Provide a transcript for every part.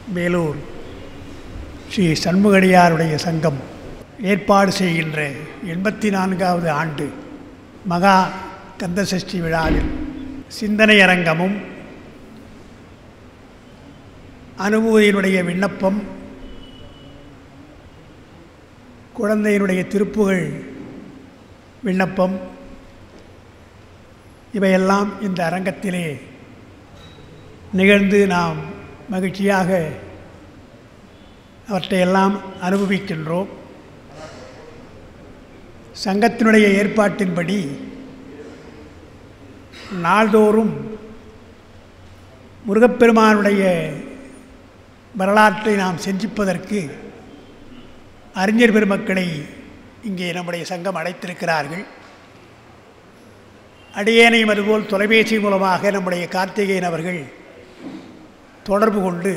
வேலூர் ஸ்ரீ சண்முகடியாருடைய சங்கம் ஏற்பாடு செய்கின்ற எண்பத்தி நான்காவது ஆண்டு மகா கந்தசஷ்டி விழாவில் சிந்தனை அரங்கமும் அனுபூதியினுடைய விண்ணப்பம் குழந்தையினுடைய திருப்புகழ் விண்ணப்பம் இவையெல்லாம் இந்த அரங்கத்திலே நிகழ்ந்து நாம் மகிழ்ச்சியாக அவற்றையெல்லாம் அனுபவிக்கின்றோம் சங்கத்தினுடைய ஏற்பாட்டின்படி நாள்தோறும் முருகப்பெருமானுடைய வரலாற்றை நாம் செஞ்சிப்பதற்கு அறிஞர் பெருமக்களை இங்கே நம்முடைய சங்கம் அழைத்திருக்கிறார்கள் அடியேனையும் அதுபோல் தொலைபேசி மூலமாக நம்முடைய கார்த்திகேயன் அவர்கள் தொடர்பு கொண்டு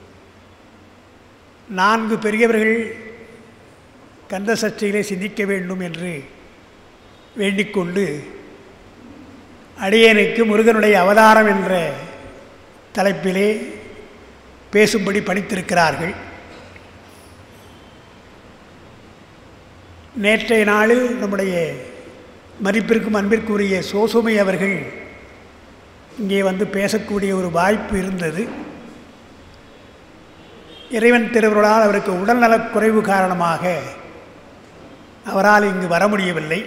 நான்கு பெரியவர்கள் கந்த சஷ்டியிலே சிந்திக்க வேண்டும் என்று வேண்டிக்கொண்டு அடியேனுக்கு முருகனுடைய அவதாரம் என்ற தலைப்பிலே பேசும்படி பணித்திருக்கிறார்கள் நேற்றைய நாளில் நம்முடைய மதிப்பிற்கும் அன்பிற்குரிய சோசுமை அவர்கள் இங்கே வந்து பேசக்கூடிய ஒரு வாய்ப்பு இருந்தது இறைவன் திருவருளால் அவருக்கு உடல்நலக் குறைவு காரணமாக அவரால் இங்கு வர முடியவில்லை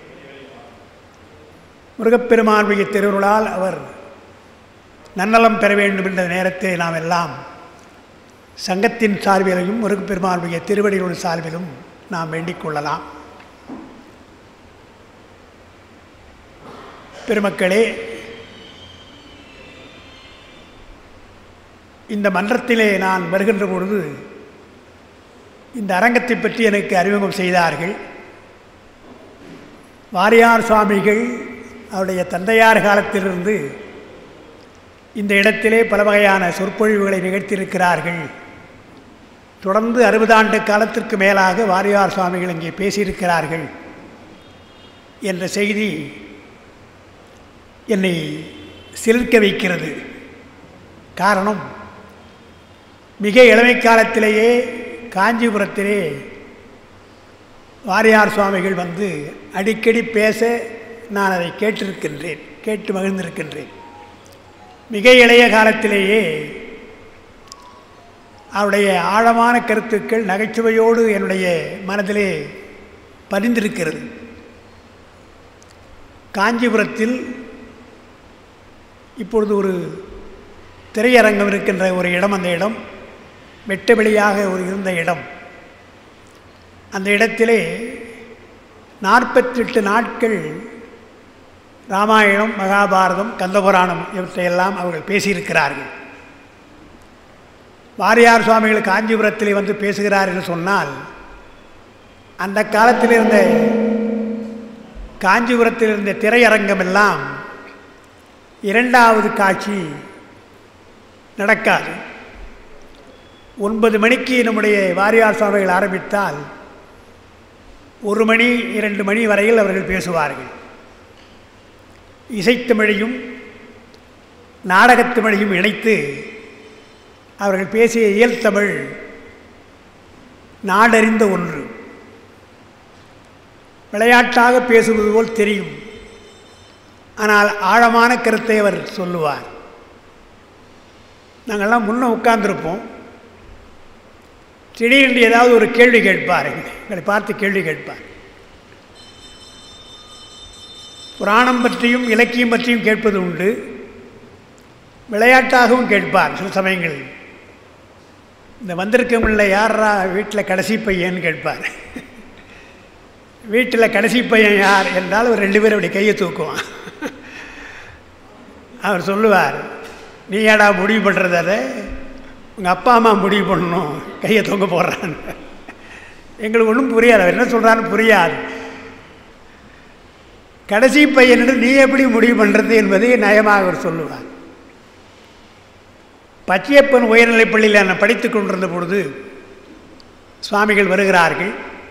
முருகப்பெருமானுடைய திருவருளால் அவர் நன்னலம் பெற வேண்டும் என்ற நேரத்தில் நாம் எல்லாம் சங்கத்தின் சார்பிலையும் முருகப்பெருமானுடைய திருவடிகளுடைய சார்பிலும் நாம் வேண்டிக் கொள்ளலாம் பெருமக்களே இந்த மன்றத்திலே நான் வருகின்ற பொழுது இந்த அரங்கத்தை பற்றி எனக்கு அறிமுகம் செய்தார்கள் வாரியார் சுவாமிகள் அவருடைய தந்தையார் காலத்திலிருந்து இந்த இடத்திலே பல வகையான சொற்பொழிவுகளை நிகழ்த்தியிருக்கிறார்கள் தொடர்ந்து அறுபது ஆண்டு காலத்திற்கு மேலாக வாரியார் சுவாமிகள் இங்கே பேசியிருக்கிறார்கள் என்ற செய்தி என்னை சிலிர்க்க வைக்கிறது காரணம் மிக இளமை காலத்திலேயே காஞ்சிபுரத்திலே வாரியார் சுவாமிகள் வந்து அடிக்கடி பேச நான் அதை கேட்டிருக்கின்றேன் கேட்டு மகிழ்ந்திருக்கின்றேன் மிக இளைய காலத்திலேயே அவருடைய ஆழமான கருத்துக்கள் நகைச்சுவையோடு என்னுடைய மனதிலே பதிந்திருக்கிறது காஞ்சிபுரத்தில் இப்பொழுது ஒரு திரையரங்கம் இருக்கின்ற ஒரு இடம் அந்த இடம் வெட்ட வெளியாக ஒரு இருந்த இடம் அந்த இடத்திலே நாற்பத்தெட்டு நாட்கள் ராமாயணம் மகாபாரதம் கந்தபுராணம் இவற்றையெல்லாம் அவர்கள் பேசியிருக்கிறார்கள் வாரியார் சுவாமிகள் காஞ்சிபுரத்திலே வந்து பேசுகிறார் என்று சொன்னால் அந்த காலத்தில் இருந்த காஞ்சிபுரத்தில் இருந்த திரையரங்கம் எல்லாம் இரண்டாவது காட்சி நடக்காது ஒன்பது மணிக்கு நம்முடைய வாரியார் சுவாமிகள் ஆரம்பித்தால் ஒரு மணி இரண்டு மணி வரையில் அவர்கள் பேசுவார்கள் இசைத்தமிழையும் நாடகத்தமிழையும் இணைத்து அவர்கள் பேசிய இயல் தமிழ் நாடறிந்த ஒன்று விளையாட்டாக பேசுவது போல் தெரியும் ஆனால் ஆழமான கருத்தை அவர் சொல்லுவார் நாங்கள்லாம் முன்னே உட்கார்ந்துருப்போம் திடீரென்று ஏதாவது ஒரு கேள்வி கேட்பார் எங்களை பார்த்து கேள்வி கேட்பார் புராணம் பற்றியும் இலக்கியம் பற்றியும் கேட்பது உண்டு விளையாட்டாகவும் கேட்பார் சில சமயங்கள் இந்த வந்திருக்கவங்கள யாரா வீட்டில் கடைசி பையன்னு கேட்பார் வீட்டில் கடைசி பையன் யார் என்றால் ஒரு ரெண்டு பேரும் அப்படி கையை தூக்குவான் அவர் சொல்லுவார் நீ ஏடா முடிவு பண்ணுறது அதை உங்கள் அப்பா அம்மா முடிவு பண்ணணும் கையை தொங்க போடுறான்னு எங்களுக்கு ஒன்றும் புரியாது அவர் என்ன சொல்கிறான்னு புரியாது கடைசி பையனிடம் நீ எப்படி முடிவு பண்ணுறது என்பதை நயமாக அவர் சொல்லுவார் பச்சையப்பன் உயர்நிலைப் பள்ளியில் நான் படித்து கொண்டிருந்த பொழுது சுவாமிகள் வருகிறார்கள்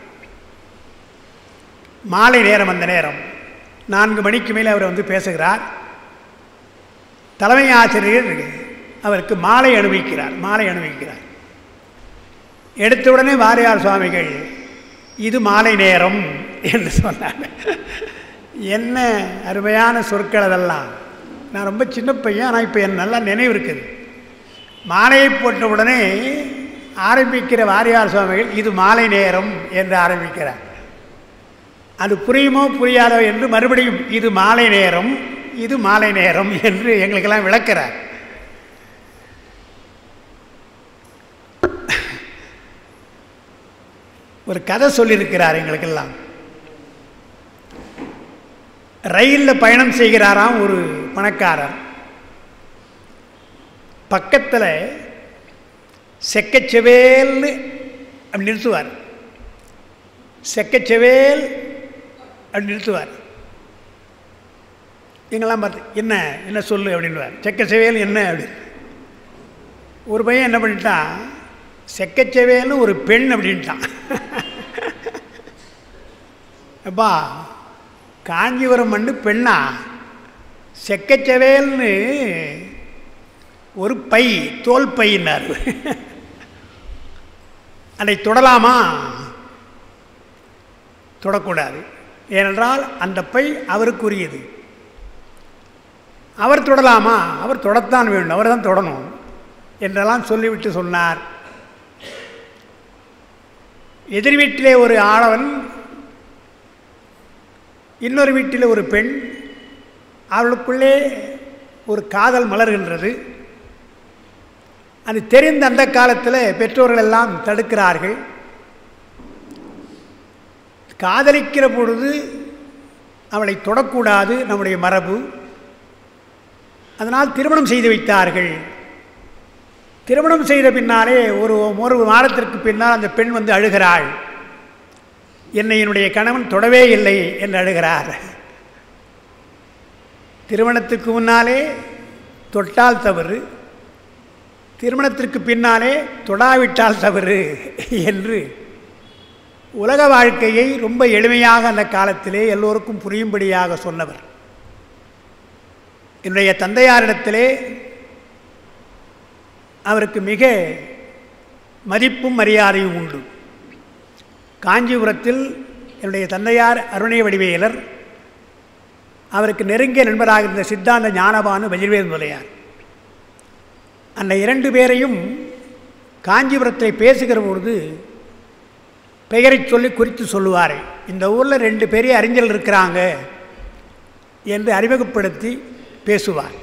மாலை நேரம் அந்த நேரம் நான்கு மணிக்கு மேலே அவர் வந்து பேசுகிறார் தலைமை ஆசிரியர் அவருக்கு மாலை அனுபவிக்கிறார் மாலை அனுபவிக்கிறார் எடுத்த உடனே வாரியார் சுவாமிகள் இது மாலை நேரம் என்று சொன்னார் என்ன அருமையான சொற்கள் அதெல்லாம் நான் ரொம்ப சின்ன பையன் ஆனால் இப்போ என் நல்லா நினைவு இருக்குது மாலையை போட்ட உடனே ஆரம்பிக்கிற வாரியார் சுவாமிகள் இது மாலை நேரம் என்று ஆரம்பிக்கிறார் அது புரியுமோ புரியாதோ என்று மறுபடியும் இது மாலை நேரம் இது மாலை நேரம் என்று எங்களுக்கெல்லாம் விளக்கிறார் ஒரு கதை சொல்லியிருக்கிறார் எங்களுக்கெல்லாம் ரயிலில் பயணம் செய்கிறாராம் ஒரு பணக்காரர் பக்கத்தில் செக்கச்செவேல்னு அப்படி நிறுத்துவார் செக்கச்செவேல் அப்படி நிறுத்துவார் எங்கெல்லாம் பார்த்து என்ன என்ன சொல்லு அப்படின்வார் செக்கச்செவேல் என்ன அப்படின்னு ஒரு பையன் என்ன பண்ணிட்டான் செக்கச்செவேல்னு ஒரு பெண் அப்படின்ட்டான் அப்பா காஞ்சிபுரம் மண்ணு பெண்ணா செக்கச்செவேல்னு ஒரு பை தோல் பையினார் அதை தொடலாமா தொடக்கூடாது ஏனென்றால் அந்த பை அவருக்குரியது அவர் தொடலாமா அவர் தொடத்தான் வேண்டும் அவர் தான் தொடணும் என்றெல்லாம் சொல்லிவிட்டு சொன்னார் எதிர் வீட்டிலே ஒரு ஆடவன் இன்னொரு வீட்டில் ஒரு பெண் அவளுக்குள்ளே ஒரு காதல் மலர்கின்றது அது தெரிந்த அந்த காலத்தில் பெற்றோர்கள் எல்லாம் தடுக்கிறார்கள் காதலிக்கிற பொழுது அவளை தொடக்கூடாது நம்முடைய மரபு அதனால் திருமணம் செய்து வைத்தார்கள் திருமணம் செய்த பின்னாலே ஒரு ஒரு மாதத்திற்கு பின்னால் அந்த பெண் வந்து அழுகிறாள் என்னை என்னுடைய கணவன் தொடவே இல்லை என்று அழுகிறார் திருமணத்துக்கு முன்னாலே தொட்டால் தவறு திருமணத்திற்கு பின்னாலே தொடாவிட்டால் தவறு என்று உலக வாழ்க்கையை ரொம்ப எளிமையாக அந்த காலத்திலே எல்லோருக்கும் புரியும்படியாக சொன்னவர் என்னுடைய தந்தையாரிடத்திலே அவருக்கு மிக மதிப்பும் மரியாதையும் உண்டு காஞ்சிபுரத்தில் என்னுடைய தந்தையார் அருணை வடிவேலர் அவருக்கு நெருங்கிய நண்பராக இருந்த சித்தாந்த ஞானபானு வஜிர்வேல் முதலியார் அந்த இரண்டு பேரையும் காஞ்சிபுரத்தை பேசுகிற பொழுது பெயரை சொல்லி குறித்து சொல்லுவார் இந்த ஊரில் ரெண்டு பெரிய அறிஞர்கள் இருக்கிறாங்க என்று அறிமுகப்படுத்தி பேசுவார்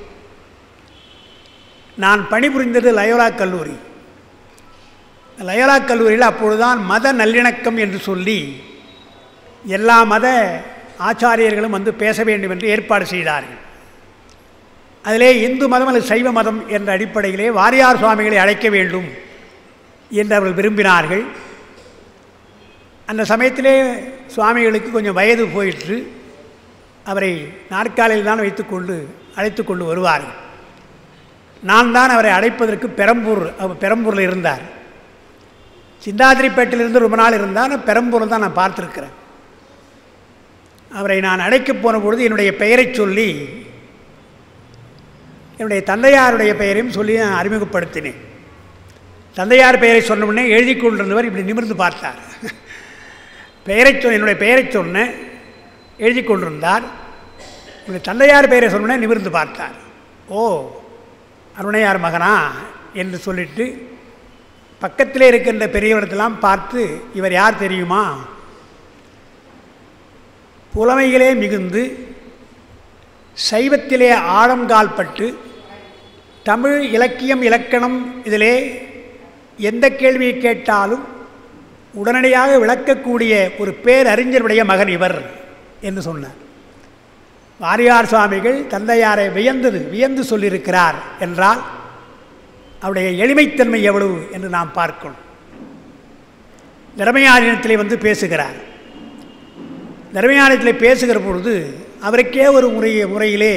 நான் பணிபுரிந்தது லயோலா கல்லூரி லயோலா கல்லூரியில் அப்பொழுதுதான் மத நல்லிணக்கம் என்று சொல்லி எல்லா மத ஆச்சாரியர்களும் வந்து பேச வேண்டும் என்று ஏற்பாடு செய்தார்கள் அதிலே இந்து மதம் அல்லது சைவ மதம் என்ற அடிப்படையிலே வாரியார் சுவாமிகளை அழைக்க வேண்டும் என்று அவர்கள் விரும்பினார்கள் அந்த சமயத்திலே சுவாமிகளுக்கு கொஞ்சம் வயது போயிற்று அவரை நாற்காலில் தான் வைத்துக்கொண்டு அழைத்து கொண்டு வருவார்கள் நான் தான் அவரை அழைப்பதற்கு பெரம்பூர் அவர் பெரம்பூரில் இருந்தார் சிந்தாதிரிப்பேட்டிலிருந்து ரொம்ப நாள் இருந்தால் நான் பெரம்பூரில் தான் நான் பார்த்துருக்கிறேன் அவரை நான் அழைக்கப் போன பொழுது என்னுடைய பெயரை சொல்லி என்னுடைய தந்தையாருடைய பெயரையும் சொல்லி நான் அறிமுகப்படுத்தினேன் தந்தையார் பெயரை சொன்ன உடனே எழுதி கொண்டிருந்தவர் இப்படி நிமிர்ந்து பார்த்தார் பெயரை சொன்ன என்னுடைய பெயரை சொன்னேன் எழுதி கொண்டிருந்தார் என்னுடைய தந்தையார் பெயரை சொன்ன நிமிர்ந்து பார்த்தார் ஓ அருணையார் மகனா என்று சொல்லிட்டு பக்கத்திலே இருக்கின்ற பெரியவர்களெல்லாம் பார்த்து இவர் யார் தெரியுமா புலமைகளே மிகுந்து சைவத்திலே ஆழங்கால் பட்டு தமிழ் இலக்கியம் இலக்கணம் இதிலே எந்த கேள்வியை கேட்டாலும் உடனடியாக விளக்கக்கூடிய ஒரு பேரறிஞருடைய மகன் இவர் என்று சொன்னார் வாரியார் சுவாமிகள் தந்தையாரை வியந்தது வியந்து சொல்லியிருக்கிறார் என்றால் அவருடைய எளிமைத்தன்மை எவ்வளவு என்று நாம் பார்க்கணும் திறமையாரினத்திலே வந்து பேசுகிறார் திறமையானத்தில் பேசுகிற பொழுது அவருக்கே ஒரு முறைய முறையிலே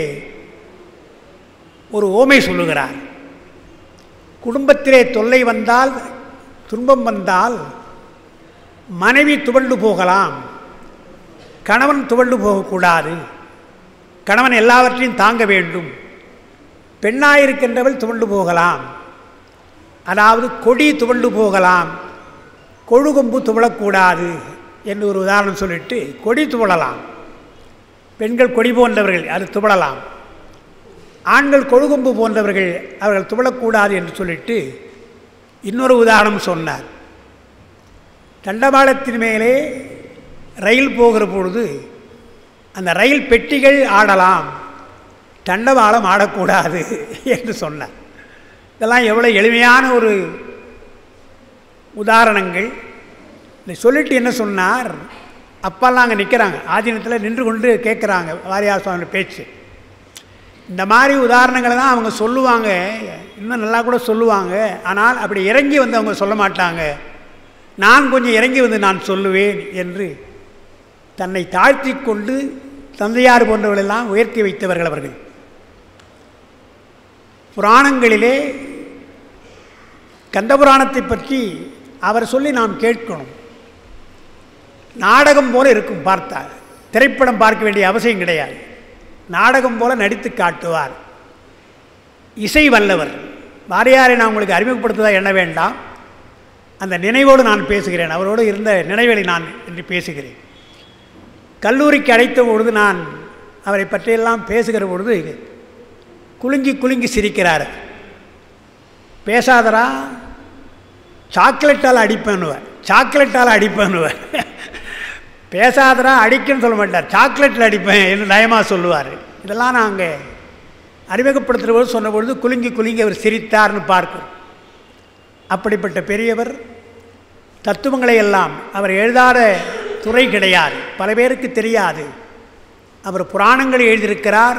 ஒரு ஓமை சொல்லுகிறார் குடும்பத்திலே தொல்லை வந்தால் துன்பம் வந்தால் மனைவி துவண்டு போகலாம் கணவன் துவண்டு போகக்கூடாது கணவன் எல்லாவற்றையும் தாங்க வேண்டும் பெண்ணாயிருக்கின்றவள் துவண்டு போகலாம் அதாவது கொடி துவண்டு போகலாம் கொழுகொம்பு துவளக்கூடாது என்று ஒரு உதாரணம் சொல்லிட்டு கொடி துவளலாம் பெண்கள் கொடி போன்றவர்கள் அது துவளலாம் ஆண்கள் கொழுகொம்பு போன்றவர்கள் அவர்கள் துவளக்கூடாது என்று சொல்லிட்டு இன்னொரு உதாரணம் சொன்னார் தண்டவாளத்தின் மேலே ரயில் போகிற பொழுது அந்த ரயில் பெட்டிகள் ஆடலாம் தண்டவாளம் ஆடக்கூடாது என்று சொன்னார் இதெல்லாம் எவ்வளோ எளிமையான ஒரு உதாரணங்கள் இதை சொல்லிட்டு என்ன சொன்னார் அப்பெல்லாம் அங்கே நிற்கிறாங்க ஆதீனத்தில் நின்று கொண்டு கேட்குறாங்க வாரியார் சுவாமி பேச்சு இந்த மாதிரி உதாரணங்களை தான் அவங்க சொல்லுவாங்க இன்னும் நல்லா கூட சொல்லுவாங்க ஆனால் அப்படி இறங்கி வந்து அவங்க சொல்ல மாட்டாங்க நான் கொஞ்சம் இறங்கி வந்து நான் சொல்லுவேன் என்று தன்னை தாழ்த்தி கொண்டு தந்தையார் போன்றவர்களெல்லாம் உயர்த்தி வைத்தவர்கள் அவர்கள் புராணங்களிலே கந்தபுராணத்தை பற்றி அவர் சொல்லி நாம் கேட்கணும் நாடகம் போல இருக்கும் பார்த்தா திரைப்படம் பார்க்க வேண்டிய அவசியம் கிடையாது நாடகம் போல நடித்து காட்டுவார் இசை வல்லவர் வாரியாரை நான் உங்களுக்கு அறிமுகப்படுத்துவதா எண்ண வேண்டாம் அந்த நினைவோடு நான் பேசுகிறேன் அவரோடு இருந்த நினைவுகளை நான் இன்று பேசுகிறேன் கல்லூரிக்கு அழைத்த பொழுது நான் அவரை பற்றியெல்லாம் பேசுகிற பொழுது குலுங்கி குலுங்கி சிரிக்கிறார் பேசாதரா சாக்லேட்டால் அடிப்பேன்னுவார் சாக்லேட்டால் அடிப்பேன்னுவார் பேசாதரா அடிக்குன்னு சொல்ல மாட்டார் சாக்லேட்டில் அடிப்பேன் என்று நயமாக சொல்லுவார் இதெல்லாம் நாங்கள் அறிமுகப்படுத்துகிற போது சொன்ன பொழுது குலுங்கி குலுங்கி அவர் சிரித்தார்னு பார்க்கிறோம் அப்படிப்பட்ட பெரியவர் தத்துவங்களை எல்லாம் அவர் எழுதாத துறை கிடையாது பல பேருக்கு தெரியாது அவர் புராணங்களை எழுதியிருக்கிறார்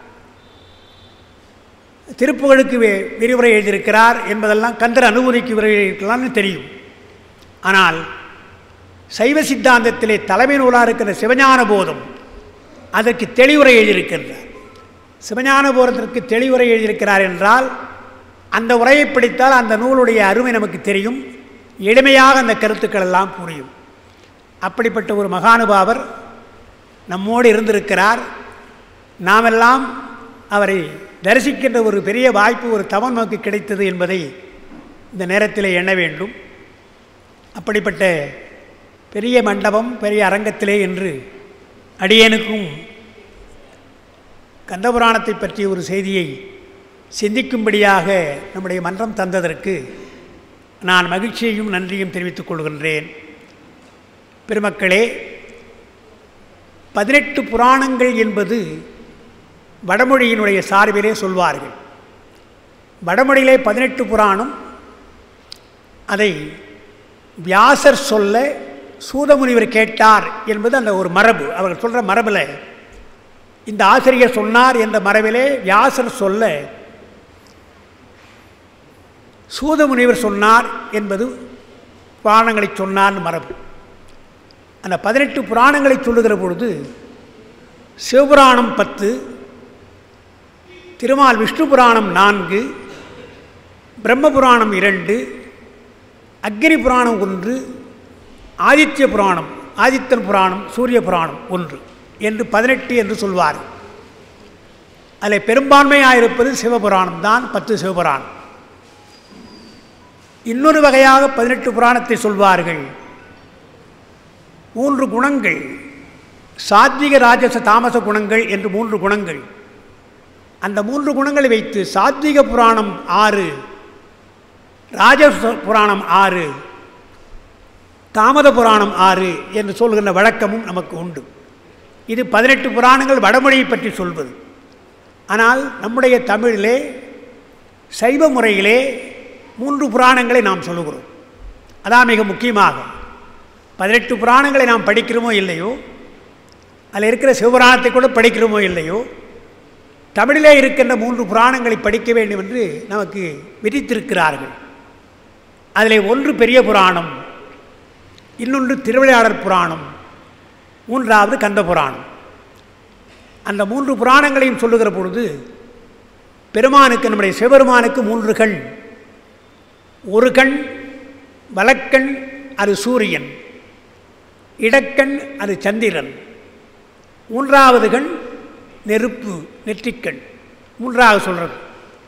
திருப்புகளுக்கு வி- விரிவுரை எழுதியிருக்கிறார் என்பதெல்லாம் கந்தர் அனுபூதிக்கு விரிவுரை இருக்கலாம்னு தெரியும் ஆனால் சைவ சித்தாந்தத்திலே தலைமை நூலாக இருக்கிற சிவஞான போதம் அதற்கு தெளிவுரை எழுதியிருக்கிறார் சிவஞான போதத்திற்கு தெளிவுரை எழுதியிருக்கிறார் என்றால் அந்த உரையை படித்தால் அந்த நூலுடைய அருமை நமக்கு தெரியும் எளிமையாக அந்த கருத்துக்கள் எல்லாம் புரியும் அப்படிப்பட்ட ஒரு மகானுபாவர் நம்மோடு இருந்திருக்கிறார் நாமெல்லாம் அவரை தரிசிக்கின்ற ஒரு பெரிய வாய்ப்பு ஒரு தவம் நமக்கு கிடைத்தது என்பதை இந்த நேரத்தில் எண்ண வேண்டும் அப்படிப்பட்ட பெரிய மண்டபம் பெரிய அரங்கத்திலே என்று அடியேனுக்கும் கந்தபுராணத்தை பற்றிய ஒரு செய்தியை சிந்திக்கும்படியாக நம்முடைய மன்றம் தந்ததற்கு நான் மகிழ்ச்சியையும் நன்றியும் தெரிவித்துக் கொள்கின்றேன் பெருமக்களே பதினெட்டு புராணங்கள் என்பது வடமொழியினுடைய சார்பிலே சொல்வார்கள் வடமொழியிலே பதினெட்டு புராணம் அதை வியாசர் சொல்ல சூதமுனிவர் கேட்டார் என்பது அந்த ஒரு மரபு அவர்கள் சொல்கிற மரபில் இந்த ஆசிரியர் சொன்னார் என்ற மரபிலே வியாசர் சொல்ல சூதமுனிவர் சொன்னார் என்பது புராணங்களை சொன்னார்னு மரபு அந்த பதினெட்டு புராணங்களை சொல்லுகிற பொழுது சிவபுராணம் பத்து திருமால் விஷ்ணு புராணம் நான்கு பிரம்மபுராணம் இரண்டு அக்னி புராணம் ஒன்று ஆதித்ய புராணம் ஆதித்தன் புராணம் சூரிய புராணம் ஒன்று என்று பதினெட்டு என்று சொல்வார் அதில் பெரும்பான்மையாக இருப்பது சிவபுராணம் தான் பத்து சிவபுராணம் இன்னொரு வகையாக பதினெட்டு புராணத்தை சொல்வார்கள் மூன்று குணங்கள் சாத்விக ராஜச தாமச குணங்கள் என்று மூன்று குணங்கள் அந்த மூன்று குணங்களை வைத்து சாத்விக புராணம் ஆறு ராஜச புராணம் ஆறு தாமத புராணம் ஆறு என்று சொல்கின்ற வழக்கமும் நமக்கு உண்டு இது பதினெட்டு புராணங்கள் வடமொழியை பற்றி சொல்வது ஆனால் நம்முடைய தமிழிலே சைவ முறையிலே மூன்று புராணங்களை நாம் சொல்லுகிறோம் அதான் மிக முக்கியமாக பதினெட்டு புராணங்களை நாம் படிக்கிறோமோ இல்லையோ அதில் இருக்கிற சிவபுராணத்தை கூட படிக்கிறோமோ இல்லையோ தமிழிலே இருக்கின்ற மூன்று புராணங்களை படிக்க வேண்டும் என்று நமக்கு விதித்திருக்கிறார்கள் அதில் ஒன்று பெரிய புராணம் இன்னொன்று திருவிளையாடற் புராணம் மூன்றாவது கந்த புராணம் அந்த மூன்று புராணங்களையும் சொல்லுகிற பொழுது பெருமானுக்கு நம்முடைய சிவபெருமானுக்கு மூன்று கண் ஒரு கண் வலக்கண் அது சூரியன் இடக்கண் அது சந்திரன் மூன்றாவது கண் நெருப்பு நெற்றிக்கண் மூன்றாவது சொல்கிறது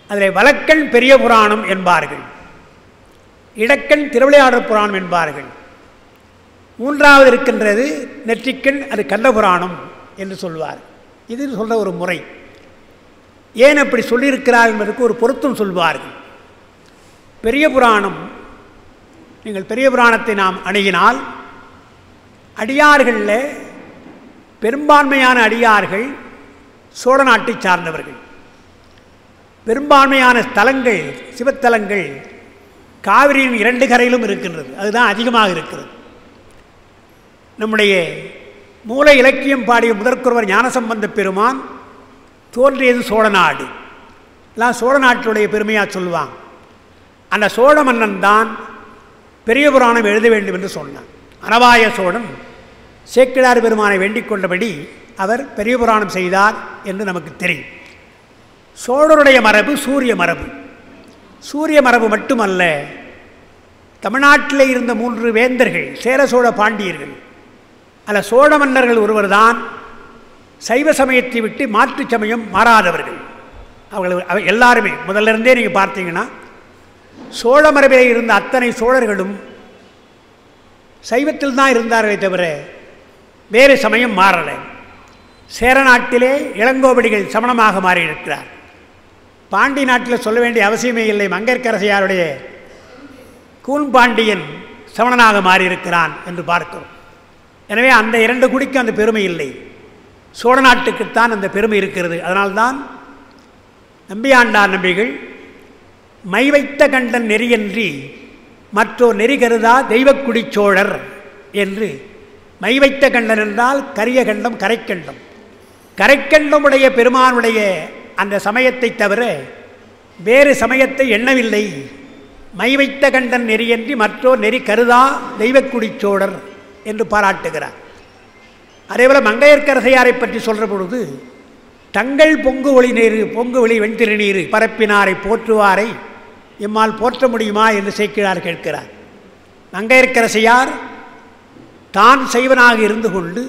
அதில் வலக்கண் பெரிய புராணம் என்பார்கள் இடக்கண் திருவிளையாடற் புராணம் என்பார்கள் மூன்றாவது இருக்கின்றது நெற்றிக்கண் அது கண்டபுராணம் என்று சொல்வார் இது சொல்ற ஒரு முறை ஏன் அப்படி சொல்லியிருக்கிறார் என்பதற்கு ஒரு பொருத்தம் சொல்வார்கள் பெரிய புராணம் நீங்கள் பெரிய புராணத்தை நாம் அணுகினால் அடியார்களில் பெரும்பான்மையான அடியார்கள் சோழ நாட்டை சார்ந்தவர்கள் பெரும்பான்மையான ஸ்தலங்கள் சிவத்தலங்கள் காவிரியின் இரண்டு கரையிலும் இருக்கின்றது அதுதான் அதிகமாக இருக்கிறது நம்முடைய மூல இலக்கியம் பாடிய முதற்குறவர் ஞானசம்பந்த பெருமான் தோன்றியது சோழ நாடு எல்லாம் சோழ நாட்டுடைய பெருமையாக சொல்லுவாங்க அந்த சோழ மன்னன் தான் பெரிய புராணம் எழுத வேண்டும் என்று சொன்னான் அனவாய சோழன் சேக்கிழார் பெருமானை வேண்டிக் கொண்டபடி அவர் பெரிய புராணம் செய்தார் என்று நமக்கு தெரியும் சோழருடைய மரபு சூரிய மரபு சூரிய மரபு மட்டுமல்ல தமிழ்நாட்டில் இருந்த மூன்று வேந்தர்கள் சேர சோழ பாண்டியர்கள் அல்ல சோழ மன்னர்கள் ஒருவர்தான் சைவ சமயத்தை விட்டு மாற்று சமயம் மாறாதவர்கள் அவர்கள் அவ- எல்லாருமே முதல்ல இருந்தே நீங்கள் பார்த்தீங்கன்னா சோழ மரபிலே இருந்த அத்தனை சோழர்களும் சைவத்தில் தான் இருந்தார்களே தவிர வேறு சமயம் மாறலை சேர நாட்டிலே இளங்கோவடிகள் சமணமாக மாறியிருக்கிறார் பாண்டி நாட்டில் சொல்ல வேண்டிய அவசியமே இல்லை மங்கையர்க்கரசியாருடைய கூன்பாண்டியன் சமணனாக மாறியிருக்கிறான் என்று பார்க்கிறோம் எனவே அந்த இரண்டு குடிக்கும் அந்த பெருமை இல்லை சோழ நாட்டுக்குத்தான் அந்த பெருமை இருக்கிறது அதனால்தான் நம்பியாண்டார் நம்பிகள் மை வைத்த கண்டன் நெறியன்றி மற்றோர் நெறி கருதா தெய்வக்குடி சோழர் என்று மை வைத்த கண்டன் என்றால் கரிய கண்டம் கரைக்கண்டம் கரைக்கண்டமுடைய பெருமானுடைய அந்த சமயத்தை தவிர வேறு சமயத்தை எண்ணவில்லை மை வைத்த கண்டன் நெறியன்றி மற்றோர் நெறி கருதா தெய்வக்குடி சோழர் என்று பாராட்டுகிறார் அதேபோல் மங்கையர்க்கரசையாரை பற்றி சொல்கிற பொழுது தங்கள் பொங்கு ஒளி நீர் பொங்கு ஒளி வெண்திருநீர் பரப்பினாரை போற்றுவாரை எம்மால் போற்ற முடியுமா என்று சேக்கிழார் கேட்கிறார் மங்கையர்க்கரசையார் தான் செய்வனாக இருந்து கொண்டு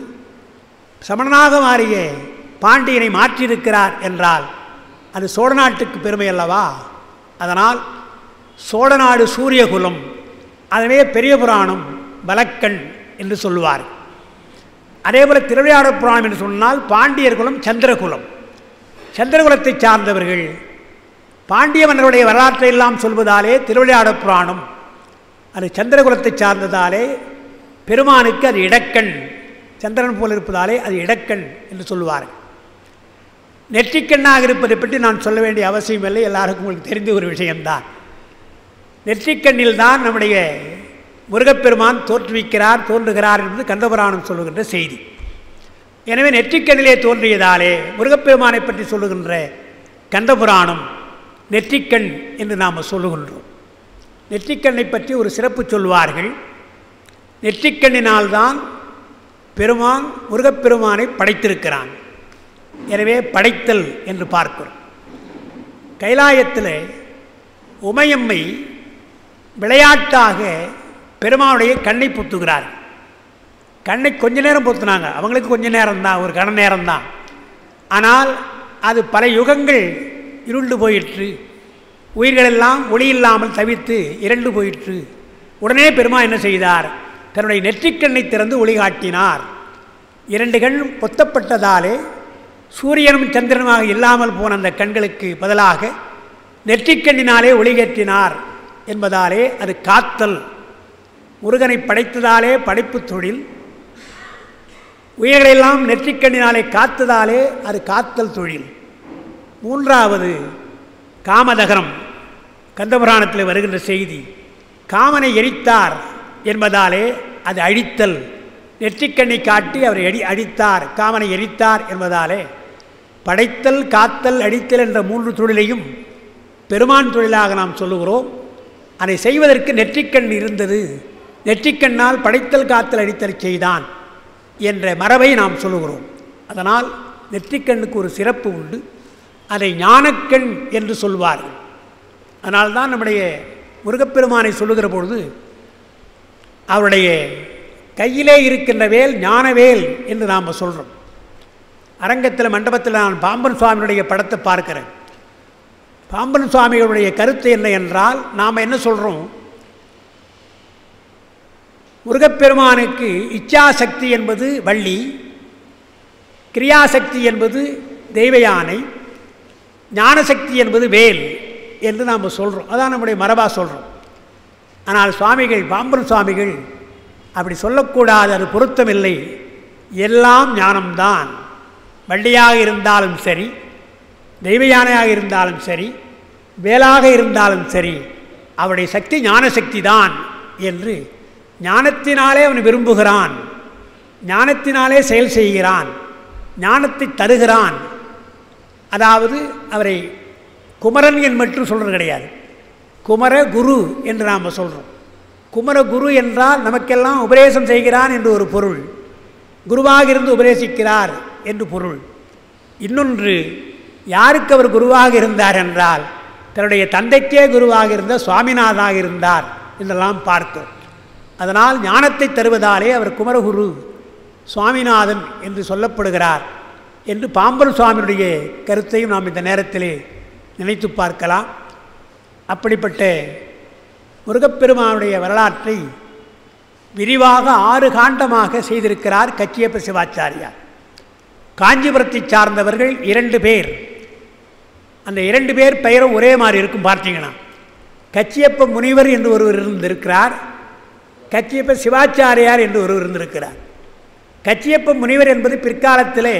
சமணனாக மாறிய பாண்டியனை மாற்றியிருக்கிறார் என்றால் அது சோழ நாட்டுக்கு பெருமை அல்லவா அதனால் சோழநாடு சூரியகுலம் அதுவே பெரிய புராணம் பலக்கண் என்று சொல்லுவார் அதேபோல் திருவிளையாடற் புராணம் என்று சொன்னால் பாண்டியர் குலம் சந்திரகுலம் சந்திரகுலத்தை சார்ந்தவர்கள் பாண்டிய மன்னருடைய வரலாற்றை எல்லாம் சொல்வதாலே திருவிளையாடற் புராணம் அது சந்திரகுலத்தை சார்ந்ததாலே பெருமானுக்கு அது இடக்கண் சந்திரன் போல் இருப்பதாலே அது இடக்கண் என்று சொல்லுவார்கள் நெற்றிக்கண்ணாக இருப்பதை பற்றி நான் சொல்ல வேண்டிய அவசியமில்லை எல்லாருக்கும் உங்களுக்கு தெரிந்த ஒரு விஷயம்தான் நெற்றிக்கண்ணில் தான் நம்முடைய முருகப்பெருமான் தோற்றுவிக்கிறார் தோன்றுகிறார் என்பது கந்தபுராணம் சொல்லுகின்ற செய்தி எனவே நெற்றிக்கண்ணிலே தோன்றியதாலே முருகப்பெருமானை பற்றி சொல்லுகின்ற கந்தபுராணம் நெற்றிக்கண் என்று நாம் சொல்லுகின்றோம் நெற்றிக்கண்ணை பற்றி ஒரு சிறப்பு சொல்வார்கள் நெற்றிக்கண்ணினால்தான் பெருமான் முருகப்பெருமானை படைத்திருக்கிறான் எனவே படைத்தல் என்று பார்க்கிறோம் கைலாயத்தில் உமையம்மை விளையாட்டாக பெருமானுடைய கண்ணை பொத்துகிறார் கண்ணை கொஞ்ச நேரம் பொத்துனாங்க அவங்களுக்கு கொஞ்ச நேரம் தான் ஒரு கண நேரம் தான் ஆனால் அது பல யுகங்கள் இருண்டு போயிற்று உயிர்களெல்லாம் ஒளி இல்லாமல் தவித்து இரண்டு போயிற்று உடனே பெருமா என்ன செய்தார் தன்னுடைய நெற்றிக்கண்ணை திறந்து ஒளி காட்டினார் இரண்டு கண் பொத்தப்பட்டதாலே சூரியனும் சந்திரனுமாக இல்லாமல் போன அந்த கண்களுக்கு பதிலாக நெற்றிக்கண்ணினாலே ஒளிகேற்றினார் என்பதாலே அது காத்தல் முருகனை படைத்ததாலே படைப்பு தொழில் உயிர்களெல்லாம் நெற்றிக்கண்ணினாலே காத்ததாலே அது காத்தல் தொழில் மூன்றாவது காமதகரம் கந்தபுராணத்தில் வருகின்ற செய்தி காமனை எரித்தார் என்பதாலே அது அழித்தல் நெற்றிக்கண்ணை காட்டி அவரை அடி அடித்தார் காமனை எரித்தார் என்பதாலே படைத்தல் காத்தல் அடித்தல் என்ற மூன்று தொழிலையும் பெருமான் தொழிலாக நாம் சொல்லுகிறோம் அதை செய்வதற்கு நெற்றிக்கண் இருந்தது நெற்றிக்கண்ணால் படைத்தல் காத்தல் அடித்தல் செய்தான் என்ற மரபை நாம் சொல்லுகிறோம் அதனால் நெற்றிக்கண்ணுக்கு ஒரு சிறப்பு உண்டு அதை ஞானக்கண் என்று சொல்வார்கள் அதனால்தான் நம்முடைய முருகப்பெருமானை சொல்லுகிற பொழுது அவருடைய கையிலே இருக்கின்ற வேல் ஞானவேல் என்று நாம் சொல்கிறோம் அரங்கத்தில் மண்டபத்தில் நான் பாம்பன் சுவாமியுடைய படத்தை பார்க்கிறேன் பாம்பன் சுவாமிகளுடைய கருத்து என்ன என்றால் நாம் என்ன சொல்கிறோம் முருகப்பெருமானுக்கு இச்சாசக்தி என்பது வள்ளி கிரியாசக்தி என்பது தெய்வ யானை ஞானசக்தி என்பது வேல் என்று நாம் சொல்கிறோம் அதான் நம்முடைய மரபாக சொல்கிறோம் ஆனால் சுவாமிகள் பாம்பன் சுவாமிகள் அப்படி சொல்லக்கூடாது அது பொருத்தமில்லை எல்லாம் ஞானம்தான் வள்ளியாக இருந்தாலும் சரி தெய்வ யானையாக இருந்தாலும் சரி வேலாக இருந்தாலும் சரி அவருடைய சக்தி ஞானசக்தி தான் என்று ஞானத்தினாலே அவன் விரும்புகிறான் ஞானத்தினாலே செயல் செய்கிறான் ஞானத்தை தருகிறான் அதாவது அவரை குமரன் என் மட்டும் சொல்கிறது கிடையாது குமர குரு என்று நாம் சொல்கிறோம் குமர குரு என்றால் நமக்கெல்லாம் உபதேசம் செய்கிறான் என்று ஒரு பொருள் குருவாக இருந்து உபதேசிக்கிறார் என்று பொருள் இன்னொன்று யாருக்கு அவர் குருவாக இருந்தார் என்றால் தன்னுடைய தந்தைக்கே குருவாக இருந்த சுவாமிநாதாக இருந்தார் என்றெல்லாம் பார்க்கிறோம் அதனால் ஞானத்தை தருவதாலே அவர் குமரகுரு சுவாமிநாதன் என்று சொல்லப்படுகிறார் என்று பாம்பன் சுவாமியுடைய கருத்தையும் நாம் இந்த நேரத்திலே நினைத்து பார்க்கலாம் அப்படிப்பட்ட முருகப்பெருமானுடைய வரலாற்றை விரிவாக ஆறு காண்டமாக செய்திருக்கிறார் கச்சியப்ப சிவாச்சாரியார் காஞ்சிபுரத்தை சார்ந்தவர்கள் இரண்டு பேர் அந்த இரண்டு பேர் பெயரும் ஒரே மாதிரி இருக்கும் பார்த்தீங்கன்னா கச்சியப்ப முனிவர் என்று ஒருவர் இருந்திருக்கிறார் கச்சியப்ப சிவாச்சாரியார் என்று ஒருவர் இருந்திருக்கிறார் கச்சியப்ப முனிவர் என்பது பிற்காலத்திலே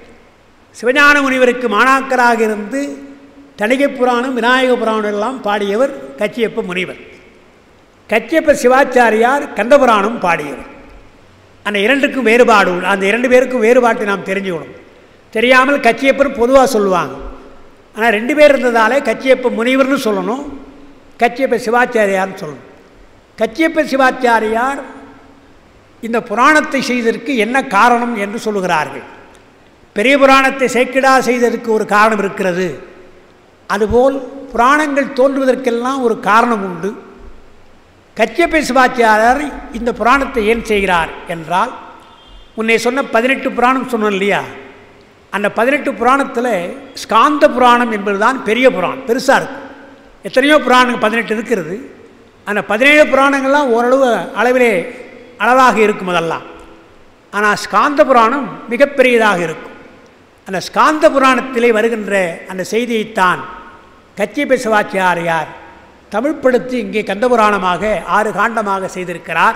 சிவஞான முனிவருக்கு மாணாக்கராக இருந்து தணிகை புராணம் விநாயக புராணம் எல்லாம் பாடியவர் கச்சியப்ப முனிவர் கச்சியப்ப சிவாச்சாரியார் கந்தபுராணம் பாடியவர் அந்த இரண்டுக்கும் வேறுபாடு உண்டு. அந்த இரண்டு பேருக்கும் வேறுபாட்டை நாம் தெரிஞ்சுக்கணும் தெரியாமல் கச்சியப்பர் பொதுவாக சொல்லுவாங்க ஆனால் ரெண்டு பேர் இருந்ததாலே கச்சியப்ப முனிவர்னு சொல்லணும் கச்சியப்ப சிவாச்சாரியார்னு சொல்லணும் கச்சியப்ப சிவாச்சாரியார் இந்த புராணத்தை செய்ததற்கு என்ன காரணம் என்று சொல்லுகிறார்கள் பெரிய புராணத்தை சேக்கிடா செய்ததற்கு ஒரு காரணம் இருக்கிறது அதுபோல் புராணங்கள் தோன்றுவதற்கெல்லாம் ஒரு காரணம் உண்டு கச்சியப்ப சிவாச்சாரியார் இந்த புராணத்தை ஏன் செய்கிறார் என்றால் முன்னே சொன்ன பதினெட்டு புராணம் சொன்னோம் இல்லையா அந்த பதினெட்டு புராணத்தில் ஸ்காந்த புராணம் என்பதுதான் பெரிய புராணம் பெருசாக இருக்கும் எத்தனையோ புராணங்கள் பதினெட்டு இருக்கிறது அந்த பதினேழு புராணங்கள்லாம் ஓரளவு அளவிலே அளவாக இருக்கும் அதெல்லாம் ஆனால் ஸ்காந்த புராணம் மிகப்பெரியதாக இருக்கும் அந்த ஸ்காந்த புராணத்திலே வருகின்ற அந்த செய்தியைத்தான் கச்சியப்ப சிவாச்சாரியார் தமிழ்படுத்தி இங்கே கந்தபுராணமாக ஆறு காண்டமாக செய்திருக்கிறார்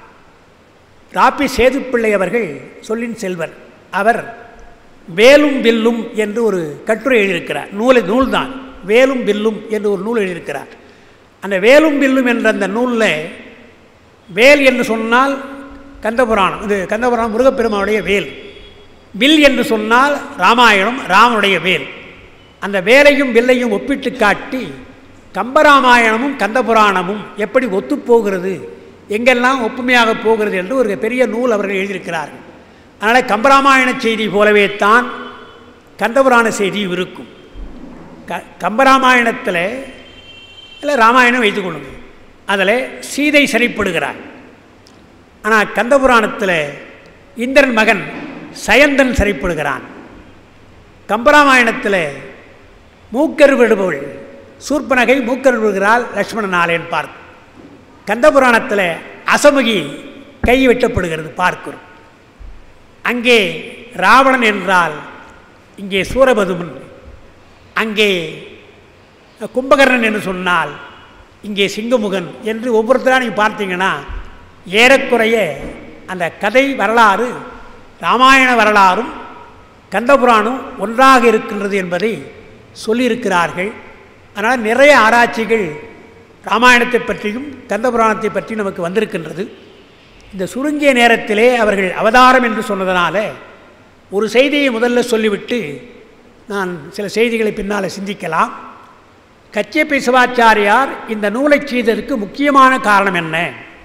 ராப்பி சேதுப்பிள்ளை அவர்கள் சொல்லின் செல்வர் அவர் வேலும் வில்லும் என்று ஒரு கட்டுரை எழுதியிருக்கிறார் நூலை நூல்தான் வேலும் வில்லும் என்று ஒரு நூல் எழுதியிருக்கிறார் அந்த வேலும் வில்லும் என்ற அந்த நூலில் வேல் என்று சொன்னால் கந்தபுராணம் இது கந்தபுராணம் முருகப்பெருமானுடைய வேல் வில் என்று சொன்னால் ராமாயணம் ராமனுடைய வேல் அந்த வேலையும் வில்லையும் ஒப்பிட்டு காட்டி கம்பராமாயணமும் கந்தபுராணமும் எப்படி ஒத்துப்போகிறது எங்கெல்லாம் ஒப்புமையாக போகிறது என்று ஒரு பெரிய நூல் அவர்கள் எழுதியிருக்கிறார்கள் அதனால் கம்பராமாயண செய்தி போலவே தான் கந்தபுராண செய்தியும் இருக்கும் க கம்பராமாயணத்தில் இல்லை ராமாயணம் வைத்துக்கொள்ளுங்க அதில் சீதை சரிப்படுகிறார் ஆனால் கந்தபுராணத்தில் இந்திரன் மகன் சயந்தன் சரிப்படுகிறான் கம்பராமாயணத்தில் மூக்கர் விடுபவள் சூர்பனகை மூக்கர் விடுகிறாள் லக்ஷ்மணன் ஆலேன் பார்க்கும் கந்தபுராணத்தில் அசமுகி கை வெட்டப்படுகிறது பார்க்கிறோம் அங்கே ராவணன் என்றால் இங்கே சூரபதுமன் அங்கே கும்பகர்ணன் என்று சொன்னால் இங்கே சிங்கமுகன் என்று ஒவ்வொருத்தராக நீங்கள் பார்த்தீங்கன்னா ஏறக்குறைய அந்த கதை வரலாறு ராமாயண வரலாறும் கந்தபுராணம் ஒன்றாக இருக்கின்றது என்பதை சொல்லியிருக்கிறார்கள் அதனால் நிறைய ஆராய்ச்சிகள் ராமாயணத்தை பற்றியும் கந்தபுராணத்தை பற்றி நமக்கு வந்திருக்கின்றது இந்த சுருங்கிய நேரத்திலே அவர்கள் அவதாரம் என்று சொன்னதனால ஒரு செய்தியை முதல்ல சொல்லிவிட்டு நான் சில செய்திகளை பின்னால் சிந்திக்கலாம் கச்சியப்பை சிவாச்சாரியார் இந்த நூலை செய்ததற்கு முக்கியமான காரணம் என்ன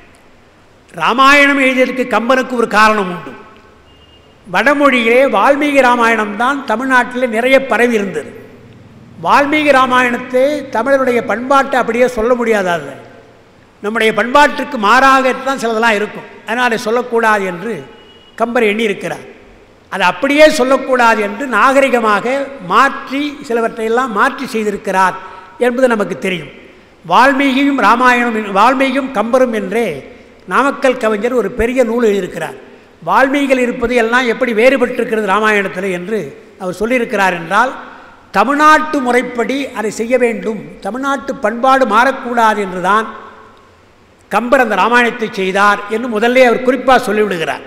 ராமாயணம் எழுதியதற்கு கம்பனுக்கு ஒரு காரணம் உண்டு வடமொழியிலே வால்மீகி ராமாயணம் தான் தமிழ்நாட்டில் நிறைய பரவி இருந்தது வால்மீகி ராமாயணத்தை தமிழருடைய பண்பாட்டை அப்படியே சொல்ல முடியாது அதில் நம்முடைய பண்பாட்டுக்கு மாறாகத்தான் சிலதெல்லாம் இருக்கும் அதனால் அதை சொல்லக்கூடாது என்று கம்பர் எண்ணியிருக்கிறார் அது அப்படியே சொல்லக்கூடாது என்று நாகரிகமாக மாற்றி சிலவற்றையெல்லாம் மாற்றி செய்திருக்கிறார் என்பது நமக்கு தெரியும் வால்மீகியும் ராமாயணம் என்- வால்மீகியும் கம்பரும் என்றே நாமக்கல் கவிஞர் ஒரு பெரிய நூல் எழுதியிருக்கிறார் வால்மீகிகள் இருப்பது எல்லாம் எப்படி வேறுபட்டிருக்கிறது ராமாயணத்தில் என்று அவர் சொல்லியிருக்கிறார் என்றால் தமிழ்நாட்டு முறைப்படி அதை செய்ய வேண்டும் தமிழ்நாட்டு பண்பாடு மாறக்கூடாது என்றுதான் கம்பர் அந்த ராமாயணத்தை செய்தார் என்று முதல்ல அவர் குறிப்பாக சொல்லிவிடுகிறார்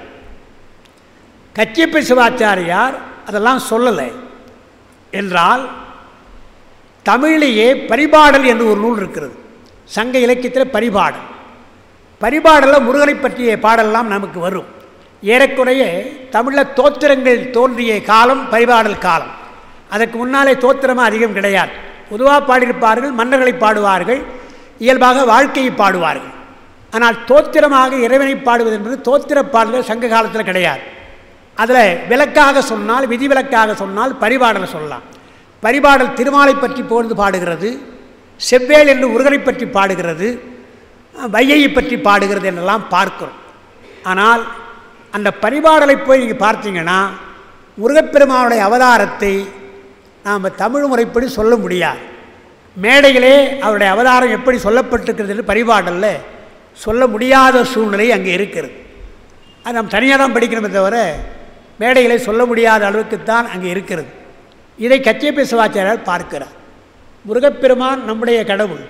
கச்சியப்ப சிவாச்சாரியார் அதெல்லாம் சொல்லலை என்றால் தமிழிலேயே பரிபாடல் என்று ஒரு நூல் இருக்கிறது சங்க இலக்கியத்தில் பரிபாடல் பரிபாடலில் முருகனை பற்றிய பாடலாம் நமக்கு வரும் ஏறக்குறைய தமிழில் தோத்திரங்கள் தோன்றிய காலம் பரிபாடல் காலம் அதற்கு முன்னாலே தோத்திரமாக அதிகம் கிடையாது பொதுவாக பாடியிருப்பார்கள் மன்னர்களை பாடுவார்கள் இயல்பாக வாழ்க்கையை பாடுவார்கள் ஆனால் தோத்திரமாக இறைவனை பாடுவது என்பது தோத்திர பாடல்கள் சங்க காலத்தில் கிடையாது அதில் விளக்காக சொன்னால் விதிவிலக்காக சொன்னால் பரிபாடலை சொல்லலாம் பரிபாடல் திருமாலை பற்றி புகழ்ந்து பாடுகிறது செவ்வேல் என்று முருகனை பற்றி பாடுகிறது வையையை பற்றி பாடுகிறது என்றெல்லாம் பார்க்கிறோம் ஆனால் அந்த பரிபாடலை போய் நீங்கள் பார்த்தீங்கன்னா முருகப்பெருமானுடைய அவதாரத்தை நாம் தமிழ் முறைப்படி சொல்ல முடியாது மேடையிலே அவருடைய அவதாரம் எப்படி சொல்லப்பட்டிருக்கிறது என்று பரிபாடலில் சொல்ல முடியாத சூழ்நிலை அங்கே இருக்கிறது அது நாம் தனியாக தான் படிக்கணுமே தவிர மேடைகளை சொல்ல முடியாத அளவுக்குத்தான் அங்கே இருக்கிறது இதை கச்சியப்ப சிவாச்சாரியார் பார்க்கிறார் முருகப்பெருமான் நம்முடைய கடவுள்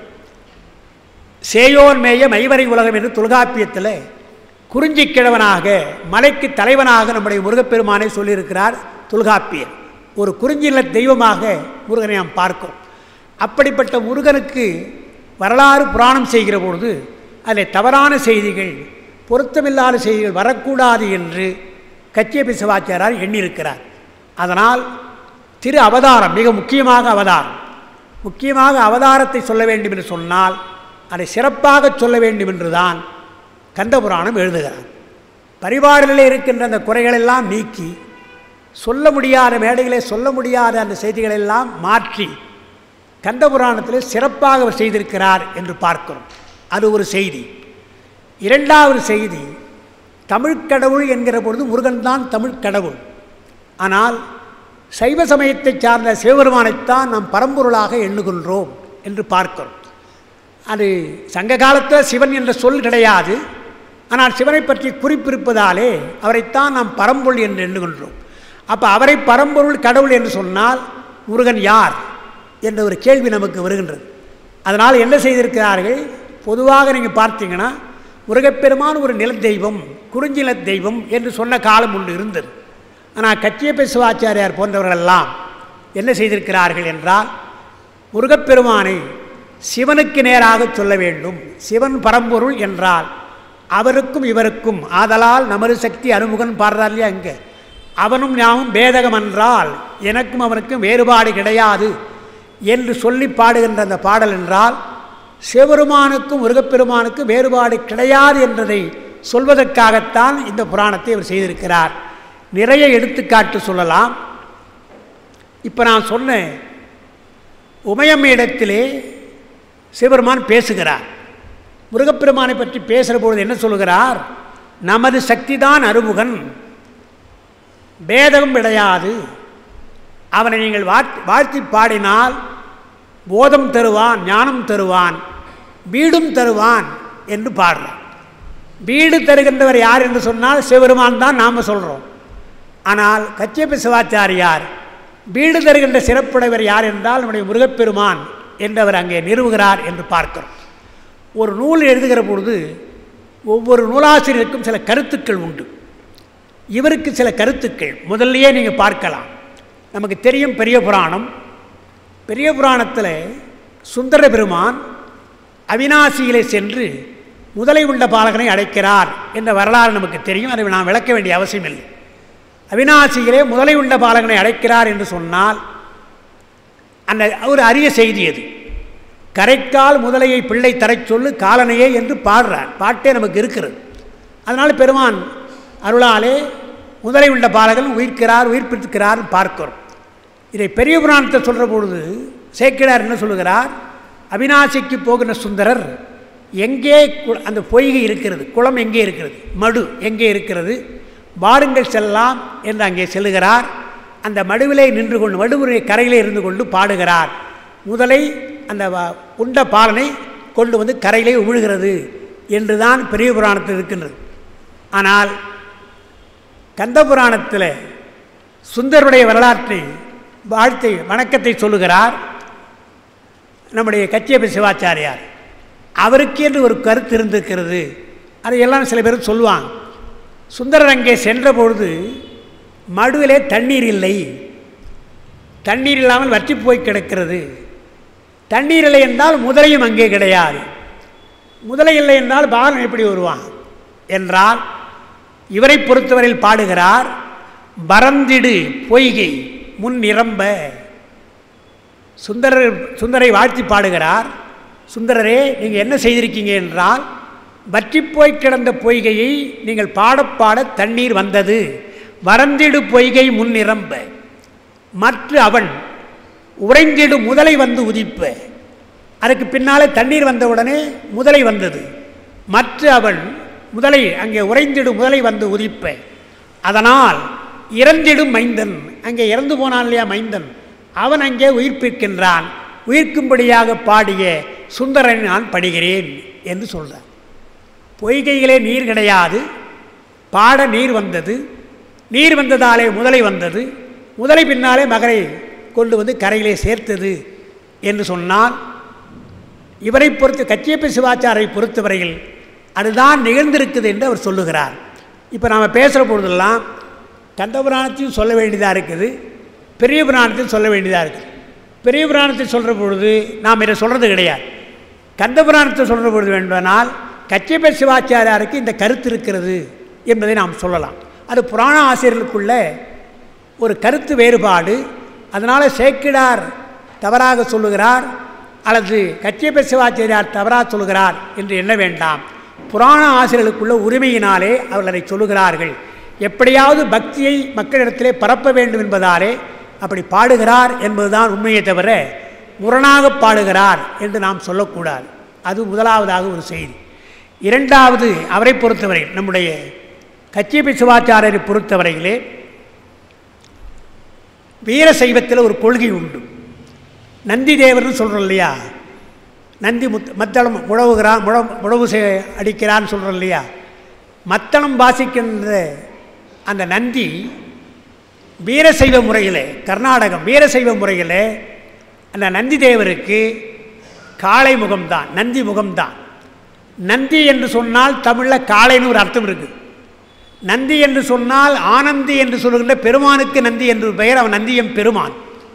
சேயோன் மேய மைவரை உலகம் என்று தொல்காப்பியத்தில் குறிஞ்சிக் கிழவனாக மலைக்கு தலைவனாக நம்முடைய முருகப்பெருமானை சொல்லியிருக்கிறார் தொல்காப்பியர் ஒரு குறிஞ்சில தெய்வமாக முருகனை நாம் பார்க்கிறோம் அப்படிப்பட்ட முருகனுக்கு வரலாறு புராணம் செய்கிற பொழுது அதில் தவறான செய்திகள் பொருத்தமில்லாத செய்திகள் வரக்கூடாது என்று கச்சியப்பி சிவாச்சாரியார் எண்ணியிருக்கிறார் அதனால் திரு அவதாரம் மிக முக்கியமாக அவதாரம் முக்கியமாக அவதாரத்தை சொல்ல வேண்டும் என்று சொன்னால் அதை சிறப்பாக சொல்ல வேண்டும் என்றுதான் கந்தபுராணம் எழுதுகிறார் பரிபாடலில் இருக்கின்ற அந்த குறைகளெல்லாம் நீக்கி சொல்ல முடியாத மேடைகளை சொல்ல முடியாத அந்த செய்திகளெல்லாம் மாற்றி கந்தபுராணத்தில் சிறப்பாக அவர் செய்திருக்கிறார் என்று பார்க்கிறோம் அது ஒரு செய்தி இரண்டாவது செய்தி தமிழ்க்கடவுள் என்கிற பொழுது முருகன் தான் தமிழ்க்கடவுள் ஆனால் சைவ சமயத்தை சார்ந்த சிவபெருமானைத்தான் நாம் பரம்பொருளாக எண்ணுகின்றோம் என்று பார்க்கிறோம் அது சங்க காலத்தில் சிவன் என்ற சொல் கிடையாது ஆனால் சிவனை பற்றி குறிப்பிருப்பதாலே அவரைத்தான் நாம் பரம்பொருள் என்று எண்ணுகின்றோம் அப்போ அவரை பரம்பொருள் கடவுள் என்று சொன்னால் முருகன் யார் என்ற ஒரு கேள்வி நமக்கு வருகின்றது அதனால் என்ன செய்திருக்கிறார்கள் பொதுவாக நீங்கள் பார்த்தீங்கன்னா முருகப்பெருமான் ஒரு நில தெய்வம் குறிஞ்சில தெய்வம் என்று சொன்ன காலம் ஒன்று இருந்தது ஆனால் கச்சியப்ப சிவாச்சாரியார் போன்றவர்களெல்லாம் என்ன செய்திருக்கிறார்கள் என்றால் முருகப்பெருமானை சிவனுக்கு நேராக சொல்ல வேண்டும் சிவன் பரம்பொருள் என்றால் அவருக்கும் இவருக்கும் ஆதலால் நமது சக்தி அனுமுகன் பாடுறார் இல்லையா இங்கே அவனும் ஞாவும் பேதகம் என்றால் எனக்கும் அவனுக்கும் வேறுபாடு கிடையாது என்று சொல்லி பாடுகின்ற அந்த பாடல் என்றால் சிவபெருமானுக்கும் முருகப்பெருமானுக்கும் வேறுபாடு கிடையாது என்றதை சொல்வதற்காகத்தான் இந்த புராணத்தை அவர் செய்திருக்கிறார் நிறைய எடுத்துக்காட்டு சொல்லலாம் இப்போ நான் சொன்னேன் உமையம்மையிடத்திலே சிவபெருமான் பேசுகிறார் முருகப்பெருமானை பற்றி பேசுகிற பொழுது என்ன சொல்கிறார் நமது சக்தி தான் அருமுகன் பேதம் கிடையாது அவனை நீங்கள் வாழ்த்தி வாழ்த்தி பாடினால் போதம் தருவான் ஞானம் தருவான் வீடும் தருவான் என்று பாடுறான் வீடு தருகின்றவர் யார் என்று சொன்னால் சிவபெருமான் தான் நாம் சொல்கிறோம் ஆனால் கச்சியப்ப சிவாச்சாரியார் வீடு தருகின்ற சிறப்புடையவர் யார் என்றால் நம்முடைய முருகப்பெருமான் என்றவர் அங்கே நிறுவுகிறார் என்று பார்க்கிறோம் ஒரு நூல் எழுதுகிற பொழுது ஒவ்வொரு நூலாசிரியருக்கும் சில கருத்துக்கள் உண்டு இவருக்கு சில கருத்துக்கள் முதல்லையே நீங்கள் பார்க்கலாம் நமக்கு தெரியும் பெரிய புராணம் பெரிய புராணத்தில் சுந்தர பெருமான் அவினாசியிலே சென்று முதலை உள்ள பாலகனை அடைக்கிறார் என்ற வரலாறு நமக்கு தெரியும் அதை நாம் விளக்க வேண்டிய அவசியம் இல்லை அவினாசியிலே முதலை உள்ள பாலகனை அடைக்கிறார் என்று சொன்னால் அந்த ஒரு அரிய செய்தி அது கரைக்கால் முதலையை பிள்ளை தரச் சொல்லு காலனையே என்று பாடுறார் பாட்டே நமக்கு இருக்கிறது அதனால் பெருமான் அருளாலே முதலை உள்ள பாலகன் உயிர்க்கிறார் உயிர்ப்பித்திருக்கிறார் பார்க்கிறோம் இதை பெரிய புராணத்தை சொல்கிற பொழுது சேக்கிடார் என்ன சொல்லுகிறார் அவினாசிக்கு போகிற சுந்தரர் எங்கே கு- அந்த பொய்கை இருக்கிறது குளம் எங்கே இருக்கிறது மடு எங்கே இருக்கிறது வாருங்கள் செல்லலாம் என்று அங்கே செல்லுகிறார் அந்த மடுவிலே நின்று கொண்டு மடுவுடைய கரையிலே இருந்து கொண்டு பாடுகிறார் முதலை அந்த வ- உண்ட பாலனை கொண்டு வந்து கரையிலே விழுகிறது என்று தான் பெரிய புராணத்தில் இருக்கின்றது ஆனால் கந்த புராணத்தில் சுந்தருடைய வரலாற்றை வாழ்த்தை வணக்கத்தை சொல்லுகிறார் நம்முடைய கச்சியப்ப சிவாச்சாரியார் அவருக்கு என்று ஒரு கருத்து இருந்திருக்கிறது அதையெல்லாம் சில பேர் சொல்லுவாங்க சுந்தரர் அங்கே சென்ற பொழுது மடுவிலே தண்ணீர் இல்லை தண்ணீர் இல்லாமல் வற்றி போய் கிடக்கிறது தண்ணீர் இல்லை என்றால் முதலையும் அங்கே கிடையாது முதலை இல்லை என்றால் பாலன் எப்படி வருவான் என்றால் இவரை பொறுத்தவரையில் பாடுகிறார் பரந்திடு பொய்கை முன் நிரம்ப சுந்தரர் சுந்தரை வாழ்த்தி பாடுகிறார் சுந்தரரே நீங்கள் என்ன செய்திருக்கீங்க என்றால் வற்றிப்போய் கிடந்த பொய்கையை நீங்கள் பாடப் பாட தண்ணீர் வந்தது வரந்திடு பொய்கை முன் நிரம்ப மற்ற அவன் உறைந்திடு முதலை வந்து உதிப்ப அதுக்கு பின்னாலே தண்ணீர் வந்தவுடனே முதலை வந்தது மற்ற அவன் முதலை அங்கே உறைந்திடு முதலை வந்து உதிப்ப அதனால் இறந்திடும் மைந்தன் அங்கே இறந்து போனான் இல்லையா மைந்தன் அவன் அங்கே உயிர்ப்பிக்கின்றான் உயிர்க்கும்படியாக பாடிய சுந்தரன் நான் படுகிறேன் என்று சொல்கிறான் பொய்கையிலே நீர் கிடையாது பாட நீர் வந்தது நீர் வந்ததாலே முதலை வந்தது முதலை பின்னாலே மகரை கொண்டு வந்து கரையிலே சேர்த்தது என்று சொன்னால் இவரை பொறுத்து கச்சியப்ப சிவாச்சாரை பொறுத்தவரையில் அதுதான் நிகழ்ந்திருக்குது என்று அவர் சொல்லுகிறார் இப்போ நாம் பேசுகிற பொழுதெல்லாம் கந்த புராணத்தையும் சொல்ல வேண்டியதாக இருக்குது பெரிய புராணத்தையும் சொல்ல வேண்டியதாக இருக்குது பெரிய புராணத்தை சொல்கிற பொழுது நாம் இதை சொல்கிறது கிடையாது கந்த புராணத்தை சொல்கிற பொழுது வேண்டுமானால் கச்சியப்ப சிவாச்சாரியாருக்கு இந்த கருத்து இருக்கிறது என்பதை நாம் சொல்லலாம் அது புராண ஆசிரியர்களுக்குள்ள ஒரு கருத்து வேறுபாடு அதனால் சேக்கிடார் தவறாக சொல்லுகிறார் அல்லது கச்சியப்ப சிவாச்சாரியார் தவறாக சொல்லுகிறார் என்று எண்ண வேண்டாம் புராண ஆசிரியர்களுக்குள்ள உரிமையினாலே அவர்கள் அதை சொல்லுகிறார்கள் எப்படியாவது பக்தியை மக்களிடத்திலே பரப்ப வேண்டும் என்பதாலே அப்படி பாடுகிறார் என்பதுதான் உண்மையை தவிர முரணாக பாடுகிறார் என்று நாம் சொல்லக்கூடாது அது முதலாவதாக ஒரு செய்தி இரண்டாவது அவரை பொறுத்தவரை நம்முடைய கச்சியப்ப சிவாச்சாரியரை பொறுத்தவரையிலே வீர சைவத்தில் ஒரு கொள்கை உண்டு நந்தி தேவர்னு சொல்கிறோம் இல்லையா நந்தி முத் மத்தளம் முழவுகிறான் முழ முழவு செய் அடிக்கிறான்னு சொல்கிறோம் இல்லையா மத்தளம் வாசிக்கின்ற அந்த நந்தி வீரசைவ முறையில் கர்நாடகம் வீரசைவ முறையில் அந்த நந்தி தேவருக்கு காளை முகம்தான் நந்தி முகம்தான் நந்தி என்று சொன்னால் தமிழில் காளைன்னு ஒரு அர்த்தம் இருக்குது நந்தி என்று சொன்னால் ஆனந்தி என்று சொல்லுகின்ற பெருமானுக்கு நந்தி என்று பெயர் அவன் நந்தியம் பெருமான்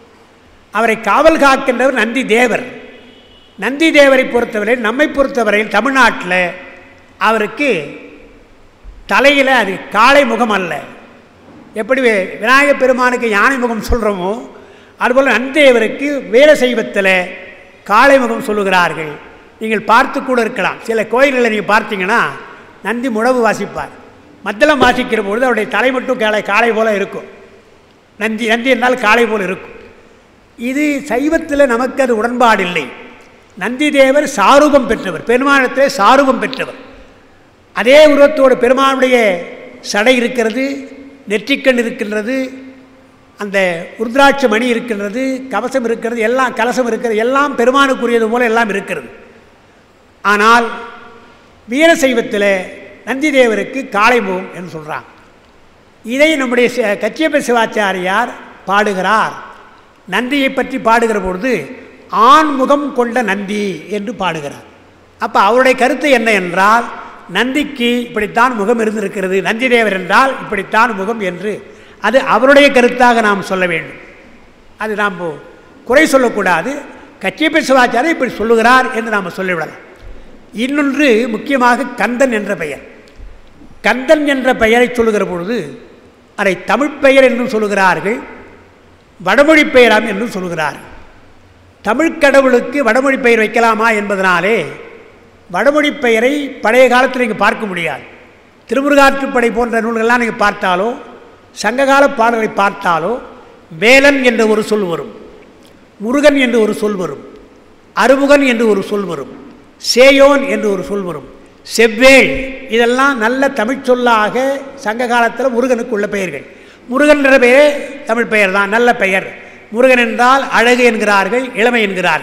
அவரை காவல் காக்கின்றவர் நந்தி தேவர் நந்தி தேவரை பொறுத்தவரை நம்மை பொறுத்தவரையில் தமிழ்நாட்டில் அவருக்கு தலையில் அது காளை முகம் அல்ல எப்படி வி- விநாயகப் பெருமானுக்கு யானை முகம் சொல்கிறோமோ அதுபோல் நந்தேவருக்கு வீர சைவத்தில் காளை முகம் சொல்லுகிறார்கள் நீங்கள் பார்த்து கூட இருக்கலாம் சில கோயில்களில் நீங்கள் பார்த்தீங்கன்னா நந்தி முழவு வாசிப்பார் மத்தளம் வாசிக்கிற பொழுது அவருடைய தலை மட்டும் காளை காளை போல் இருக்கும் நந்தி நந்தி என்றால் காளை போல் இருக்கும் இது சைவத்தில் நமக்கு அது உடன்பாடில்லை நந்தி தேவர் சாரூபம் பெற்றவர் பெருமானத்திலே சாரூபம் பெற்றவர் அதே உருவத்தோடு பெருமானுடைய சடை இருக்கிறது நெற்றிக்கண் இருக்கின்றது அந்த உருத்ராட்ச மணி இருக்கின்றது கவசம் இருக்கிறது எல்லாம் கலசம் இருக்கிறது எல்லாம் பெருமானுக்குரியது போல எல்லாம் இருக்கிறது ஆனால் வீரசைவத்தில் நந்திதேவருக்கு காளை முகம் என்று சொல்கிறாங்க இதை நம்முடைய சி- கச்சியப்ப சிவாச்சாரியார் பாடுகிறார் நந்தியை பற்றி பாடுகிற பொழுது ஆண்முகம் கொண்ட நந்தி என்று பாடுகிறார் அப்போ அவருடைய கருத்து என்ன என்றால் நந்திக்கு இப்படித்தான் முகம் இருந்திருக்கிறது நந்தி தேவர் என்றால் இப்படித்தான் முகம் என்று அது அவருடைய கருத்தாக நாம் சொல்ல வேண்டும் அது நாம் போ- குறை சொல்லக்கூடாது கச்சியப்ப சிவாச்சாரியர் இப்படி சொல்லுகிறார் என்று நாம் சொல்லிவிடலாம் இன்னொன்று முக்கியமாக கந்தன் என்ற பெயர் கந்தன் என்ற பெயரை சொல்லுகிற பொழுது அதை தமிழ் பெயர் என்றும் சொல்லுகிறார்கள் வடமொழி பெயராம் என்றும் சொல்லுகிறார்கள் தமிழ் கடவுளுக்கு வடமொழி பெயர் வைக்கலாமா என்பதனாலே வடமொழி பெயரை பழைய காலத்தில் நீங்கள் பார்க்க முடியாது திருமுருகாற்றுப்படை போன்ற நூல்கள்லாம் நீங்கள் பார்த்தாலோ சங்ககால பாடல்களை பார்த்தாலோ வேலன் என்ற ஒரு சொல் வரும் முருகன் என்று ஒரு சொல் வரும் அருமுகன் என்று ஒரு சொல் வரும் சேயோன் என்று ஒரு சொல் வரும் செவ்வேள் இதெல்லாம் நல்ல தமிழ் சொல்லாக சங்க காலத்தில் முருகனுக்கு உள்ள பெயர்கள் முருகன் என்ற பெயரே தமிழ் பெயர் தான் நல்ல பெயர் முருகன் என்றால் அழகு என்கிறார்கள் இளமை என்கிறார்கள்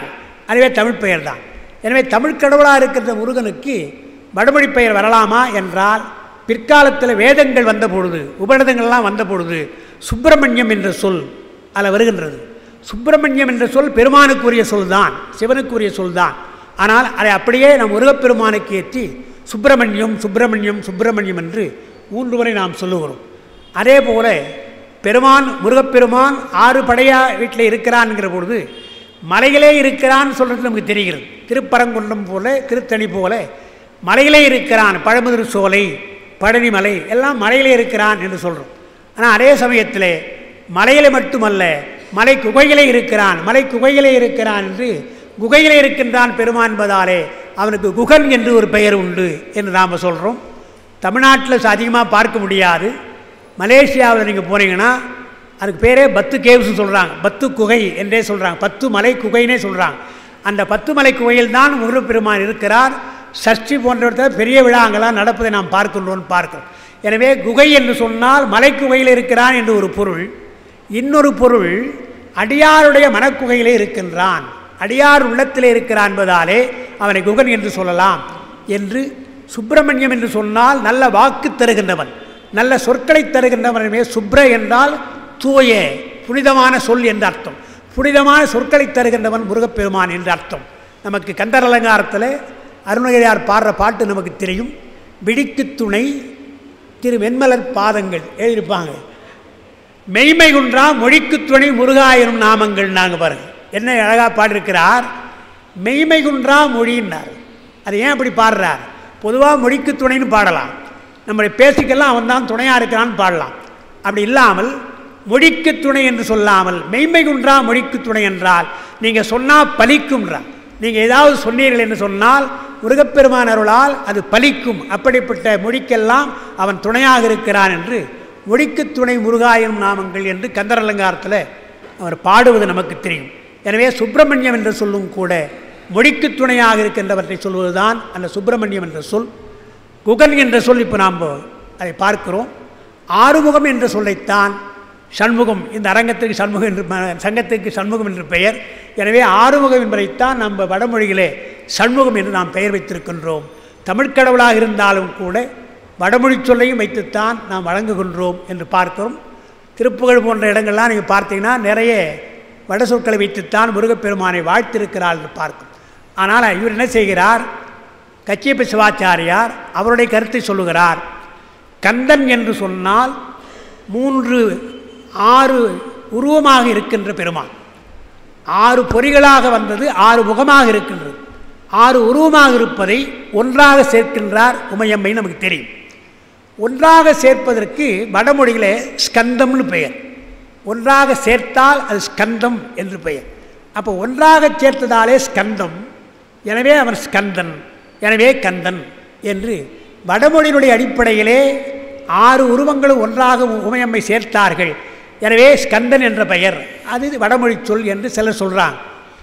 அதுவே தமிழ் பெயர் தான் எனவே தமிழ் கடவுளாக இருக்கின்ற முருகனுக்கு வடமொழி பெயர் வரலாமா என்றால் பிற்காலத்தில் வேதங்கள் வந்த பொழுது உபநிடதங்கள்லாம் வந்த பொழுது சுப்பிரமணியம் என்ற சொல் அதில் வருகின்றது சுப்பிரமணியம் என்ற சொல் பெருமானுக்குரிய சொல் தான் சிவனுக்குரிய சொல் தான் ஆனால் அதை அப்படியே நம் முருகப்பெருமானுக்கு ஏற்றி சுப்பிரமணியம் சுப்பிரமணியம் சுப்பிரமணியம் என்று மூன்று முறை நாம் சொல்லுகிறோம் அதே போல பெருமான் முருகப்பெருமான் ஆறு படையா வீட்டில் இருக்கிறான்ங்கிற பொழுது மலையிலே இருக்கிறான்னு சொல்கிறது நமக்கு தெரிகிறது திருப்பரங்குன்றம் போல திருத்தணி போல மலையிலே இருக்கிறான் பழமுதிர் சோலை பழனிமலை எல்லாம் மலையிலே இருக்கிறான் என்று சொல்கிறோம் ஆனால் அதே சமயத்தில் மலையிலே மட்டுமல்ல மலை குகையிலே இருக்கிறான் மலை குகையிலே இருக்கிறான் என்று குகையிலே இருக்கின்றான் பெருமான் என்பதாலே அவனுக்கு குகன் என்று ஒரு பெயர் உண்டு என்று நாம் சொல்கிறோம் தமிழ்நாட்டில் அதிகமாக பார்க்க முடியாது மலேசியாவில் நீங்கள் போனீங்கன்னா அதுக்கு பேரே பத்து கேவ்ஸ்னு சொல்கிறாங்க பத்து குகை என்றே சொல்கிறாங்க பத்து மலை குகைனே சொல்கிறாங்க அந்த பத்து மலை குகையில் தான் முருகப்பெருமான் இருக்கிறார் சஷ்டி போன்றவற்றை பெரிய விழாங்களாம் நடப்பதை நாம் பார்க்கின்றோம் பார்க்கிறோம் எனவே குகை என்று சொன்னால் மலை குகையில் இருக்கிறான் என்று ஒரு பொருள் இன்னொரு பொருள் அடியாருடைய மனக்குகையிலே இருக்கின்றான் அடியார் உள்ளத்திலே இருக்கிறான் என்பதாலே அவனை குகன் என்று சொல்லலாம் என்று சுப்பிரமணியம் என்று சொன்னால் நல்ல வாக்கு தருகின்றவன் நல்ல சொற்களை தருகின்றவன் எனவே சுப்ர என்றால் தூய புனிதமான சொல் என்று அர்த்தம் புனிதமான சொற்களை தருகின்றவன் முருகப்பெருமான் என்று அர்த்தம் நமக்கு கந்தர் அலங்காரத்தில் அருணகிரியார் பாடுற பாட்டு நமக்கு தெரியும் விடிக்கு துணை திரு வெண்மலர் பாதங்கள் எழுதியிருப்பாங்க மெய்மை குன்றா மொழிக்கு துணை முருகாயிரும் நாமங்கள் நாங்கள் பாருங்க என்ன அழகாக பாடியிருக்கிறார் மெய்மை குன்றா மொழின்னார் அது ஏன் அப்படி பாடுறார் பொதுவாக மொழிக்கு துணைன்னு பாடலாம் நம்முடைய பேசிக்கெல்லாம் அவன் தான் துணையாக இருக்கிறான்னு பாடலாம் அப்படி இல்லாமல் மொழிக்கு துணை என்று சொல்லாமல் மெய்மை குன்றா மொழிக்கு துணை என்றால் நீங்கள் சொன்னால் பலிக்கும்ன்றார் நீங்கள் ஏதாவது சொன்னீர்கள் என்று சொன்னால் முருகப்பெருமான் அருளால் அது பலிக்கும் அப்படிப்பட்ட மொழிக்கெல்லாம் அவன் துணையாக இருக்கிறான் என்று மொழிக்கு துணை முருகாயினும் நாமங்கள் என்று கந்தர் அலங்காரத்தில் அவர் பாடுவது நமக்கு தெரியும் எனவே சுப்பிரமணியம் என்று சொல்லும் கூட மொழிக்கு துணையாக இருக்கின்றவற்றை சொல்வதுதான் அந்த சுப்பிரமணியம் என்ற சொல் குகன் என்ற சொல் இப்போ நாம் அதை பார்க்கிறோம் ஆறுமுகம் என்ற சொல்லைத்தான் சண்முகம் இந்த அரங்கத்திற்கு சண்முகம் என்று ம- சங்கத்திற்கு சண்முகம் என்று பெயர் எனவே ஆறுமுகம் என்பதைத்தான் நம்ம வடமொழியிலே சண்முகம் என்று நாம் பெயர் வைத்திருக்கின்றோம் தமிழ்க் கடவுளாக இருந்தாலும் கூட வடமொழி சொல்லையும் வைத்துத்தான் நாம் வழங்குகின்றோம் என்று பார்க்கிறோம் திருப்புகழ் போன்ற இடங்கள்லாம் நீங்கள் பார்த்தீங்கன்னா நிறைய வட சொற்களை வைத்துத்தான் முருகப்பெருமானை வாழ்த்திருக்கிறார் என்று பார்க்கும் ஆனால் இவர் என்ன செய்கிறார் கச்சியப்ப சிவாச்சாரியார் அவருடைய கருத்தை சொல்லுகிறார் கந்தன் என்று சொன்னால் மூன்று ஆறு உருவமாக இருக்கின்ற பெருமான் ஆறு பொறிகளாக வந்தது ஆறு முகமாக இருக்கின்றது ஆறு உருவமாக இருப்பதை ஒன்றாக சேர்க்கின்றார் உமையம்மை நமக்கு தெரியும் ஒன்றாக சேர்ப்பதற்கு வடமொழியிலே ஸ்கந்தம்னு பெயர் ஒன்றாக சேர்த்தால் அது ஸ்கந்தம் என்று பெயர் அப்போ ஒன்றாக சேர்த்ததாலே ஸ்கந்தம் எனவே அவன் ஸ்கந்தன் எனவே கந்தன் என்று வடமொழியினுடைய அடிப்படையிலே ஆறு உருவங்களும் ஒன்றாக உமையம்மை சேர்த்தார்கள் எனவே ஸ்கந்தன் என்ற பெயர் அது வடமொழி சொல் என்று சிலர் சொல்கிறாங்க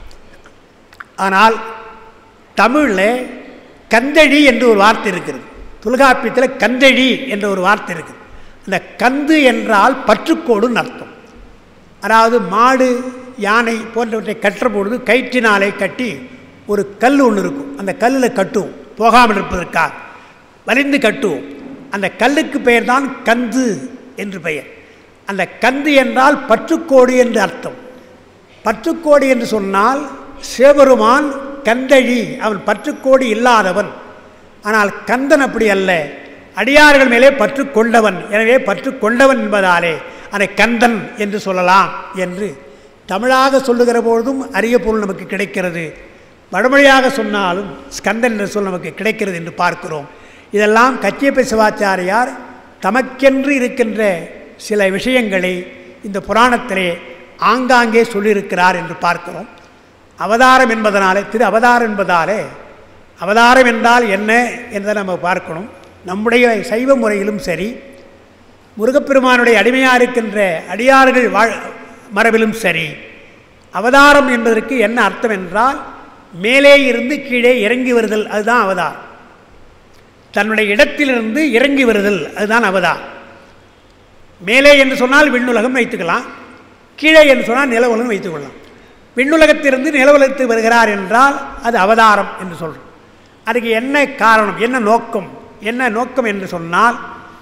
ஆனால் தமிழில் கந்தழி என்று ஒரு வார்த்தை இருக்கிறது தொல்காப்பியத்தில் கந்தழி என்ற ஒரு வார்த்தை இருக்குது அந்த கந்து என்றால் பற்றுக்கோடுன்னு அர்த்தம் அதாவது மாடு யானை போன்றவற்றை கட்டுற பொழுது கயிற்றினாலே கட்டி ஒரு கல் ஒன்று இருக்கும் அந்த கல்லில் கட்டுவோம் போகாமல் இருப்பதற்காக வலிந்து கட்டுவோம் அந்த கல்லுக்கு பெயர் தான் கந்து என்று பெயர் அந்த கந்து என்றால் பற்றுக்கோடு என்று அர்த்தம் பற்றுக்கோடு என்று சொன்னால் சிவபெருமான் கந்தழி அவன் பற்றுக்கோடு இல்லாதவன் ஆனால் கந்தன் அப்படி அல்ல அடியார்கள் மேலே பற்று கொண்டவன் எனவே பற்று கொண்டவன் என்பதாலே அதை கந்தன் என்று சொல்லலாம் என்று தமிழாக சொல்லுகிற பொழுதும் அரிய பொருள் நமக்கு கிடைக்கிறது வடமொழியாக சொன்னாலும் ஸ்கந்தன் என்ற சொல் நமக்கு கிடைக்கிறது என்று பார்க்கிறோம் இதெல்லாம் கச்சியப்ப சிவாச்சாரியார் தமக்கென்று இருக்கின்ற சில விஷயங்களை இந்த புராணத்திலே ஆங்காங்கே சொல்லியிருக்கிறார் என்று பார்க்கிறோம் அவதாரம் என்பதனாலே திரு அவதாரம் என்பதாலே அவதாரம் என்றால் என்ன என்பதை நம்ம பார்க்கணும் நம்முடைய சைவ முறையிலும் சரி முருகப்பெருமானுடைய அடிமையாக இருக்கின்ற அடியார்கள் வாழ் மரபிலும் சரி அவதாரம் என்பதற்கு என்ன அர்த்தம் என்றால் மேலே இருந்து கீழே இறங்கி வருதல் அதுதான் அவதாரம் தன்னுடைய இடத்திலிருந்து இறங்கி வருதல் அதுதான் அவதாரம் மேலே என்று சொன்னால் விண்ணுலகம் வைத்துக்கலாம் கீழே என்று சொன்னால் நில உலகம் வைத்துக்கொள்ளலாம் விண்ணுலகத்திலிருந்து நிலவுலகத்துக்கு வருகிறார் என்றால் அது அவதாரம் என்று சொல்கிறோம் அதுக்கு என்ன காரணம் என்ன நோக்கம் என்ன நோக்கம் என்று சொன்னால்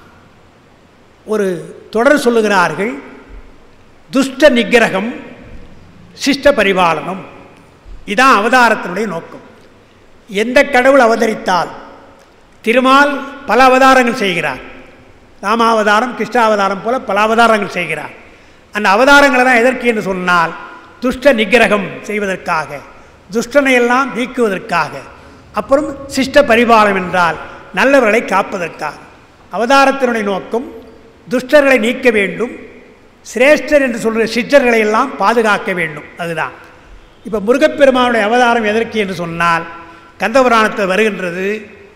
ஒரு தொடர் சொல்லுகிறார்கள் துஷ்ட நிக்கிரகம் சிஷ்ட பரிபாலனம் இதான் அவதாரத்தினுடைய நோக்கம் எந்த கடவுள் அவதரித்தால் திருமால் பல அவதாரங்கள் செய்கிறார் ராமாவதாரம் கிருஷ்ணாவதாரம் போல பல அவதாரங்கள் செய்கிறார் அந்த அவதாரங்களை தான் எதற்கு என்று சொன்னால் துஷ்ட நிக்கிரகம் செய்வதற்காக துஷ்டனை எல்லாம் நீக்குவதற்காக அப்புறம் சிஷ்ட பரிபாலம் என்றால் நல்லவர்களை காப்பதற்காக அவதாரத்தினுடைய நோக்கம் துஷ்டர்களை நீக்க வேண்டும் சிரேஷ்டர் என்று சொல்கிற சிஷ்டர்களை எல்லாம் பாதுகாக்க வேண்டும் அதுதான் இப்போ முருகப்பெருமானுடைய அவதாரம் எதற்கு என்று சொன்னால் கந்தபுராணத்தில் வருகின்றது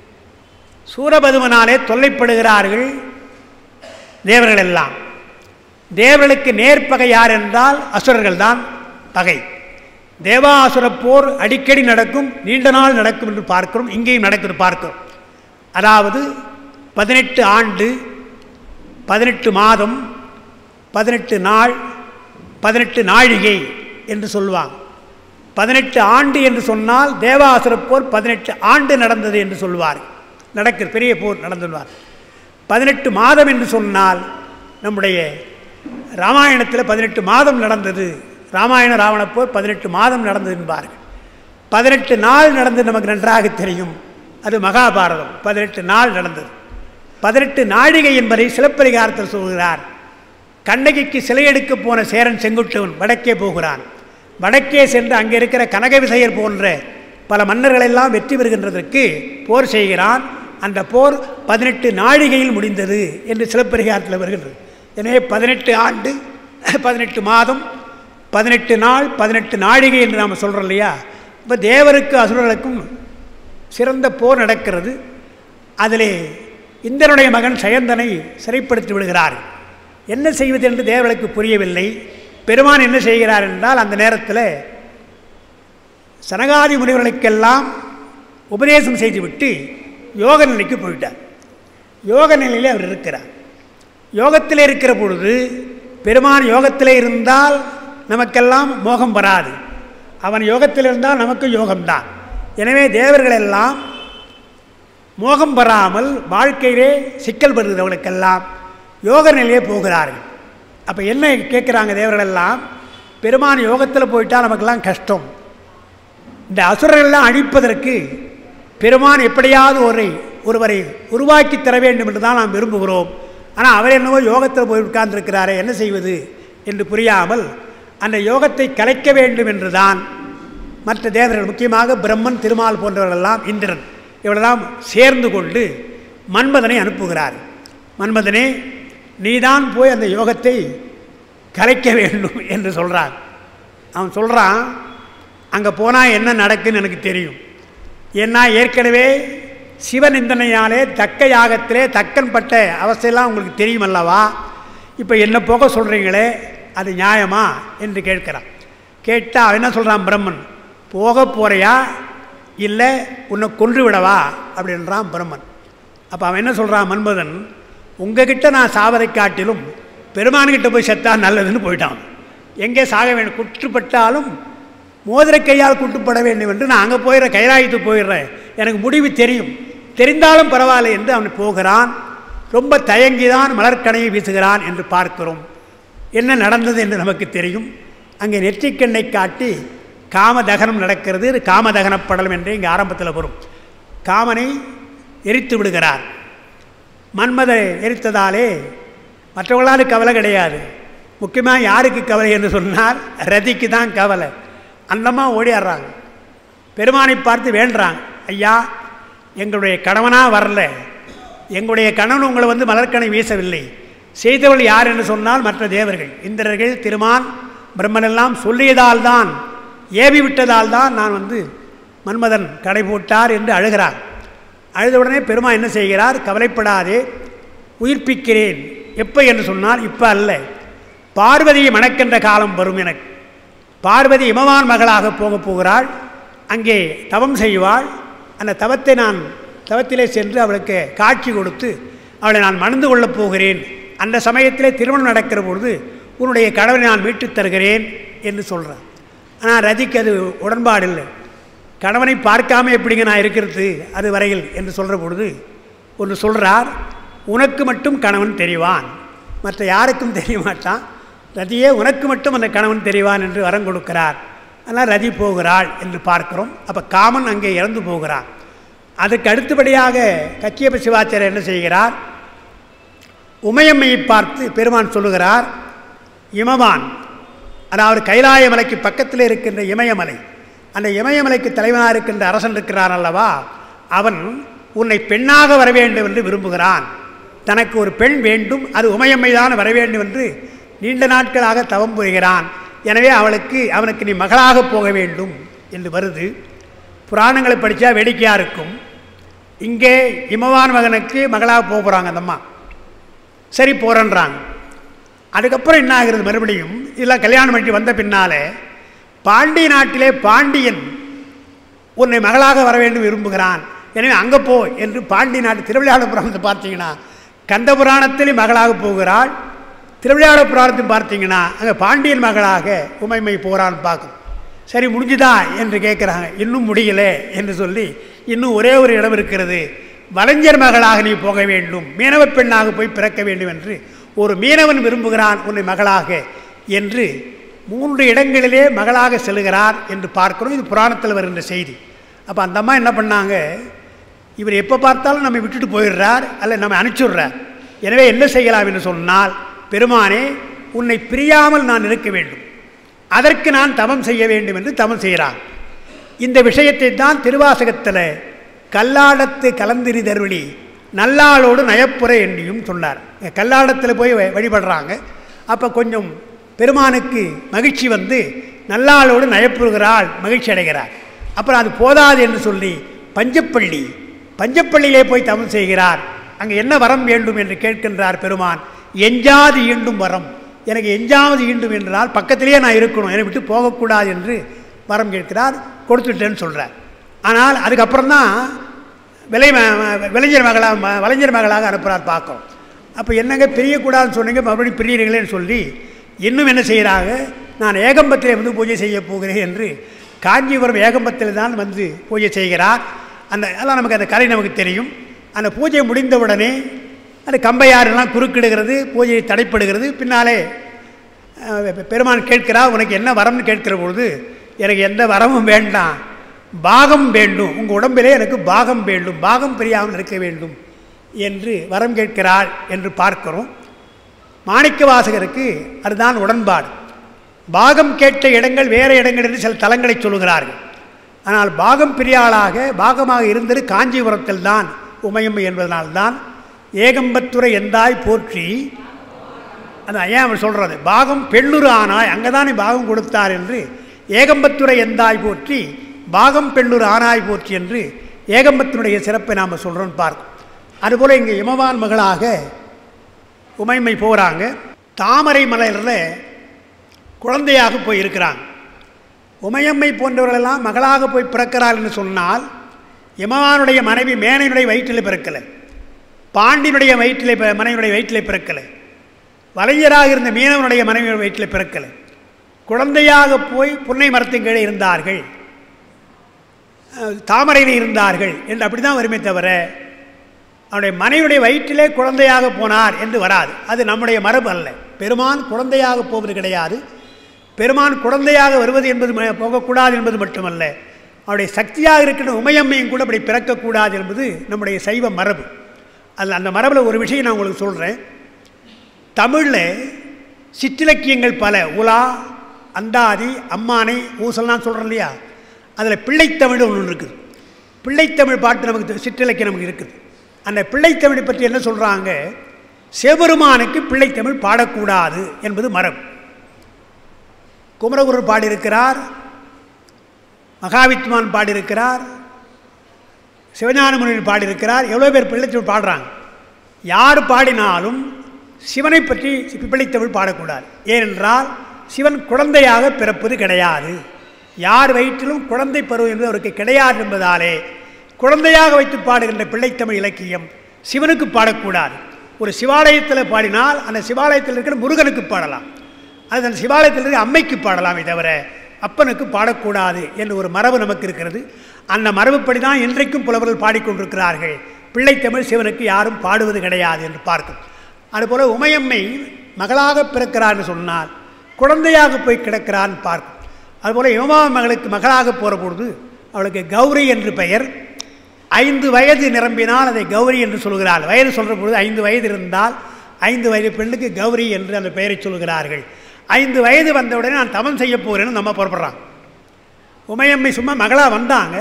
சூரபதுமனாலே தொல்லைப்படுகிறார்கள் தேவர்கள் எல்லாம் தேவர்களுக்கு நேர்பகை யார் என்றால் அசுரர்கள் தான் பகை தேவாசுர போர் அடிக்கடி நடக்கும் நீண்ட நாள் நடக்கும் என்று பார்க்கிறோம் இங்கேயும் நடக்கிறது பார்க்கிறோம் அதாவது பதினெட்டு ஆண்டு பதினெட்டு மாதம் பதினெட்டு நாள் பதினெட்டு நாழிகை என்று சொல்லுவாங்க பதினெட்டு ஆண்டு என்று சொன்னால் தேவாசுர போர் பதினெட்டு ஆண்டு நடந்தது என்று சொல்வார் நடக்கிற பெரிய போர் நடந்துள்ளார் பதினெட்டு மாதம் என்று சொன்னால் நம்முடைய ராமாயணத்தில் பதினெட்டு மாதம் நடந்தது ராமாயண ராவண போர் பதினெட்டு மாதம் நடந்தது என்பார்கள் பதினெட்டு நாள் நடந்தது நமக்கு நன்றாக தெரியும் அது மகாபாரதம் பதினெட்டு நாள் நடந்தது பதினெட்டு நாழிகை என்பதை சிலப்பதிகாரத்தில் சொல்கிறார் கண்ணகிக்கு சிலை எடுக்க போன சேரன் செங்குட்டுவன் வடக்கே போகிறான் வடக்கே சென்று அங்கே இருக்கிற கனக விசையர் போன்ற பல மன்னர்களெல்லாம் வெற்றி பெறுகின்றதற்கு போர் செய்கிறான் அந்த போர் பதினெட்டு நாழிகையில் முடிந்தது என்று சிலப்பதிகாரத்தில் வருகின்றது எனவே பதினெட்டு ஆண்டு பதினெட்டு மாதம் பதினெட்டு நாள் பதினெட்டு நாழிகை என்று நாம் சொல்கிறோம் இல்லையா இப்போ தேவருக்கு அசுரர்களுக்கும் சிறந்த போர் நடக்கிறது அதிலே இந்திரனுடைய மகன் சயந்தனை சிறைப்படுத்தி விடுகிறார் என்ன செய்வது என்று தேவர்களுக்கு புரியவில்லை பெருமான் என்ன செய்கிறார் என்றால் அந்த நேரத்தில் சனகாதி முனிவர்களுக்கெல்லாம் உபதேசம் செய்துவிட்டு யோக நிலைக்கு போயிட்டார் யோக நிலையில் அவர் இருக்கிறார் யோகத்தில் இருக்கிற பொழுது பெருமான் யோகத்தில் இருந்தால் நமக்கெல்லாம் மோகம் வராது அவன் யோகத்தில் இருந்தால் நமக்கு யோகம்தான் எனவே தேவர்கள் எல்லாம் மோகம் வராமல் வாழ்க்கையிலே சிக்கல் வருகிறவர்களுக்கெல்லாம் யோக நிலையே போகிறார்கள் அப்போ என்ன கேட்குறாங்க தேவர்களெல்லாம் பெருமான் யோகத்தில் போயிட்டால் நமக்கெல்லாம் கஷ்டம் இந்த அசுரர்களெல்லாம் அழிப்பதற்கு பெருமான் எப்படியாவது ஒரு ஒருவரை உருவாக்கி தர வேண்டும் என்று தான் நாம் விரும்புகிறோம் ஆனால் அவர் என்னவோ யோகத்தில் போய் உட்கார்ந்திருக்கிறாரே என்ன செய்வது என்று புரியாமல் அந்த யோகத்தை கலைக்க வேண்டும் என்று தான் மற்ற தேவர்கள் முக்கியமாக பிரம்மன் திருமால் போன்றவர்களெல்லாம் இந்திரன் இவளெல்லாம் சேர்ந்து கொண்டு மன்மதனை அனுப்புகிறார் மன்மதனே நீதான் போய் அந்த யோகத்தை கலைக்க வேண்டும் என்று சொல்கிறான் அவன் சொல்கிறான் அங்கே போனால் என்ன நடக்குன்னு எனக்கு தெரியும் ஏன்னா ஏற்கனவே சிவநிந்தனையாலே தக்க யாகத்திலே தக்கன் பட்ட அவஸ்தையெல்லாம் உங்களுக்கு தெரியும் அல்லவா இப்போ என்ன போக சொல்கிறீங்களே அது நியாயமா என்று கேட்கிறான் கேட்டால் அவன் என்ன சொல்கிறான் பிரம்மன் போக போகிறையா இல்லை உன்னை கொன்று விடவா அப்படின்றான் பிரம்மன் அப்போ அவன் என்ன சொல்கிறான் மன்மதன் உங்ககிட்ட நான் சாவதை காட்டிலும் பெருமான்கிட்ட போய் செத்தா நல்லதுன்னு போயிட்டான் எங்கே சாக வேண்டும் குற்றுப்பட்டாலும் மோதிர கையால் குட்டுப்பட வேண்டும் என்று நான் அங்கே போயிடுறேன் கைலாயத்துக்கு போயிடுறேன் எனக்கு முடிவு தெரியும் தெரிந்தாலும் பரவாயில்லை என்று அவன் போகிறான் ரொம்ப தயங்கிதான் மலர்கனையை வீசுகிறான் என்று பார்க்கிறோம் என்ன நடந்தது என்று நமக்கு தெரியும் அங்கே நெற்றிக்கண்ணை காட்டி காமதகனம் நடக்கிறது இது காமதகனப்படலம் என்று இங்கே ஆரம்பத்தில் வரும் காமனை எரித்து விடுகிறார் மன்மதை எரித்ததாலே மற்றவர்களால் கவலை கிடையாது முக்கியமாக யாருக்கு கவலை என்று சொன்னால் ரதிக்கு தான் கவலை அந்தமாக ஓடியாடுறாங்க பெருமானை பார்த்து வேண்டுறாங்க ஐயா எங்களுடைய கணவனாக வரல எங்களுடைய கணவன் உங்களை வந்து மலர்கனை வீசவில்லை செய்தவள் யார் என்று சொன்னால் மற்ற தேவர்கள் இந்திரர்கள் திருமான் பிரம்மனெல்லாம் சொல்லியதால் தான் ஏவி விட்டதால் தான் நான் வந்து மன்மதன் கடை போட்டார் என்று அழுகிறார் அழுதவுடனே பெருமா என்ன செய்கிறார் கவலைப்படாதே உயிர்ப்பிக்கிறேன் எப்போ என்று சொன்னால் இப்போ அல்ல பார்வதியை மணக்கின்ற காலம் வரும் எனக்கு பார்வதி இமவான் மகளாக போகப் போகிறாள் அங்கே தவம் செய்வாள் அந்த தவத்தை நான் தவத்திலே சென்று அவளுக்கு காட்சி கொடுத்து அவளை நான் மணந்து கொள்ளப் போகிறேன் அந்த சமயத்திலே திருமணம் நடக்கிற பொழுது உன்னுடைய கடவுளை நான் மீட்டுத் தருகிறேன் என்று சொல்கிறான் ஆனால் ரதிக்கு அது உடன்பாடு இல்லை கணவனை பார்க்காம எப்படிங்க நான் இருக்கிறது அது வரையில் என்று சொல்கிற பொழுது ஒன்று சொல்கிறார் உனக்கு மட்டும் கணவன் தெரிவான் மற்ற யாருக்கும் தெரிய மாட்டான் ரதியே உனக்கு மட்டும் அந்த கணவன் தெரிவான் என்று வரம் கொடுக்கிறார் ஆனால் ரதி போகிறாள் என்று பார்க்கிறோம் அப்போ காமன் அங்கே இறந்து போகிறான் அதுக்கு அடுத்தபடியாக கச்சியப்ப சிவாச்சாரியர் என்ன செய்கிறார் உமையம்மையை பார்த்து பெருமான் சொல்லுகிறார் இமவான் அதாவது கைலாய மலைக்கு பக்கத்தில் இருக்கின்ற இமயமலை அந்த இமயமலைக்கு தலைவனாக இருக்கின்ற அரசன் இருக்கிறான் அல்லவா அவன் உன்னை பெண்ணாக வர வேண்டும் என்று விரும்புகிறான் தனக்கு ஒரு பெண் வேண்டும் அது உமையம்மை தான் வர வேண்டும் என்று நீண்ட நாட்களாக தவம் புரிகிறான் எனவே அவளுக்கு அவனுக்கு நீ மகளாக போக வேண்டும் என்று வருது புராணங்களை படித்தா வேடிக்கையாக இருக்கும் இங்கே இமவான் மகனுக்கு மகளாக போக போகிறாங்க அந்த அம்மா சரி போகிறன்றாங்க அதுக்கப்புறம் என்ன ஆகிறது மறுபடியும் இதெல்லாம் கல்யாணம் பண்ணி வந்த பின்னாலே பாண்டிய நாட்டிலே பாண்டியன் உன்னை மகளாக வர வேண்டும் விரும்புகிறான் எனவே அங்கே போ என்று பாண்டிய நாட்டு திருவிளையாட புராணத்தை பார்த்தீங்கன்னா கந்த புராணத்திலே மகளாக போகிறாள் திருவிளையாட புராணத்தை பார்த்தீங்கன்னா அங்கே பாண்டியன் மகளாக உமைமை போகிறான்னு பார்க்கும் சரி முடிஞ்சுதா என்று கேட்குறாங்க இன்னும் முடியல என்று சொல்லி இன்னும் ஒரே ஒரு இடம் இருக்கிறது வலைஞர் மகளாக நீ போக வேண்டும் மீனவ பெண்ணாக போய் பிறக்க வேண்டும் என்று ஒரு மீனவன் விரும்புகிறான் உன்னை மகளாக என்று மூன்று இடங்களிலே மகளாக செல்கிறார் என்று பார்க்கிறோம் இது புராணத்தில் வருகின்ற செய்தி அப்போ அந்த அம்மா என்ன பண்ணாங்க இவர் எப்போ பார்த்தாலும் நம்மை விட்டுட்டு போயிடுறார் அல்ல நம்ம அனுப்பிச்சுடுறார் எனவே என்ன செய்யலாம் என்று சொன்னால் பெருமானே உன்னை பிரியாமல் நான் இருக்க வேண்டும் அதற்கு நான் தவம் செய்ய வேண்டும் என்று தவம் செய்கிறான் இந்த விஷயத்தை தான் திருவாசகத்தில் கல்லாடத்து கலந்திரி தருவழி நல்லாளோடு நயப்புரை என்றியும் சொன்னார் கல்லாடத்தில் போய் வ- வழிபடுறாங்க அப்போ கொஞ்சம் பெருமானுக்கு மகிழ்ச்சி வந்து நல்லாளோடு நயப்புறுகிறாள் மகிழ்ச்சி அடைகிறார் அப்புறம் அது போதாது என்று சொல்லி பஞ்சப்பள்ளி பஞ்சப்பள்ளியிலே போய் தவம் செய்கிறார் அங்கே என்ன வரம் வேண்டும் என்று கேட்கின்றார் பெருமான் எஞ்சாது ஈண்டும் வரம் எனக்கு எஞ்சாவது ஈண்டும் என்றால் பக்கத்திலேயே நான் இருக்கணும் என்னை விட்டு போகக்கூடாது என்று வரம் கேட்கிறார் கொடுத்துட்டேன்னு சொல்கிறார் ஆனால் அதுக்கப்புறம் தான் விலை ம- ம- விளைஞர் மகளாக ம- வலைஞர் மகளாக அனுப்புகிறார் பார்க்கிறோம் அப்போ என்னங்க பிரியக்கூடாதுன்னு சொன்னீங்க மறுபடியும் பிரியறீங்களேன்னு சொல்லி இன்னும் என்ன செய்கிறாங்க நான் ஏகம்பத்திலே வந்து பூஜை செய்ய போகிறேன் என்று காஞ்சிபுரம் ஏகம்பத்தில் தான் வந்து பூஜை செய்கிறார் அந்த அதெல்லாம் நமக்கு அந்த கதை நமக்கு தெரியும் அந்த பூஜை முடிந்தவுடனே அந்த கம்பையாரெல்லாம் குறுக்கிடுகிறது பூஜையை தடைப்படுகிறது பின்னாலே அஹ், பெ- பெருமான் கேட்கிறா உனக்கு என்ன வரம்னு கேட்கிற பொழுது எனக்கு எந்த வரமும் வேண்டாம் பாகம் வேண்டும் உங்கள் உடம்பிலே எனக்கு பாகம் வேண்டும் பாகம் பிரியாமல் இருக்க வேண்டும் என்று வரம் கேட்கிறாள் என்று பார்க்கிறோம் மாணிக்க வாசகருக்கு அதுதான் உடன்பாடு பாகம் கேட்ட இடங்கள் வேறு இடங்கள் என்று சில தலங்களை சொல்லுகிறார்கள் ஆனால் பாகம் பிரியாளாக பாகமாக இருந்தது காஞ்சிபுரத்தில் தான் உமையம்மை என்பதனால்தான் ஏகம்பத்துறை எந்தாய் போற்றி அதான் ஏன் அவர் சொல்கிறது பாகம் பெண்ணுரு ஆனாய் அங்கே தானே பாகம் கொடுத்தார் என்று ஏகம்பத்துறை எந்தாய் போற்றி பாகம் பெண்ணுரு ஆனாய் போற்றி என்று ஏகம்பத்தினுடைய சிறப்பை நாம் சொல்கிறோன்னு பார்க்கும் அதுபோல் இங்கே இமவான் மகளாக உமைமை போகிறாங்க தாமரை மலையில் குழந்தையாக போய் இருக்கிறாங்க உமையம்மை போன்றவர்களெல்லாம் மகளாக போய் பிறக்கிறாள் என்று சொன்னால் இமவானுடைய மனைவி மேனையினுடைய வயிற்றில் பிறக்கலை பாண்டியனுடைய வயிற்றிலே பி- மனைவியுடைய வயிற்றிலே பிறக்கலை வலைஞராக இருந்த மீனவனுடைய மனைவி வயிற்றில் பிறக்கலை குழந்தையாக போய் புன்னை மரத்தின் கீழே இருந்தார்கள் அஹ், தாமரையில் இருந்தார்கள் என்று அப்படி தான் வருமே தவிர அவனுடைய மனைவியுடைய வயிற்றிலே குழந்தையாக போனார் என்று வராது அது நம்முடைய மரபு அல்ல பெருமான் குழந்தையாக போவது கிடையாது பெருமான் குழந்தையாக வருவது என்பது ம- போகக்கூடாது என்பது மட்டுமல்ல அவருடைய சக்தியாக இருக்கின்ற உமையம்மையும் கூட அப்படி பிறக்கக்கூடாது என்பது நம்முடைய சைவ மரபு அதில் அந்த மரபில் ஒரு விஷயம் நான் உங்களுக்கு சொல்கிறேன் தமிழில் சிற்றிலக்கியங்கள் பல உலா அந்தாதி அம்மானை ஊசல்லாம் சொல்கிறோம் இல்லையா அதில் பிள்ளைத்தமிழ் ஒன்று இருக்குது பிள்ளைத்தமிழ் பாட்டு நமக்கு தெ- சிற்றிலக்கியம் நமக்கு இருக்குது அந்த பிள்ளைத்தமிழை பற்றி என்ன சொல்கிறாங்க சிவபெருமானுக்கு பிள்ளைத்தமிழ் பாடக்கூடாது என்பது மரபு குமரகுரு பாடியிருக்கிறார் மகாவித்வான் பாடியிருக்கிறார் சிவஞான முனிவர் பாடியிருக்கிறார் எவ்வளோ பேர் பிள்ளைத்தமிழ் பாடுறாங்க யார் பாடினாலும் சிவனை பற்றி பிள்ளைத்தமிழ் பாடக்கூடாது ஏனென்றால் சிவன் குழந்தையாக பிறப்பது கிடையாது யார் வயிற்றிலும் குழந்தை பருவம் என்பது அவருக்கு கிடையாது என்பதாலே குழந்தையாக வைத்து பாடுகின்ற பிள்ளைத்தமிழ் இலக்கியம் சிவனுக்கு பாடக்கூடாது ஒரு சிவாலயத்தில் பாடினால் அந்த சிவாலயத்தில் இருக்கிற முருகனுக்கு பாடலாம் அது அந்த சிவாலயத்தில் இருக்கிற அம்மைக்கு பாடலாமே தவிர அப்பனுக்கு பாடக்கூடாது என்று ஒரு மரபு நமக்கு இருக்கிறது அந்த மரபுப்படி தான் இன்றைக்கும் புலவர்கள் பாடிக்கொண்டிருக்கிறார்கள் பிள்ளைத்தமிழ் சிவனுக்கு யாரும் பாடுவது கிடையாது என்று பார்க்கும் அதுபோல் உமையம்மை மகளாக பிறக்கிறான்னு சொன்னால் குழந்தையாக போய் கிடக்கிறான்னு பார்க்கும் அதுபோல் யோமா மகளுக்கு மகளாக போகிற பொழுது அவளுக்கு கௌரி என்று பெயர் ஐந்து வயது நிரம்பினால் அதை கௌரி என்று சொல்கிறாள் வயது சொல்கிற பொழுது ஐந்து வயது இருந்தால் ஐந்து வயது பெண்ணுக்கு கௌரி என்று அந்த பெயரை சொல்கிறார்கள் ஐந்து வயது வந்தவுடனே நான் தவம் செய்ய போகிறேன்னு நம்ம புறப்படுறான் உமையம்மை சும்மா மகளாக வந்தாங்க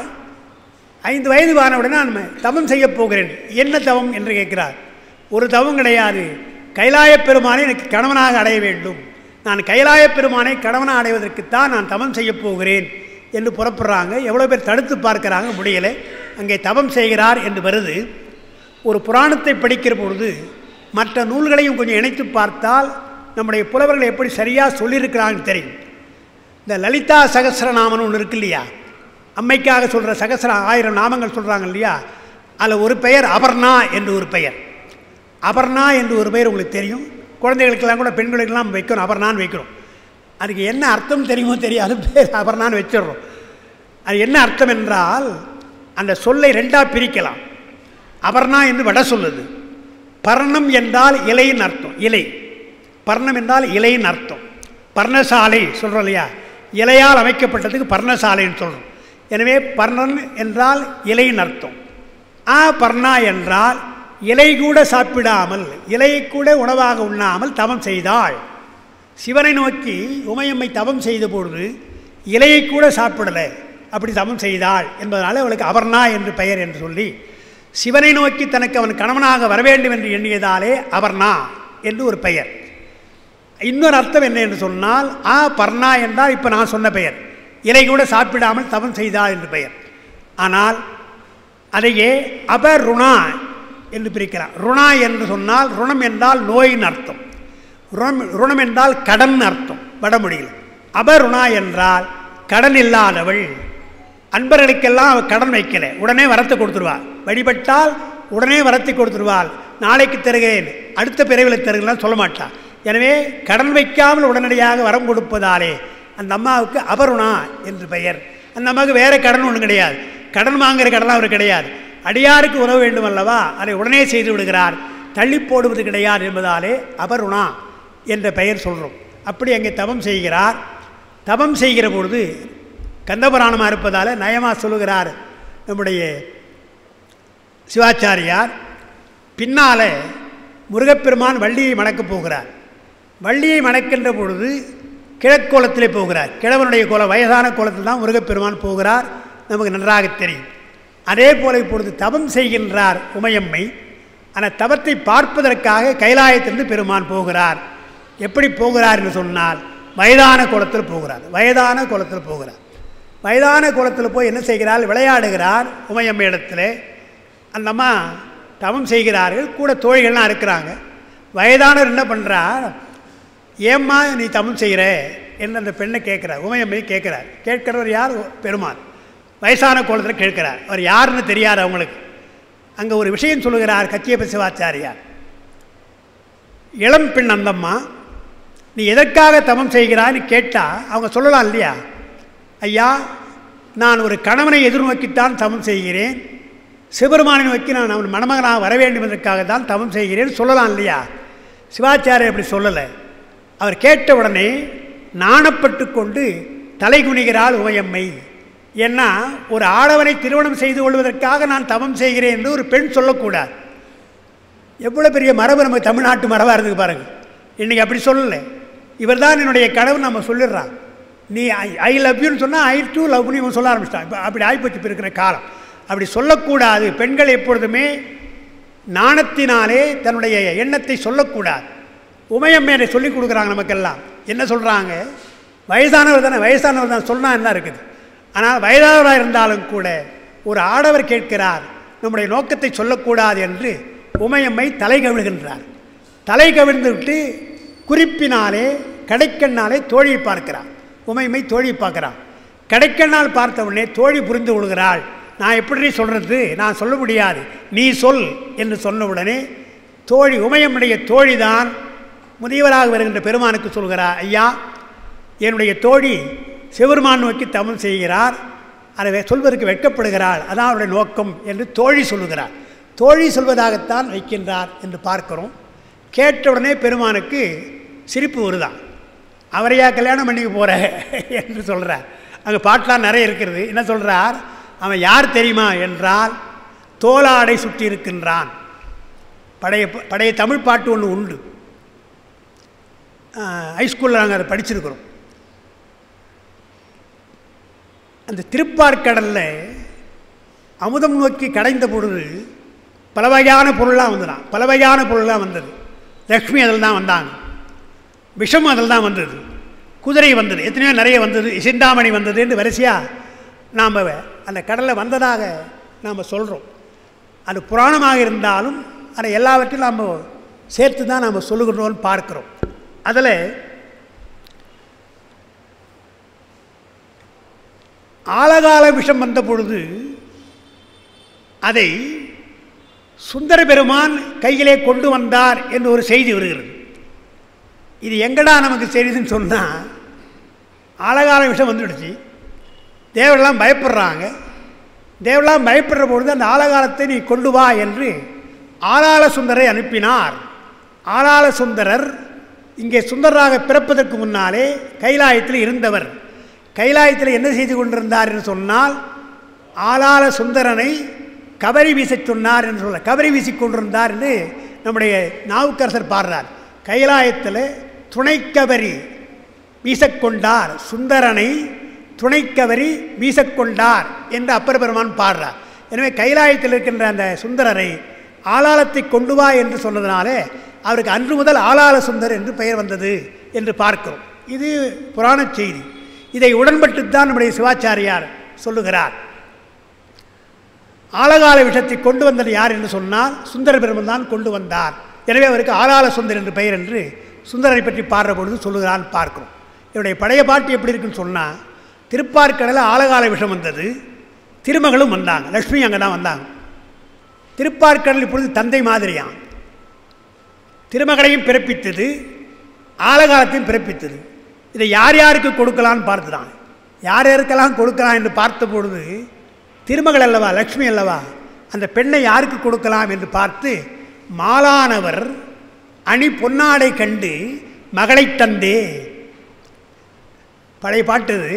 ஐந்து வயது ஆன உடனே நான் தவம் செய்ய போகிறேன் என்ன தவம் என்று கேட்கிறார் ஒரு தவம் கிடையாது கைலாயப் பெருமானை எனக்கு கணவனாக அடைய வேண்டும் நான் கைலாயப் பெருமானை கணவனாக அடைவதற்குத்தான் நான் தவம் செய்ய போகிறேன் என்று புறப்படுறாங்க எவ்வளோ பேர் தடுத்து பார்க்குறாங்க முடியலை அங்கே தவம் செய்கிறார் என்று வருது ஒரு புராணத்தை படிக்கிற பொழுது மற்ற நூல்களையும் கொஞ்சம் இணைத்து பார்த்தால் நம்முடைய புலவர்கள் எப்படி சரியாக சொல்லியிருக்கிறாங்கன்னு தெரியும் இந்த லலிதா சகசிரநாமன் ஒன்று இருக்கு இல்லையா அம்மைக்காக சொல்கிற சகசிர ஆயிரம் நாமங்கள் சொல்கிறாங்க இல்லையா அதில் ஒரு பெயர் அபர்ணா என்று ஒரு பெயர் அபர்ணா என்று ஒரு பெயர் உங்களுக்கு தெரியும் குழந்தைகளுக்கெல்லாம் கூட பெண்களுக்கெல்லாம் வைக்கணும் அபர்ணான்னு வைக்கிறோம் அதுக்கு என்ன அர்த்தம் தெரியுமோ தெரியாது பேர் அபர்ணான்னு வச்சிடுறோம் அது என்ன அர்த்தம் என்றால் அந்த சொல்லை ரெண்டாக பிரிக்கலாம் அபர்ணா என்று வட சொல்லுது பர்ணம் என்றால் இலையின் அர்த்தம் இலை பர்ணம் என்றால் இலையின் அர்த்தம் பர்ணசாலை சொல்கிறோம் இல்லையா இலையால் அமைக்கப்பட்டதுக்கு பர்ணசாலைன்னு சொல்கிறோம் எனவே பர்ணன் என்றால் இலையின் அர்த்தம் ஆ பர்ணா என்றால் இலை கூட சாப்பிடாமல் இலையை கூட உணவாக உண்ணாமல் தவம் செய்தாள் சிவனை நோக்கி உமையம்மை தவம் செய்த பொழுது இலையை கூட சாப்பிடலை அப்படி தவம் செய்தாள் என்பதனால் அவளுக்கு அபர்ணா என்று பெயர் என்று சொல்லி சிவனை நோக்கி தனக்கு அவன் கணவனாக வர வேண்டும் என்று எண்ணியதாலே அபர்ணா என்று ஒரு பெயர் இன்னொரு அர்த்தம் என்ன என்று சொன்னால் ஆ பர்ணா என்றால் இப்போ நான் சொன்ன பெயர் இலை கூட சாப்பிடாமல் தவம் செய்தாள் என்று பெயர் ஆனால் அதையே அபருணா என்று பிரிக்கலாம் ருணா என்று சொன்னால் ருணம் என்றால் நோயின் அர்த்தம் ருணம் ருணம் என்றால் கடன் அர்த்தம் வடமொழியில் அபருணா என்றால் கடன் இல்லாதவள் அன்பர்களுக்கெல்லாம் அவள் கடன் வைக்கல உடனே வரத்தை கொடுத்துருவாள் வழிபட்டால் உடனே வரத்தை கொடுத்துருவாள் நாளைக்கு தருகிறேன் அடுத்த பிறவில் தருகிறேன் சொல்ல மாட்டாள் எனவே கடன் வைக்காமல் உடனடியாக வரம் கொடுப்பதாலே அந்த அம்மாவுக்கு அபருணா என்று பெயர் அந்த அம்மாவுக்கு வேறு கடன் ஒன்றும் கிடையாது கடன் வாங்குகிற கடலாம் அவர் கிடையாது அடியாருக்கு உதவ வேண்டும் அல்லவா அதை உடனே செய்து விடுகிறார் தள்ளி போடுவது கிடையாது என்பதாலே அபருணா என்ற பெயர் சொல்கிறோம் அப்படி அங்கே தவம் செய்கிறார் தவம் செய்கிற பொழுது கந்தபுராணமாக இருப்பதால் நயமாக சொல்லுகிறார் நம்முடைய சிவாச்சாரியார் பின்னால் முருகப்பெருமான் வள்ளியை மணக்கப் போகிறார் வள்ளியை மணக்கின்ற பொழுது கிழக்கோலத்திலே போகிறார் கிழவனுடைய கோலம் வயதான கோலத்தில் தான் முருகப்பெருமான் போகிறார் நமக்கு நன்றாக தெரியும் அதே போல இப்பொழுது தவம் செய்கின்றார் உமையம்மை அந்த தவத்தை பார்ப்பதற்காக கைலாயத்திலிருந்து பெருமான் போகிறார் எப்படி போகிறார் என்று சொன்னால் வயதான குளத்தில் போகிறார் வயதான குளத்தில் போகிறார் வயதான குளத்தில் போய் என்ன செய்கிறார் விளையாடுகிறார் உமையம்மை இடத்துல அந்த அம்மா தவம் செய்கிறார்கள் கூட தோழிகள்லாம் இருக்கிறாங்க வயதானவர் என்ன பண்ணுறார் ஏம்மா நீ தவம் செய்கிற என்று அந்த பெண்ணை கேட்குறார் உமையம்மை கேட்குறார் கேட்கிறவர் யார் பெருமான் வயசான கோலத்தில் கேட்கிறார் அவர் யாருன்னு தெரியாது அவங்களுக்கு அங்கே ஒரு விஷயம் சொல்லுகிறார் கச்சியப்ப சிவாச்சாரியார் இளம் பெண் அந்தம்மா நீ எதற்காக தவம் செய்கிறான்னு கேட்டால் அவங்க சொல்லலாம் இல்லையா ஐயா நான் ஒரு கணவனை எதிர்நோக்கித்தான் தவம் செய்கிறேன் சிவபெருமானை நோக்கி நான் அவன் மணமகனாக வர வேண்டும் என்பதற்காக தான் தவம் செய்கிறேன் சொல்லலாம் இல்லையா சிவாச்சாரியர் அப்படி சொல்லலை அவர் கேட்ட உடனே நாணப்பட்டு கொண்டு தலை குனிகிறாள் உமையம்மை ஏன்னா ஒரு ஆடவனை திருமணம் செய்து கொள்வதற்காக நான் தவம் செய்கிறேன் என்று ஒரு பெண் சொல்லக்கூடாது எவ்வளோ பெரிய மரபு நம்ம தமிழ்நாட்டு மரபாக இருக்குது பாருங்கள் இன்றைக்கி அப்படி சொல்லலை இவர் தான் என்னுடைய கனவு நம்ம சொல்லிடுறான் நீ ஐ ஐ லவ் யூன்னு சொன்னால் ஐ டூ லவ்னு இவன் சொல்ல ஆரம்பிச்சிட்டான் இப்போ அப்படி ஆகிப்போச்சு இப்போ இருக்கிற காலம் அப்படி சொல்லக்கூடாது பெண்கள் எப்பொழுதுமே நாணத்தினாலே தன்னுடைய எண்ணத்தை சொல்லக்கூடாது உமையம்மேனை சொல்லிக் கொடுக்குறாங்க நமக்கெல்லாம் என்ன சொல்கிறாங்க வயசானவர் தானே வயசானவர் தான் சொன்னால் என்ன இருக்குது ஆனால் வயதானவராக இருந்தாலும் கூட ஒரு ஆடவர் கேட்கிறார் நம்முடைய நோக்கத்தை சொல்லக்கூடாது என்று உமையம்மை தலை கவிழ்கின்றார் தலை கவிழ்ந்து விட்டு குறிப்பினாலே கடைக்கண்ணாலே தோழியை பார்க்கிறார் உமையம்மை தோழியை பார்க்குறான் கடைக்கண்ணால் பார்த்த உடனே தோழி புரிந்து கொள்கிறாள் நான் எப்படி சொல்கிறது நான் சொல்ல முடியாது நீ சொல் என்று சொன்ன உடனே தோழி உமையம்முடைய தோழி தான் முதியவராக வருகின்ற பெருமானுக்கு சொல்கிறார் ஐயா என்னுடைய தோழி சிவருமான் நோக்கி தவம் செய்கிறார் அதை வெ- சொல்வதற்கு வெட்கப்படுகிறாள் அதான் அவருடைய நோக்கம் என்று தோழி சொல்லுகிறார் தோழி சொல்வதாகத்தான் வைக்கின்றார் என்று பார்க்கிறோம் கேட்டவுடனே பெருமானுக்கு சிரிப்பு வருதான் அவரையா கல்யாணம் பண்ணிக்க போகிற என்று சொல்கிறார் அங்கே பாட்டெலாம் நிறைய இருக்கிறது என்ன சொல்கிறார் அவன் யார் தெரியுமா என்றால் தோலாடை சுற்றி இருக்கின்றான் பழைய பழைய தமிழ் பாட்டு ஒன்று உண்டு ஹைஸ்கூலில் நாங்கள் அதை படிச்சிருக்கிறோம் அந்த திருப்பார்க்கடலில் அமுதம் நோக்கி கடைந்த பொழுது பல வகையான பொருளாக வந்துடான் பல வகையான பொருளாக வந்தது லக்ஷ்மி அதில் தான் வந்தாங்க விஷம் அதில் தான் வந்தது குதிரை வந்தது எத்தனையோ நிறைய வந்தது சிந்தாமணி வந்தது என்று வரிசையாக நாம் அந்த கடலில் வந்ததாக நாம் சொல்கிறோம் அது புராணமாக இருந்தாலும் அதை எல்லாவற்றையும் நாம் சேர்த்து தான் நாம் சொல்லுகின்றோம்னு பார்க்கிறோம் அதில் ஆழகால விஷம் வந்த பொழுது அதை சுந்தர பெருமான் கையிலே கொண்டு வந்தார் என்று ஒரு செய்தி வருகிறது இது எங்கடா நமக்கு செய்தின்னு சொன்னால் ஆழகால விஷம் வந்துடுச்சு தேவரெல்லாம் பயப்படுறாங்க தேவரெல்லாம் பயப்படுற பொழுது அந்த ஆழகாலத்தை நீ கொண்டு வா என்று ஆளாள சுந்தரை அனுப்பினார் ஆளாள சுந்தரர் இங்கே சுந்தரராக பிறப்பதற்கு முன்னாலே கைலாயத்தில் இருந்தவர் கைலாயத்தில் என்ன செய்து கொண்டிருந்தார் என்று சொன்னால் ஆளாள சுந்தரனை கபரி வீசச் சொன்னார் என்று சொல்ல கபரி வீசிக் கொண்டிருந்தார் என்று நம்முடைய நாவுக்கரசர் பாடுறார் கைலாயத்தில் துணைக்கபரி வீசக்கொண்டார் சுந்தரனை துணைக்கவரி வீசக்கொண்டார் என்று அப்பர் பெருமான் பாடுறார் எனவே கைலாயத்தில் இருக்கின்ற அந்த சுந்தரரை ஆளாளத்தை கொண்டு வா என்று சொன்னதினாலே அவருக்கு அன்று முதல் ஆளாள சுந்தர் என்று பெயர் வந்தது என்று பார்க்கிறோம் இது புராணச் செய்தி இதை உடன்பட்டுத்தான் நம்முடைய சிவாச்சாரியார் சொல்லுகிறார் ஆழகால விஷத்தை கொண்டு வந்தது யார் என்று சொன்னால் சுந்தர பெருமன் தான் கொண்டு வந்தார் எனவே அவருக்கு ஆளாள சுந்தர் என்று பெயர் என்று சுந்தரரை பற்றி பாடுற பொழுது சொல்லுகிறான் பார்க்கிறோம் இவருடைய பழைய பாட்டு எப்படி இருக்குன்னு சொன்னால் திருப்பார்க்கடலில் ஆழகால விஷம் வந்தது திருமகளும் வந்தாங்க லக்ஷ்மி அங்கே தான் வந்தாங்க திருப்பார்க்கடல் இப்பொழுது தந்தை மாதிரியாம் திருமகளையும் பிறப்பித்தது ஆழகாலத்தையும் பிறப்பித்தது இதை யார் யாருக்கு கொடுக்கலான்னு பார்த்துதான் யார் யாருக்கெல்லாம் கொடுக்கலாம் என்று பார்த்த பொழுது திருமகள் அல்லவா லக்ஷ்மி அல்லவா அந்த பெண்ணை யாருக்கு கொடுக்கலாம் என்று பார்த்து மாலானவர் அணி பொன்னாடை கண்டு மகளை தந்தே பழைய பாட்டு இது.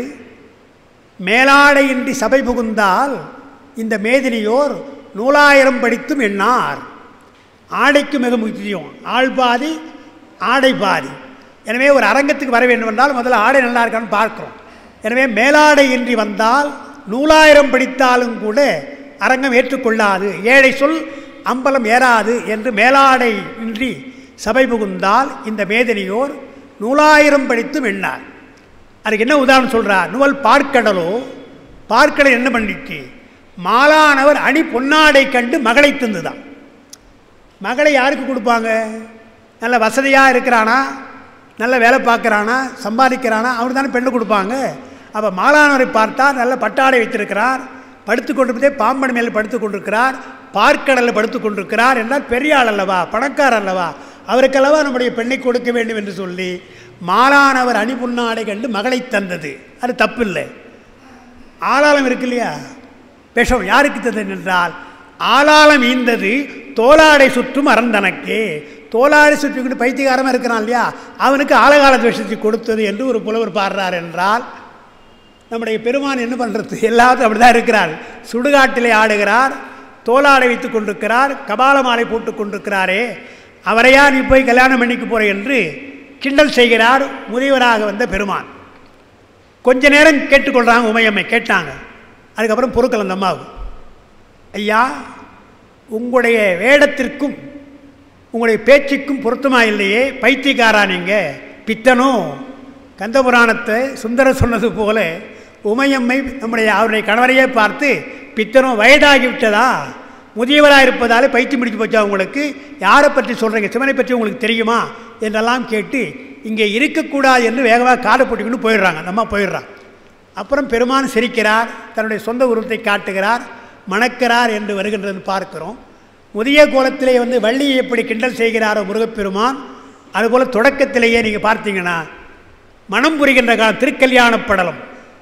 மேலாடையின்றி சபை புகுந்தால் இந்த மேதினியோர் நூலாயிரம் படித்தும் எண்ணார் ஆடைக்கு மிக முக்கியம் ஆள் பாதி ஆடை பாதி எனவே ஒரு அரங்கத்துக்கு வர வேண்டும் என்றால் முதல்ல ஆடை நல்லா இருக்கான்னு பார்க்கிறோம் எனவே மேலாடை இன்றி வந்தால் நூலாயிரம் படித்தாலும் கூட அரங்கம் ஏற்றுக்கொள்ளாது ஏழை சொல் அம்பலம் ஏறாது என்று மேலாடை இன்றி சபை புகுந்தால் இந்த மேதினியோர் நூலாயிரம் படித்தும் எண்ணார் அதுக்கு என்ன உதாரணம் சொல்கிறார் நுவல் பார்க்கடலோ பார்க்கடல் என்ன பண்ணிச்சு மாலானவர் அணி பொன்னாடை கண்டு மகளை தந்துதான் மகளை யாருக்கு கொடுப்பாங்க நல்ல வசதியாக இருக்கிறானா நல்ல வேலை பார்க்குறானா சம்பாதிக்கிறானா அவனுக்கு தானே பெண்ணு கொடுப்பாங்க அப்போ மாலானவரை பார்த்தா நல்ல பட்டாடை வைத்திருக்கிறார் படுத்து கொண்டிருப்பதே பாம்பன் மேலே படுத்து கொண்டிருக்கிறார் பார்க்கடலில் படுத்து கொண்டிருக்கிறார் என்றால் பெரிய ஆள் அல்லவா பணக்காரர் அல்லவா அவருக்கல்லவா நம்முடைய பெண்ணை கொடுக்க வேண்டும் என்று சொல்லி மாலானவர் அணிபுண்ணாடை கண்டு மகளை தந்தது அது தப்பில்லை ஆளாளம் இருக்கு இல்லையா விஷம் யாருக்கு தந்தது என்றால் ஆளாளம் ஈந்தது தோலாடை சுற்றும் அறந்தனக்கே தோலாடை சுற்றிக்கிட்டு பைத்தியகாரமாக இருக்கிறான் இல்லையா அவனுக்கு ஆழகால விஷத்தை கொடுத்தது என்று ஒரு புலவர் பாடுறார் என்றால் நம்முடைய பெருமான் என்ன பண்ணுறது எல்லாத்தையும் அப்படி தான் இருக்கிறார் சுடுகாட்டிலே ஆடுகிறார் தோலாடை வைத்து கொண்டிருக்கிறார் கபால மாலை போட்டு கொண்டிருக்கிறாரே அவரையா நீ போய் கல்யாணம் பண்ணிக்க போற என்று கிண்டல் செய்கிறார் முதியவராக வந்த பெருமான் கொஞ்ச நேரம் கேட்டுக்கொள்கிறாங்க உமையம்மை கேட்டாங்க அதுக்கப்புறம் பொறுக்கல் அந்த அம்மாவுக்கு ஐயா உங்களுடைய வேடத்திற்கும் உங்களுடைய பேச்சுக்கும் பொருத்தமாக இல்லையே பைத்தியக்காரா நீங்கள் பித்தனும் கந்தபுராணத்தை சுந்தர சொன்னது போல உமையம்மை நம்முடைய அவருடைய கணவரையே பார்த்து பித்தனும் வயதாகி விட்டதா முதியவராக இருப்பதாலே பைத்தியம் பிடிச்சு போச்சா உங்களுக்கு யாரை பற்றி சொல்கிறீங்க சிவனை பற்றி உங்களுக்கு தெரியுமா என்றெல்லாம் கேட்டு இங்கே இருக்கக்கூடாது என்று வேகமாக காடை போட்டுக்கிட்டு போயிடுறாங்க அந்த அம்மா போயிடுறாங்க அப்புறம் பெருமான் சிரிக்கிறார் தன்னுடைய சொந்த உருவத்தை காட்டுகிறார் மணக்கிறார் என்று வருகின்றது பார்க்கிறோம் முதிய கோலத்திலே வந்து வள்ளியை எப்படி கிண்டல் செய்கிறாரோ முருகப்பெருமான் அதுபோல் தொடக்கத்திலேயே நீங்கள் பார்த்தீங்கன்னா மனம் புரிகின்ற காலம் திருக்கல்யாண படலம்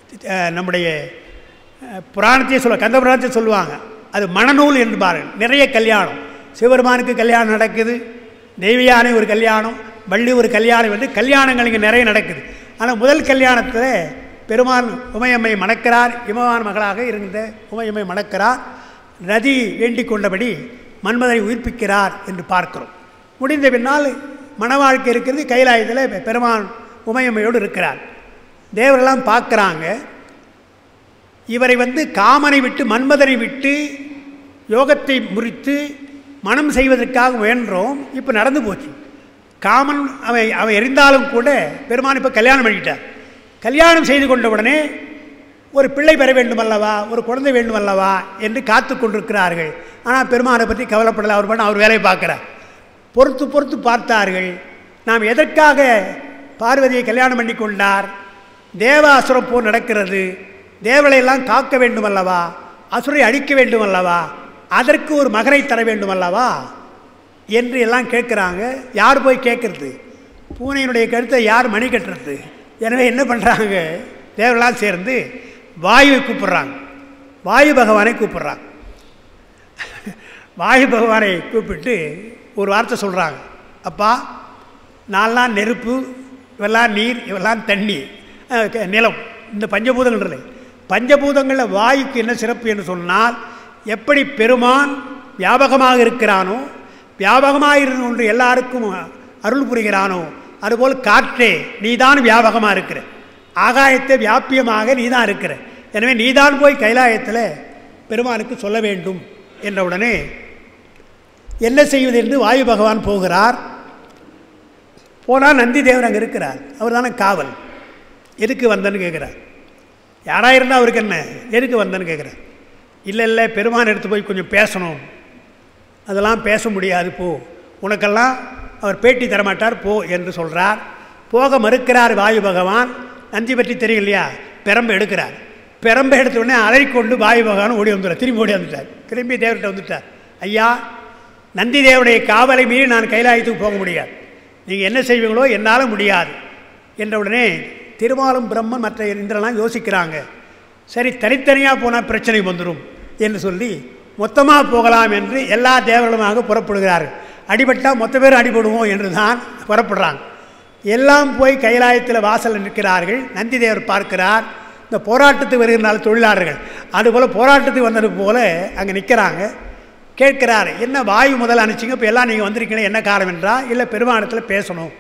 அஹ், நம்முடைய அஹ், புராணத்தையே சொல்ல கந்த புராணத்தை சொல்லுவாங்க அது மணநூல் என்பார்கள் நிறைய கல்யாணம் சிவபெருமானுக்கு கல்யாணம் நடக்குது தெய்வயானை ஒரு கல்யாணம் வள்ளி ஒரு கல்யாணம் வந்து கல்யாணங்கள் இங்கே நிறைய நடக்குது ஆனால் முதல் கல்யாணத்தில் பெருமான் உமையம்மை மணக்கிறார் இமவான் மகளாக இருந்த உமையம்மை மணக்கிறார் ரதி வேண்டிக் கொண்டபடி மன்மதனை உயிர்ப்பிக்கிறார் என்று பார்க்கிறோம் முடிந்த பின்னால் மன வாழ்க்கை இருக்கிறது கைலாயத்தில் பெருமான் உமையம்மையோடு இருக்கிறார் தேவரெல்லாம் பார்க்குறாங்க இவரை வந்து காமனை விட்டு மன்மதனை விட்டு யோகத்தை முறித்து மனம் செய்வதற்காக முயன்றோம் இப்போ நடந்து போச்சு காமன் அவன் அவன் எரிந்தாலும் கூட பெருமான் இப்போ கல்யாணம் பண்ணிக்கிட்டார் கல்யாணம் செய்து கொண்ட உடனே ஒரு பிள்ளை பெற வேண்டும் அல்லவா ஒரு குழந்தை வேண்டும் அல்லவா என்று காத்து கொண்டிருக்கிறார்கள் ஆனால் பெருமானை பற்றி கவலைப்படலை அவர் பண்ண அவர் வேலையை பார்க்குறார் பொறுத்து பொறுத்து பார்த்தார்கள் நாம் எதற்காக பார்வதியை கல்யாணம் பண்ணி கொண்டார் தேவ அசுரம் போர் நடக்கிறது தேவலை எல்லாம் காக்க வேண்டும் அல்லவா அசுரை அழிக்க வேண்டும் அல்லவா அதற்கு ஒரு மகனை தர வேண்டும் அல்லவா என்று எல்லாம் கேட்குறாங்க யார் போய் கேட்குறது பூனையினுடைய கருத்தை யார் மணி கட்டுறது எனவே என்ன பண்ணுறாங்க தேவரெல்லாம் சேர்ந்து வாயுவை கூப்பிடுறாங்க வாயு பகவானை கூப்பிடுறாங்க வாயு பகவானை கூப்பிட்டு ஒரு வார்த்தை சொல்கிறாங்க அப்பா நான்லாம் நெருப்பு இவெல்லாம் நீர் இவெல்லாம் தண்ணி அஹ் க- நிலம் இந்த பஞ்சபூதங்கள் பஞ்சபூதங்களில் வாயுக்கு என்ன சிறப்பு என்று சொன்னால் எப்படி பெருமான் வியாபகமாக இருக்கிறானோ வியாபகமாக இருந்து கொண்டு எல்லாருக்கும் அருள் புரிகிறானோ அதுபோல் காற்றே நீதான் வியாபகமாக இருக்கிற ஆகாயத்தை வியாபியமாக நீதான் இருக்கிற எனவே நீதான் போய் கைலாயத்தில் பெருமானுக்கு சொல்ல வேண்டும் என்ற உடனே என்ன செய்வது என்று வாயு பகவான் போகிறார் போனால் நந்தி தேவர் அங்கே இருக்கிறார் அவர் தானே காவல் எதுக்கு வந்தேன்னு கேட்குறார் யாராக இருந்தால் அவருக்கு என்ன எதுக்கு வந்தேன்னு கேட்குறார் இல்லை இல்லை பெருமான் எடுத்து போய் கொஞ்சம் பேசணும் அதெல்லாம் பேச முடியாது போ உனக்கெல்லாம் அவர் பேட்டி தரமாட்டார் போ என்று சொல்கிறார் போக மறுக்கிறார் வாயு பகவான் நந்தி பற்றி தெரியும் இல்லையா பெரம்பை எடுக்கிறார் பெரம்பை எடுத்த உடனே அலறிக்கொண்டு வாயு பகவான் ஓடி வந்துட்டார் திரும்பி ஓடி வந்துட்டார் திரும்பி தேவர்கிட்ட வந்துட்டார் ஐயா நந்தி தேவனுடைய காவலை மீறி நான் கைலாயத்துக்கு போக முடியாது நீங்கள் என்ன செய்வீங்களோ என்னால் முடியாது என்ற உடனே திருமாலும் பிரம்மன் மற்ற இந்திரலாம் யோசிக்கிறாங்க சரி தனித்தனியாக போனால் பிரச்சனை வந்துடும் என்று சொல்லி மொத்தமாக போகலாம் என்று எல்லா தேவர்களுமாக புறப்படுகிறார்கள் அடிபட்டால் மொத்த பேர் அடிபடுவோம் என்று தான் புறப்படுறாங்க எல்லாம் போய் கைலாயத்தில் வாசலில் நிற்கிறார்கள் நந்தி தேவர் பார்க்கிறார் இந்த போராட்டத்துக்கு வருகிற தொழிலாளர்கள் அதுபோல் போராட்டத்துக்கு வந்தது போல அங்கே நிற்கிறாங்க கேட்கிறார் என்ன வாயு முதல்ல அனுப்பிச்சிங்க இப்போ எல்லாம் நீங்கள் வந்திருக்கீங்க என்ன காரணம் என்றால் இல்லை பெருமானத்தில் பேசணும்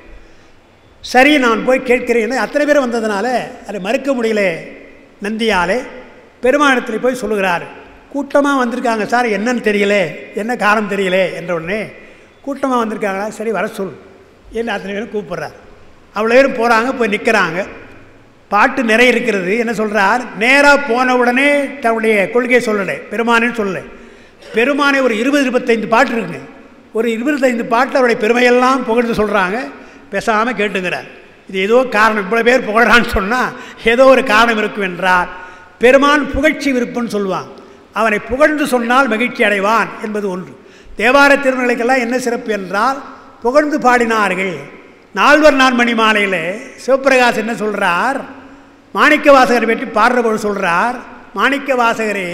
சரி நான் போய் கேட்கிறேன் அத்தனை பேர் வந்ததுனால அதை மறுக்க முடியல நந்தியாலே பெருமானத்தில் போய் சொல்லுகிறார் கூட்டமாக வந்திருக்காங்க சார் என்னன்னு தெரியல என்ன காரணம் தெரியல என்ற உடனே கூட்டமாக வந்திருக்காங்களா சரி வர சொல் என்று அத்தனை பேரும் கூப்பிட்றார் அவ்வளோ பேரும் போகிறாங்க போய் நிற்கிறாங்க பாட்டு நிறைய இருக்கிறது என்ன சொல்கிறார் நேராக போன உடனே தன்னுடைய கொள்கையை சொல்லலை பெருமானேன்னு சொல்லலை பெருமானே ஒரு இருபது இருபத்தைந்து பாட்டு இருக்குங்க ஒரு இருபத்தைந்து பாட்டில் அவருடைய பெருமையெல்லாம் புகழ்ந்து சொல்கிறாங்க பேசாமல் கேட்டுங்கிறார் இது ஏதோ காரணம் இவ்வளோ பேர் புகழறான்னு சொன்னால் ஏதோ ஒரு காரணம் இருக்கும் என்றார் பெருமான் புகழ்ச்சி விருப்பம்னு சொல்லுவான் அவனை புகழ்ந்து சொன்னால் மகிழ்ச்சி அடைவான் என்பது ஒன்று தேவார திருமலைக்கெல்லாம் என்ன சிறப்பு என்றால் புகழ்ந்து பாடினார்கள் நால்வர் நான்மணி மாலையில் சிவபிரகாஷ் என்ன சொல்கிறார் மாணிக்க வாசகரை பற்றி பாடுறபோது சொல்கிறார் மாணிக்க வாசகரே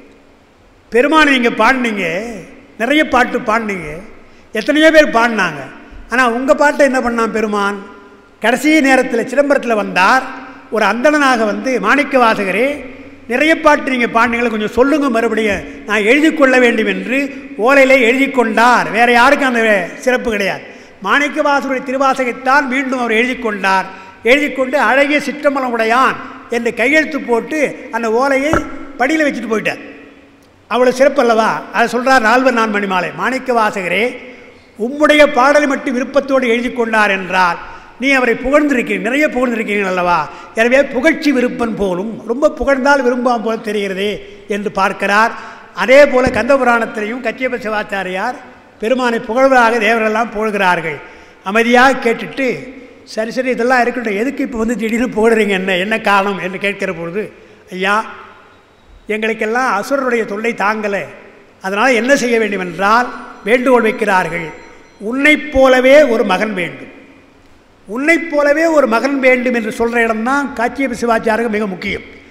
பெருமானை நீங்கள் பாடினீங்க நிறைய பாட்டு பாடினீங்க எத்தனையோ பேர் பாடினாங்க ஆனால் உங்கள் பாட்டை என்ன பண்ணான் பெருமான் கடைசி நேரத்தில் சிதம்பரத்தில் வந்தார் ஒரு அந்தணனாக வந்து மாணிக்க வாசகரே நிறைய பாட்டு நீங்கள் பாடினீங்களே கொஞ்சம் சொல்லுங்க மறுபடியும் நான் எழுதி கொள்ள வேண்டும் என்று ஓலையிலே எழுதி கொண்டார் வேறு யாருக்கும் அந்த சிறப்பு கிடையாது மாணிக்க வாசகருடைய திருவாசகத்தான் மீண்டும் அவர் எழுதி கொண்டார் எழுதி கொண்டு அழகிய சிற்றம்பலம் உடையான் என்று கையெழுத்து போட்டு அந்த ஓலையை படியில் வச்சுட்டு போயிட்டார் அவ்வளோ சிறப்பு அல்லவா அதை சொல்கிறார் நால்வர் நான் மணி மாலை மாணிக்க வாசகரே உம்முடைய பாடலை மட்டும் விருப்பத்தோடு எழுதி கொண்டார் என்றால் நீ அவரை புகழ்ந்திருக்கிறீங்க நிறைய புகழ்ந்திருக்கிறீர்கள் அல்லவா எனவே புகழ்ச்சி விருப்பன் போலும் ரொம்ப புகழ்ந்தால் விரும்பாம் போல தெரிகிறதே என்று பார்க்கிறார் அதே போல கந்தபுராணத்திலையும் கச்சியப்ப சிவாச்சாரியார் பெருமானை புகழ்வதாக தேவரெல்லாம் புகழ்கிறார்கள் அமைதியாக கேட்டுட்டு சரி சரி இதெல்லாம் இருக்கட்டும் எதுக்கு இப்போ வந்து திடீர்னு புகழுறீங்க என்ன என்ன காரணம் என்று கேட்கிற பொழுது ஐயா எங்களுக்கெல்லாம் அசுரருடைய தொல்லை தாங்கலை அதனால் என்ன செய்ய வேண்டும் என்றால் வேண்டுகோள் வைக்கிறார்கள் உன்னைப் போலவே ஒரு மகன் வேண்டும் உன்னைப் போலவே ஒரு மகன் வேண்டும் என்று சொல்கிற இடம்தான் காட்சியப்ப சிவாச்சாரியம் மிக முக்கியம்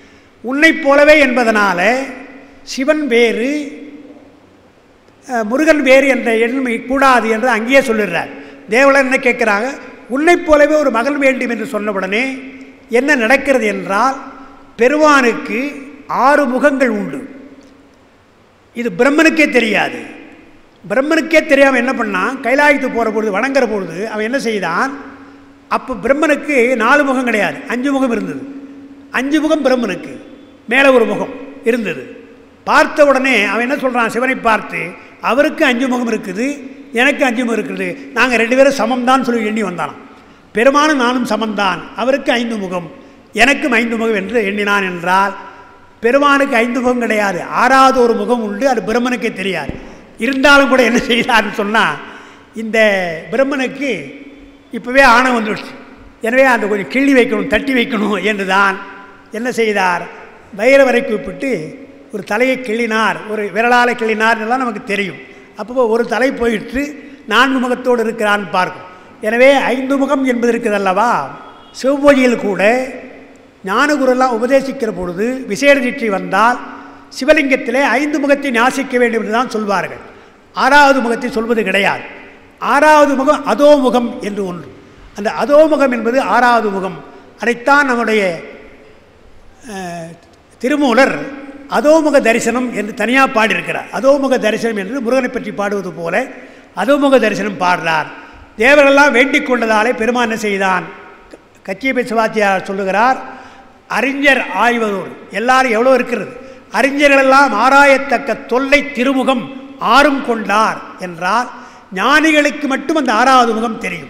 உன்னைப் போலவே என்பதனால சிவன் வேறு அஹ், முருகன் வேறு என்ற எண்மை கூடாது என்று அங்கேயே சொல்லிடுறார் தேவலர் என்ன கேட்குறாங்க உன்னைப் போலவே ஒரு மகன் வேண்டும் என்று சொன்னவுடனே என்ன நடக்கிறது என்றால் பெருமானுக்கு ஆறு முகங்கள் உண்டு இது பிரம்மனுக்கே தெரியாது பிரம்மனுக்கே தெரியாமல் என்ன பண்ணான் கைலாயத்துக்கு போகிற பொழுது வணங்குற பொழுது அவன் என்ன செய்தான் அப்போ பிரம்மனுக்கு நாலு முகம் கிடையாது அஞ்சு முகம் இருந்தது அஞ்சு முகம் பிரம்மனுக்கு மேலே ஒரு முகம் இருந்தது பார்த்த உடனே அவன் என்ன சொல்கிறான் சிவனை பார்த்து அவருக்கு அஞ்சு முகம் இருக்குது எனக்கு அஞ்சு முகம் இருக்குது நாங்கள் ரெண்டு பேரும் சமம்தான் சொல்லி எண்ணி வந்தானாம் பெருமானும் நானும் சமம்தான் அவருக்கு ஐந்து முகம் எனக்கும் ஐந்து முகம் என்று எண்ணினான் என்றால் பெருமானுக்கு ஐந்து முகம் கிடையாது ஆறாவது ஒரு முகம் உண்டு அது பிரம்மனுக்கே தெரியாது இருந்தாலும் கூட என்ன செய்தார்னு சொன்னால் இந்த பிரம்மனுக்கு இப்போவே ஆணவம் வந்துடுச்சு எனவே அந்த கொஞ்சம் கிள்ளி வைக்கணும் தட்டி வைக்கணும் என்று தான் என்ன செய்தார் வைரவரை கூப்பிட்டு ஒரு தலையை கிள்ளினார் ஒரு விரலால் கிள்ளினார் எல்லாம் நமக்கு தெரியும் அப்போ ஒரு தலை போயிட்டு நான்கு முகத்தோடு இருக்கிறான்னு பார்க்கும் எனவே ஐந்து முகம் என்பது இருக்குது அல்லவா சிவபூஜையில் கூட ஞானகுருலாம் உபதேசிக்கிற பொழுது விசேட தீட்சை வந்தால் சிவலிங்கத்திலே ஐந்து முகத்தை ஞாசிக்க வேண்டும் என்று தான் சொல்வார்கள் ஆறாவது முகத்தை சொல்வது கிடையாது ஆறாவது முகம் அதோ முகம் என்று ஒன்று அந்த அதோ முகம் என்பது ஆறாவது முகம் அதைத்தான் நம்முடைய அஹ், திருமூலர் அதோமுக தரிசனம் என்று தனியாக பாடியிருக்கிறார் அதோமுக தரிசனம் என்று முருகனை பற்றி பாடுவது போல அதோமுக தரிசனம் பாடுறார் தேவரெல்லாம் வேண்டிக் கொண்டதாலே பெருமான் என்ன செய்தான் கச்சியபை சிவாத்தியார் சொல்லுகிறார் அறிஞர் ஆய்வதோர் எல்லாரும் எவ்வளோ இருக்கிறது அறிஞர்களெல்லாம் ஆராயத்தக்க தொல்லை திருமுகம் ஆறும் கொண்டார் என்றால் ஞானிகளுக்கு மட்டும் அந்த ஆறாவது முகம் தெரியும்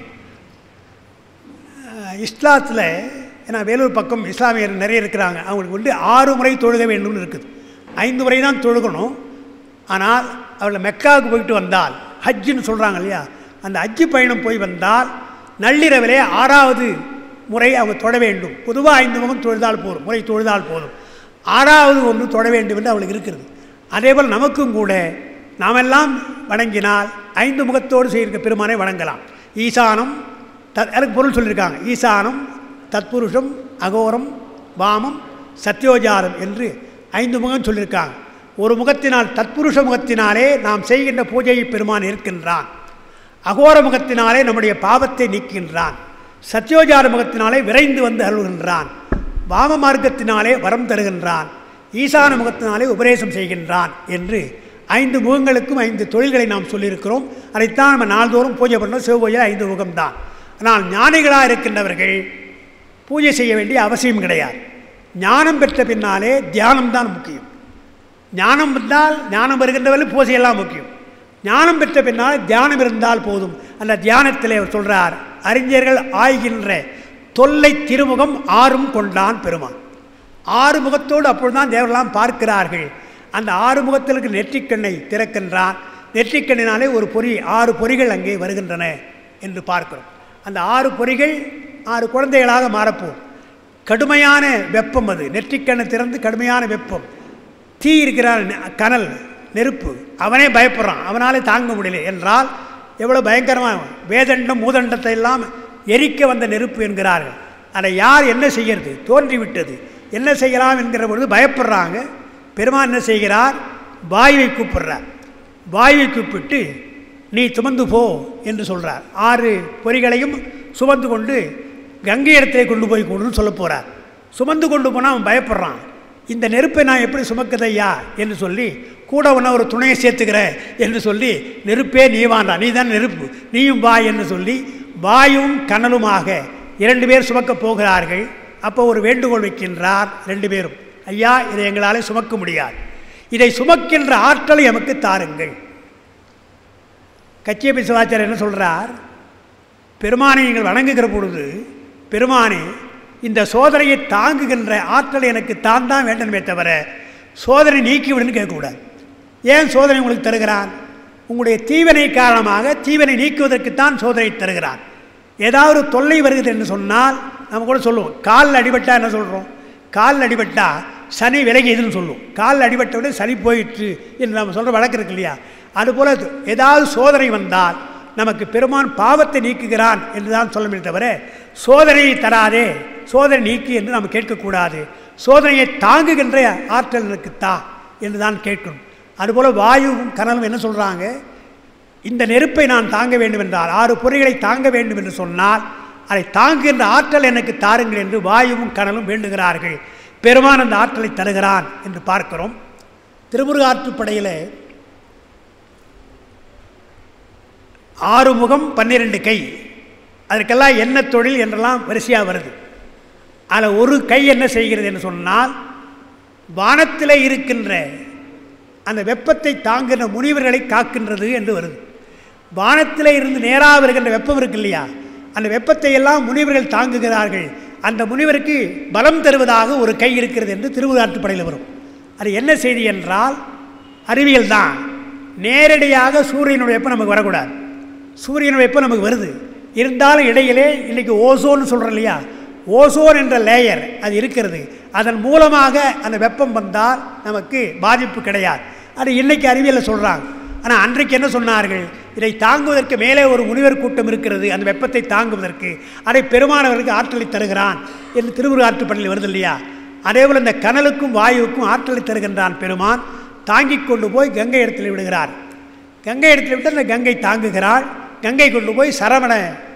அஹ் இஸ்லாத்தில் ஏன்னா வேலூர் பக்கம் இஸ்லாமியர் நிறைய இருக்கிறாங்க அவங்களுக்கு வந்து ஆறு முறை தொழுக வேண்டும்னு இருக்குது ஐந்து முறை தான் தொழுகணும் ஆனால் அவர்கள் மெக்காவுக்கு போயிட்டு வந்தால் ஹஜ்ஜுன்னு சொல்கிறாங்க இல்லையா அந்த ஹஜ்ஜு பயணம் போய் வந்தால் நள்ளிரவிலே ஆறாவது முறை அவங்க தொழ வேண்டும் பொதுவாக ஐந்து முகம் தொழுதால் போதும் முறை தொழுதால் போதும் ஆறாவது ஒன்று தொழ வேண்டும் என்று அவளுக்கு இருக்கிறது அதேபோல் நமக்கும் கூட நாமெல்லாம் வணங்கினால் ஐந்து முகத்தோடு செய்கிற பெருமானை வணங்கலாம் ஈசானம் த அதுக்கு பொருள் சொல்லியிருக்காங்க ஈசானம் தத்புருஷம் அகோரம் வாமம் சத்யோஜாரம் என்று ஐந்து முகம் சொல்லியிருக்காங்க ஒரு முகத்தினால் தத்புருஷ முகத்தினாலே நாம் செய்கின்ற பூஜையை பெருமான் இருக்கின்றான் அகோர முகத்தினாலே நம்முடைய பாவத்தை நீக்கின்றான் சத்யோஜார முகத்தினாலே விரைந்து வந்து அருள்கின்றான் வாம மார்க்கத்தினாலே வரம் தருகின்றான் ஈசான முகத்தினாலே உபதேசம் செய்கின்றான் என்று ஐந்து முகங்களுக்கும் ஐந்து தொழில்களை நாம் சொல்லியிருக்கிறோம் அதைத்தான் நம்ம நாள்தோறும் பூஜை பண்ணோம் சிவபூஜை ஐந்து முகம்தான் ஆனால் ஞானிகளாக இருக்கின்றவர்கள் பூஜை செய்ய வேண்டிய அவசியம் கிடையாது ஞானம் பெற்ற பின்னாலே தியானம்தான் முக்கியம் ஞானம் வந்தால் ஞானம் வருகின்றவர்கள் பூஜையெல்லாம் முக்கியம் ஞானம் பெற்ற பின்னால் தியானம் இருந்தால் போதும் அந்த தியானத்திலே அவர் சொல்றார் அறிஞர்கள் ஆய்கின்ற தொல்லை திருமுகம் ஆறும் கொண்டான் பெருமான் ஆறு முகத்தோடு அப்பொழுதுதான் தேவரெல்லாம் பார்க்கிறார்கள் அந்த ஆறு முகத்திற்கு நெற்றிக்கண்ணை திறக்கின்றான் நெற்றிக்கண்ணினாலே ஒரு பொறி ஆறு பொறிகள் அங்கே வருகின்றன என்று பார்க்கிறோம் அந்த ஆறு பொறிகள் ஆறு குழந்தைகளாக மாறப்போம் கடுமையான வெப்பம் அது நெற்றிக்கண்ணை திறந்து கடுமையான வெப்பம் தீ இருக்கிறான் நெ- கனல் நெருப்பு அவனே பயப்படுறான் அவனாலே தாங்க முடியல என்றால் எவ்வளோ பயங்கரமாக வேதண்டம் மூதண்டத்தை எல்லாம் எரிக்க வந்த நெருப்பு என்கிறார்கள் அதை யார் என்ன செய்கிறது தோன்றிவிட்டது என்ன செய்யலாம் என்கிற பொழுது பயப்படுறாங்க பெருமான் என்ன செய்கிறார் வாயுவை கூப்பிடுறார் வாயுவை கூப்பிட்டு நீ சுமந்து போ என்று சொல்றார் ஆறு பொறிகளையும் சுமந்து கொண்டு கங்கை இடத்திலே கொண்டு போய் கொடுன்னு சொல்ல போகிறார் சுமந்து கொண்டு போனால் அவன் பயப்படுறான் இந்த நெருப்பை நான் எப்படி சுமக்குதையா என்று சொல்லி கூட உன்ன ஒரு துணையை சேர்த்துக்கிறேன் என்று சொல்லி நெருப்பே நீ வாண்டா நீ தான் நெருப்பு நீயும் வா என்று சொல்லி வாயும் கனலுமாக இரண்டு பேர் சுமக்கப் போகிறார்கள் அப்போ ஒரு வேண்டுகோள் வைக்கின்றார் ரெண்டு பேரும் ஐயா இதை எங்களாலே சுமக்க முடியாது இதை சுமக்கின்ற ஆற்றலை எமக்கு தாருங்கள் கச்சியபி சிவாச்சாரியர் என்ன சொல்றார் பெருமானை நீங்கள் வணங்குகிற பொழுது பெருமானே இந்த சோதனையை தாங்குகின்ற ஆற்றல் எனக்கு தான் தான் வேண்டணுமே தவிர சோதனை நீக்கிவிடுன்னு கேட்கக்கூடாது ஏன் சோதனை உங்களுக்கு தருகிறான் உங்களுடைய தீவினை காரணமாக தீவினை நீக்குவதற்குத்தான் சோதனை தருகிறான் ஏதாவது ஒரு தொல்லை வருகிறது என்று சொன்னால் நம்ம கூட சொல்லுவோம் காலில் அடிபட்டா என்ன சொல்கிறோம் காலில் அடிபட்டா சனி விலகியதுன்னு சொல்லுவோம் காலில் அடிபட்ட உடனே சனி போயிற்று என்று நம்ம சொல்கிற வழக்கு இருக்கு இல்லையா அதுபோல் ஏதாவது சோதனை வந்தால் நமக்கு பெருமான் பாவத்தை நீக்குகிறான் என்று தான் சொல்ல முடியும் தவிர சோதனையை தராதே சோதனை நீக்கி என்று நாம் கேட்கக்கூடாது சோதனையை தாங்குகின்ற ஆற்றல் எனக்கு தா என்று தான் கேட்கணும் அதுபோல் வாயுவும் கனலும் என்ன சொல்கிறாங்க இந்த நெருப்பை நான் தாங்க வேண்டும் என்றால் ஆறு பொறிகளை தாங்க வேண்டும் என்று சொன்னால் அதை தாங்குகின்ற ஆற்றல் எனக்கு தாருங்கள் என்று வாயுவும் கனலும் வேண்டுகிறார்கள் பெருமான் அந்த ஆற்றலை தருகிறான் என்று பார்க்கிறோம் திருமுருகாற்றுப்படையில் ஆறு முகம் பன்னிரெண்டு கை அதற்கெல்லாம் என்ன தொழில் என்றெல்லாம் வரிசையாக வருது அதில் ஒரு கை என்ன செய்கிறது என்று சொன்னால் வானத்தில் இருக்கின்ற அந்த வெப்பத்தை தாங்குகின்ற முனிவர்களை காக்கின்றது என்று வருது வானத்தில் இருந்து நேராக வருகின்ற வெப்பம் இருக்கு இல்லையா அந்த வெப்பத்தை எல்லாம் முனிவர்கள் தாங்குகிறார்கள் அந்த முனிவருக்கு பலம் தருவதாக ஒரு கை இருக்கிறது என்று திருவிழாற்றுப்படையில் வரும் அது என்ன செய்தி என்றால் அறிவியல் தான் நேரடியாக சூரியனுடைய வெப்பம் நமக்கு வரக்கூடாது சூரியனுடைய வெப்பம் நமக்கு வருது இருந்தாலும் இடையிலே இன்றைக்கி ஓசோன்னு சொல்கிறோம் இல்லையா ஓசோன் என்ற லேயர் அது இருக்கிறது அதன் மூலமாக அந்த வெப்பம் வந்தால் நமக்கு பாதிப்பு கிடையாது அது இன்றைக்கி அறிவியலில் சொல்கிறாங்க ஆனால் அன்றைக்கு என்ன சொன்னார்கள் இதை தாங்குவதற்கு மேலே ஒரு முனிவர் கூட்டம் இருக்கிறது அந்த வெப்பத்தை தாங்குவதற்கு அதை பெருமானவர்களுக்கு ஆற்றலை தருகிறான் என்று திருவுருகாற்றுப்பள்ளியில் வருது இல்லையா அதேபோல் இந்த கனலுக்கும் வாயுவுக்கும் ஆற்றலை தருகின்றான் பெருமான் தாங்கிக் கொண்டு போய் கங்கை இடத்தில் விடுகிறார் கங்கை இடத்தில் விட்டு அந்த கங்கை தாங்குகிறாள் கங்கை கொண்டு போய் சரவண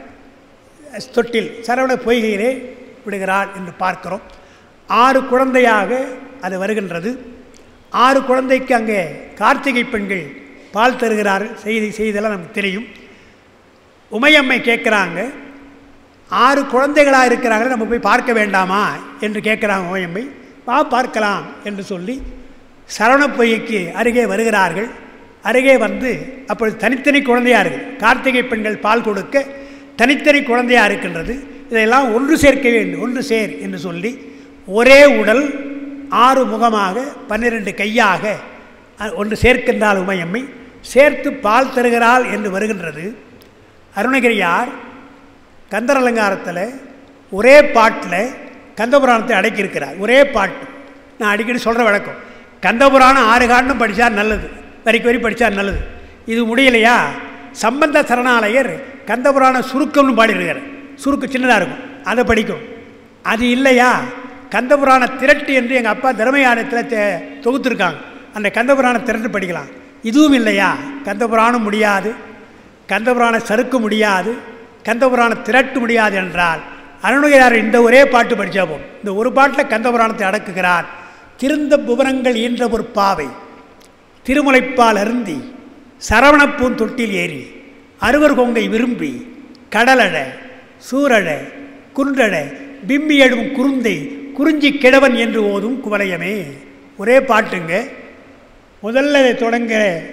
தொட்டில் சரவண பொய்கையிலே விடுகிறாள் என்று பார்க்கிறோம் ஆறு குழந்தையாக அது வருகின்றது ஆறு குழந்தைக்கு அங்கே கார்த்திகை பெண்கள் பால் தருகிறார்கள் செய்தி செய்தெல்லாம் நமக்கு தெரியும் உமையம்மை கேட்குறாங்க ஆறு குழந்தைகளாக இருக்கிறாங்களே நம்ம போய் பார்க்க வேண்டாமா என்று கேட்குறாங்க உமையம்மை வா பார்க்கலாம் என்று சொல்லி சரவண பொய்கைக்கு அருகே வருகிறார்கள் அருகே வந்து அப்பொழுது தனித்தனி குழந்தையாக இருக்குது கார்த்திகை பெண்கள் பால் கொடுக்க தனித்தனி குழந்தையாக இருக்கின்றது இதையெல்லாம் ஒன்று சேர்க்க வேண்டும் ஒன்று சேர் என்று சொல்லி ஒரே உடல் ஆறு முகமாக பன்னிரண்டு கையாக அஹ், ஒன்று சேர்க்கின்றாள் உமையம்மை சேர்த்து பால் தருகிறாள் என்று வருகின்றது அருணகிரியார் கந்தர் அலங்காரத்தில் ஒரே பாட்டில் கந்தபுராணத்தை அடக்கியிருக்கிறார் ஒரே பாட்டு நான் அடிக்கடி சொல்கிற வழக்கம் கந்தபுராணம் ஆறு காண்டும் படித்தா நல்லது வரிக்கு வரி படித்தா நல்லது இது முடியலையா சம்பந்த சரணாலயர் கந்தபுராண சுருக்கம்னு பாடியிருக்கார் சுருக்கு சின்னதாக இருக்கும் அதை படிக்கும் அது இல்லையா கந்தபுராண திரட்டு என்று எங்கள் அப்பா தர்மயானத்தில் தெ- தொகுத்துருக்காங்க அந்த கந்தபுராண திரட்டு படிக்கலாம் இதுவும் இல்லையா கந்தபுராணம் முடியாது கந்தபுராண சறுக்கு முடியாது கந்தபுராண திரட்டு முடியாது என்றால் அருணகிரியார் இந்த ஒரே பாட்டு படித்தா போதும் இந்த ஒரு பாட்டில் கந்தபுராணத்தை அடக்குகிறார் திருந்த புவனங்கள் ஈன்ற ஒரு பாவை திருமுலைப்பால் அருந்தி சரவணப்பூன் தொட்டில் ஏறி அறுவர் கொங்கை விரும்பி கடலழ சூரழ குன்றழ பிம்பி எழும் குருந்தை குறிஞ்சி கிழவன் என்று ஓதும் குவலயமே ஒரே பாட்டுங்க முதல்ல இதை தொடங்க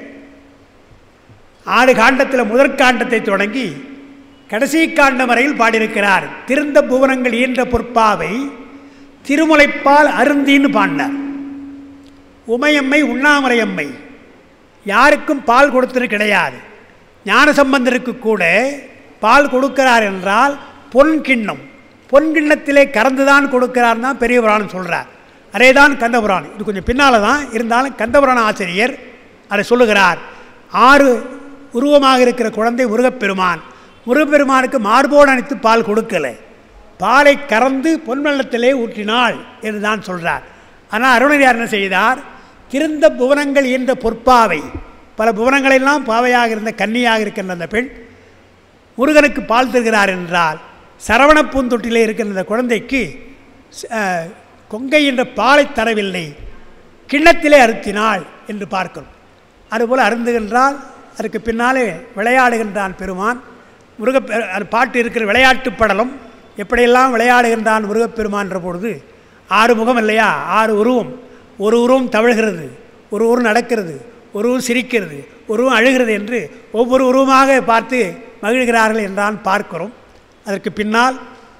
ஆறு காண்டத்தில் முதற் காண்டத்தை தொடங்கி கடைசி காண்டம் வரையில் பாடியிருக்கிறார் திருந்த புவனங்கள் ஈன்ற பொற்பாவை திருமுலைப்பால் அருந்தின்னு பாடினார் உமையம்மை உண்ணாமலையம்மை யாருக்கும் பால் கொடுத்தது கிடையாது ஞானசம்பந்தருக்கு கூட பால் கொடுக்கிறார் என்றால் பொன் கிண்ணம் பொன் கிண்ணத்திலே கறந்துதான் கொடுக்கிறார் தான் பெரிய புராணம் சொல்கிறார் அதே தான் கந்தபுராணம் இது கொஞ்சம் பின்னால் தான் இருந்தாலும் கந்தபுராண ஆசிரியர் அதை சொல்லுகிறார் ஆறு உருவமாக இருக்கிற குழந்தை முருகப்பெருமான் முருகப்பெருமானுக்கு மார்போடு அணைத்து பால் கொடுக்கலை பாலை கறந்து பொன்வெள்ளத்திலே ஊற்றினாள் என்று தான் சொல்கிறார் ஆனால் அருணகிரியார் என்ன செய்தார் திருந்த புவனங்கள் என்ற பொற்பாவை பல புவனங்களெல்லாம் பாவையாக இருந்த கன்னியாக இருக்கின்ற அந்த பெண் முருகனுக்கு பால் தருகிறார் என்றால் சரவண பூந்தொட்டிலே இருக்கின்ற அந்த குழந்தைக்கு அஹ், கொங்கை என்ற பாலை தரவில்லை கிண்ணத்திலே அறுத்தினாள் என்று பார்க்கிறோம் அதுபோல் அருந்துகின்றால் அதுக்கு பின்னாலே விளையாடுகின்றான் பெருமான் முருக அது பாட்டு இருக்கிற விளையாட்டு படலம் எப்படியெல்லாம் விளையாடுகின்றான் முருகப்பெருமான்ற பொழுது ஆறு முகம் இல்லையா ஆறு உருவம் ஒரு உருவம் தவழ்கிறது ஒரு உருவம் நடக்கிறது ஒரு உருவம் சிரிக்கிறது ஒரு உருவம் அழுகிறது என்று ஒவ்வொரு உருவமாக பார்த்து மகிழ்கிறார்கள் என்றான் பார்க்கிறோம் அதற்கு பின்னால்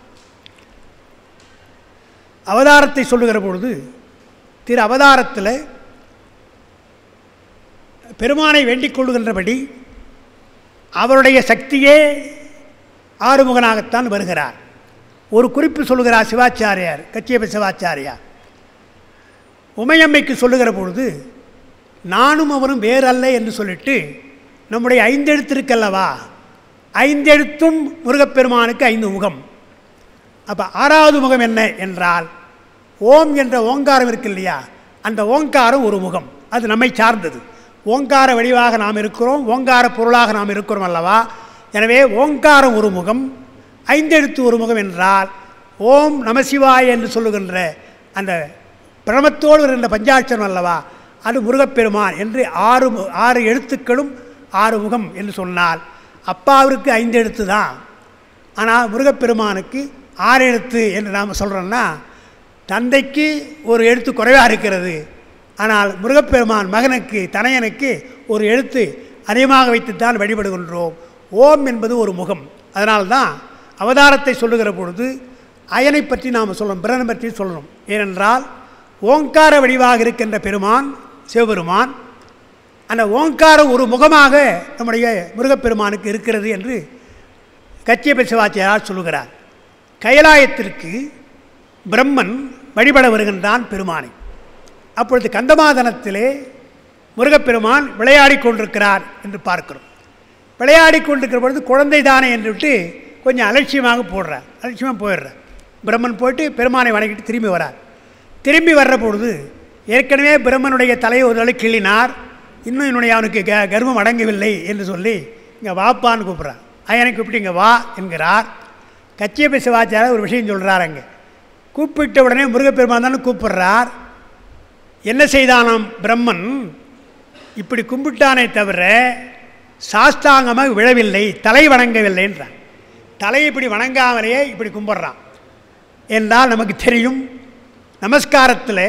அவதாரத்தை சொல்லுகிற பொழுது திரு அவதாரத்தில் பெருமானை வேண்டிக் கொள்ளுகின்றபடி அவருடைய சக்தியே ஆறுமுகனாகத்தான் வருகிறார் ஒரு குறிப்பு சொல்லுகிறார் சிவாச்சாரியார் கச்சியப்ப சிவாச்சாரியார் உமையம்மைக்கு சொல்லுகிற பொழுது நானும் அவரும் வேறல்ல என்று சொல்லிட்டு நம்முடைய ஐந்தெழுத்து இருக்கல்லவா ஐந்தெழுத்தும் முருகப்பெருமானுக்கு ஐந்து முகம் அப்போ ஆறாவது முகம் என்ன என்றால் ஓம் என்ற ஓங்காரம் இருக்கு இல்லையா அந்த ஓங்காரம் ஒரு முகம் அது நம்மை சார்ந்தது ஓங்கார வடிவாக நாம் இருக்கிறோம் ஓங்கார பொருளாக நாம் இருக்கிறோம் அல்லவா எனவே ஓங்காரம் ஒரு முகம் ஐந்தெழுத்து ஒரு முகம் என்றால் ஓம் நமசிவாய என்று சொல்லுகின்ற அந்த பிரமத்தோடு இருந்த பஞ்சாட்சரம் அல்லவா அது முருகப்பெருமான் என்று ஆறு மு- ஆறு எழுத்துக்களும் ஆறு முகம் என்று சொன்னால் அப்பாவிற்கு ஐந்து எழுத்து தான் ஆனால் முருகப்பெருமானுக்கு ஆறு எழுத்து என்று நாம் சொல்கிறோன்னா தந்தைக்கு ஒரு எழுத்து குறைவாக இருக்கிறது ஆனால் முருகப்பெருமான் மகனுக்கு தனையனுக்கு ஒரு எழுத்து அதிகமாக வைத்துத்தான் வழிபடுகின்றோம் ஓம் என்பது ஒரு முகம் அதனால்தான் அவதாரத்தை சொல்லுகிற பொழுது அயனை பற்றி நாம் சொல்லணும் பிரனை பற்றி சொல்லணும் ஏனென்றால் ஓங்கார வடிவாக இருக்கின்ற பெருமான் சிவபெருமான் அந்த ஓங்காரம் ஒரு முகமாக நம்முடைய முருகப்பெருமானுக்கு இருக்கிறது என்று கச்சியப சிவாச்சியார் சொல்லுகிறார் கைலாயத்திற்கு பிரம்மன் வழிபட வருகின்றான் பெருமானை அப்பொழுது கந்தமாதனத்திலே முருகப்பெருமான் விளையாடி கொண்டிருக்கிறார் என்று பார்க்கிறோம் விளையாடி கொண்டிருக்கிற பொழுது குழந்தை தானே என்று விட்டு கொஞ்சம் அலட்சியமாக போடுறார் அலட்சியமாக போயிடுறார் பிரம்மன் போயிட்டு பெருமானை வணங்கிட்டு திரும்பி வரார் திரும்பி வர்ற பொழுது ஏற்கனவே பிரம்மனுடைய தலையை ஒரு நாள் கிள்ளினார் இன்னும் என்னுடைய அவனுக்கு க கர்வம் அடங்கவில்லை என்று சொல்லி இங்கே வாப்பான்னு கூப்பிட்றார் அயனை கூப்பிட்டு இங்கே வா என்கிறார் கச்சியப்ப சிவாச்சாரியர் ஒரு விஷயம் சொல்கிறார் அங்கே கூப்பிட்ட உடனே முருகப்பெருமான் தானே கூப்பிடுறார் என்ன செய்தானாம் பிரம்மன் இப்படி கும்பிட்டானே தவிர சாஸ்தாங்கமாக விழவில்லை தலை வணங்கவில்லைன்றான் தலையை இப்படி வணங்காமலேயே இப்படி கும்பிட்றான் என்றால் நமக்கு தெரியும் நமஸ்காரத்தில்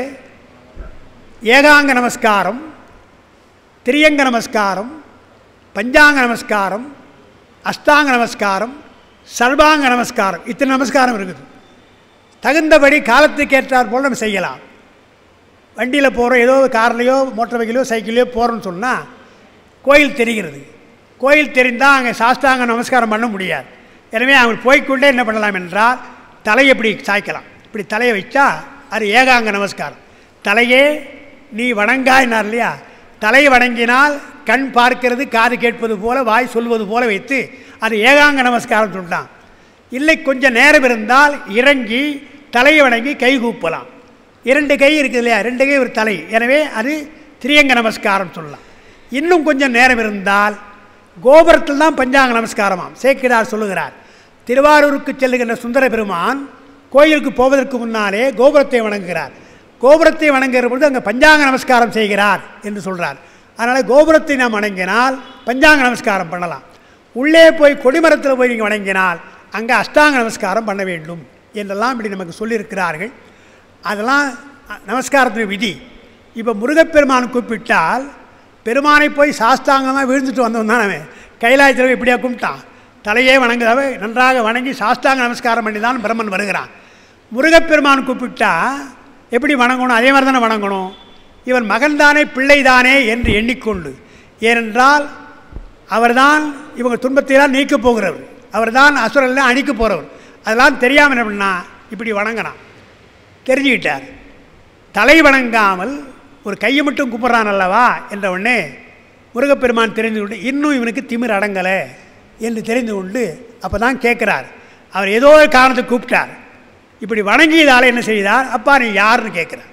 ஏகாங்க நமஸ்காரம் திரியங்க நமஸ்காரம் பஞ்சாங்க நமஸ்காரம் அஷ்டாங்க நமஸ்காரம் சர்வாங்க நமஸ்காரம் இத்தனை நமஸ்காரம் இருக்குது தகுந்தபடி காலத்துக்கு ஏற்றாற் போல் நம்ம செய்யலாம் வண்டியில் போகிறோம் ஏதோ கார்லேயோ மோட்டர் வெஹிக்கிளையோ சைக்கிளையோ போகிறோன்னு சொன்னால் கோயில் தெரிகிறது கோயில் தெரிந்தால் அங்கே சாஸ்தாங்க நமஸ்காரம் பண்ண முடியாது எனவே அவங்க போய்க்கொண்டே என்ன பண்ணலாம் என்றால் தலையை இப்படி சாய்க்கலாம் இப்படி தலையை வச்சா அது ஏகாங்க நமஸ்காரம் தலையே நீ வணங்காயினார் இல்லையா தலை வணங்கினால் கண் பார்க்கிறது காது கேட்பது போல வாய் சொல்வது போல வைத்து அது ஏகாங்க நமஸ்காரம் சொல்லிட்டான் இல்லை கொஞ்சம் நேரம் இருந்தால் இறங்கி தலையை வணங்கி கை கூப்பலாம் இரண்டு கை இருக்குது இல்லையா ரெண்டு கை ஒரு தலை எனவே அது திரியங்க நமஸ்காரம் சொல்லலாம் இன்னும் கொஞ்சம் நேரம் இருந்தால் கோபுரத்தில் தான் பஞ்சாங்க நமஸ்காரமாம் சேக்கிடார் சொல்லுகிறார் திருவாரூருக்கு செல்லுகின்ற சுந்தர பெருமான் கோயிலுக்கு போவதற்கு முன்னாலே கோபுரத்தை வணங்குகிறார் கோபுரத்தை வணங்குகிற பொழுது அங்கே பஞ்சாங்க நமஸ்காரம் செய்கிறார் என்று சொல்கிறார் அதனால் கோபுரத்தை நாம் வணங்கினால் பஞ்சாங்க நமஸ்காரம் பண்ணலாம் உள்ளே போய் கொடிமரத்தில் போய் நீங்கள் வணங்கினால் அங்கே அஷ்டாங்க நமஸ்காரம் பண்ண வேண்டும் என்றெல்லாம் இப்படி நமக்கு சொல்லியிருக்கிறார்கள் அதெல்லாம் அ- நமஸ்காரத்தின் விதி இப்போ முருகப்பெருமான் கூப்பிட்டால் பெருமானை போய் சாஸ்தாங்கமாக விழுந்துட்டு வந்தவன் தான் அவன் கைலாயத்தில் போய் இப்படியா கும்பிட்டான் தலையே வணங்குதாவே நன்றாக வணங்கி சாஸ்தாங்க நமஸ்காரம் பண்ணி தான் பிரம்மன் வருகிறான் முருகப்பெருமான் கூப்பிட்டா எப்படி வணங்கணும் அதே மாதிரி தானே வணங்கணும் இவன் மகன்தானே பிள்ளைதானே என்று எண்ணிக்கொண்டு ஏனென்றால் அவர்தான் இவங்க துன்பத்தையெல்லாம் நீக்கப் போகிறவர் அவர்தான் அசுரெல்லாம் அழிக்க போகிறவர் அதெல்லாம் தெரியாமல் என்ன பண்ணா இப்படி வணங்கினான் தெரிஞ்சுக்கிட்டார் தலை வணங்காமல் ஒரு கையை மட்டும் கும்பிட்றான் அல்லவா என்ற உடனே முருகப்பெருமான் தெரிந்து கொண்டு இன்னும் இவனுக்கு திமிர் அடங்கலை என்று தெரிந்து கொண்டு அப்போ தான் கேட்குறார் அவர் ஏதோ ஒரு காரணத்தை கூப்பிட்டார் இப்படி வணங்கியதால் என்ன செய்தார் அப்பா நீ யாருன்னு கேட்குறார்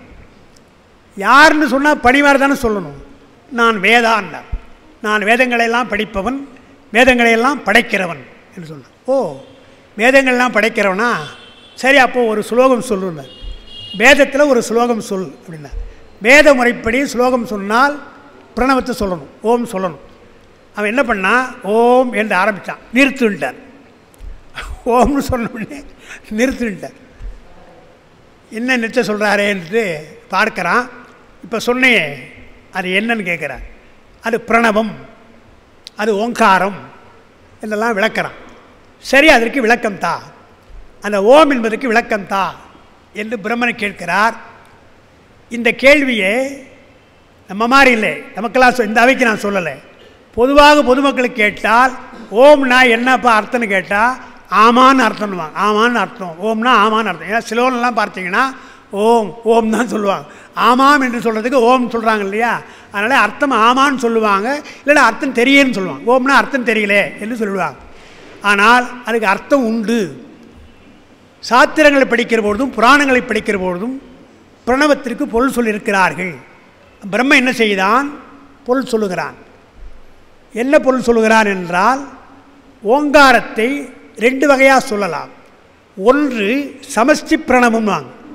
யாருன்னு சொன்னால் பணிவார் தானே சொல்லணும் நான் வேதான்னார் நான் வேதங்களையெல்லாம் படிப்பவன் வேதங்களையெல்லாம் படைக்கிறவன் என்று சொன்னான் ஓ வேதங்கள்லாம் படைக்கிறவனா சரி அப்போது ஒரு ஸ்லோகம் சொல்லுன்னார் வேதத்தில் ஒரு ஸ்லோகம் சொல் அப்படின்னா வேத முறைப்படி ஸ்லோகம் சொன்னால் பிரணவத்தை சொல்லணும் ஓம் சொல்லணும் அவன் என்ன பண்ணா ஓம் என்று ஆரம்பித்தான் நிறுத்துன்ட்டார் ஓம்னு சொன்ன உடனே நிறுத்துன்ட்டார் என்ன நிறுத்த சொல்கிறாரேன்ட்டு பார்க்குறான் இப்போ சொன்னையே அது என்னன்னு கேட்குறார் அது பிரணவம் அது ஓங்காரம் என்றெல்லாம் விளக்குறான் சரி அதற்கு விளக்கம் தா அந்த ஓம் என்பதற்கு விளக்கம் தா என்று பிரம்மனை கேட்கிறார் இந்த கேள்வியை நம்ம மாதிரி இல்லை நமக்கெல்லாம் சொ- இந்த அவைக்கு நான் சொல்லலை பொதுவாக பொதுமக்களுக்கு கேட்டால் ஓம்னா என்னப்பா அர்த்தம்னு கேட்டால் ஆமான்னு அர்த்தம்னுவாங்க ஆமான்னு அர்த்தம் ஓம்னா ஆமான்னு அர்த்தம் ஏன்னா சிலோன்லாம் பார்த்தீங்கன்னா ஓம் ஓம் தான் சொல்லுவாங்க ஆமாம் என்று சொல்கிறதுக்கு ஓம் சொல்கிறாங்க இல்லையா அதனால் அர்த்தம் ஆமான்னு சொல்லுவாங்க இல்லைன்னா அர்த்தம் தெரியன்னு சொல்லுவாங்க ஓம்னா அர்த்தம் தெரியலே என்று சொல்லுவாங்க ஆனால் அதுக்கு அர்த்தம் உண்டு சாத்திரங்களை படிக்கிற பொழுதும் புராணங்களை படிக்கிற பொழுதும் பிரணவத்திற்கு பொருள் சொல்லியிருக்கிறார்கள் பிரம்ம என்ன செய்தான் பொருள் சொல்லுகிறான் என்ன பொருள் சொல்லுகிறான் என்றால் ஓங்காரத்தை ரெண்டு வகையாக சொல்லலாம் ஒன்று சமஷ்டி பிரணவம்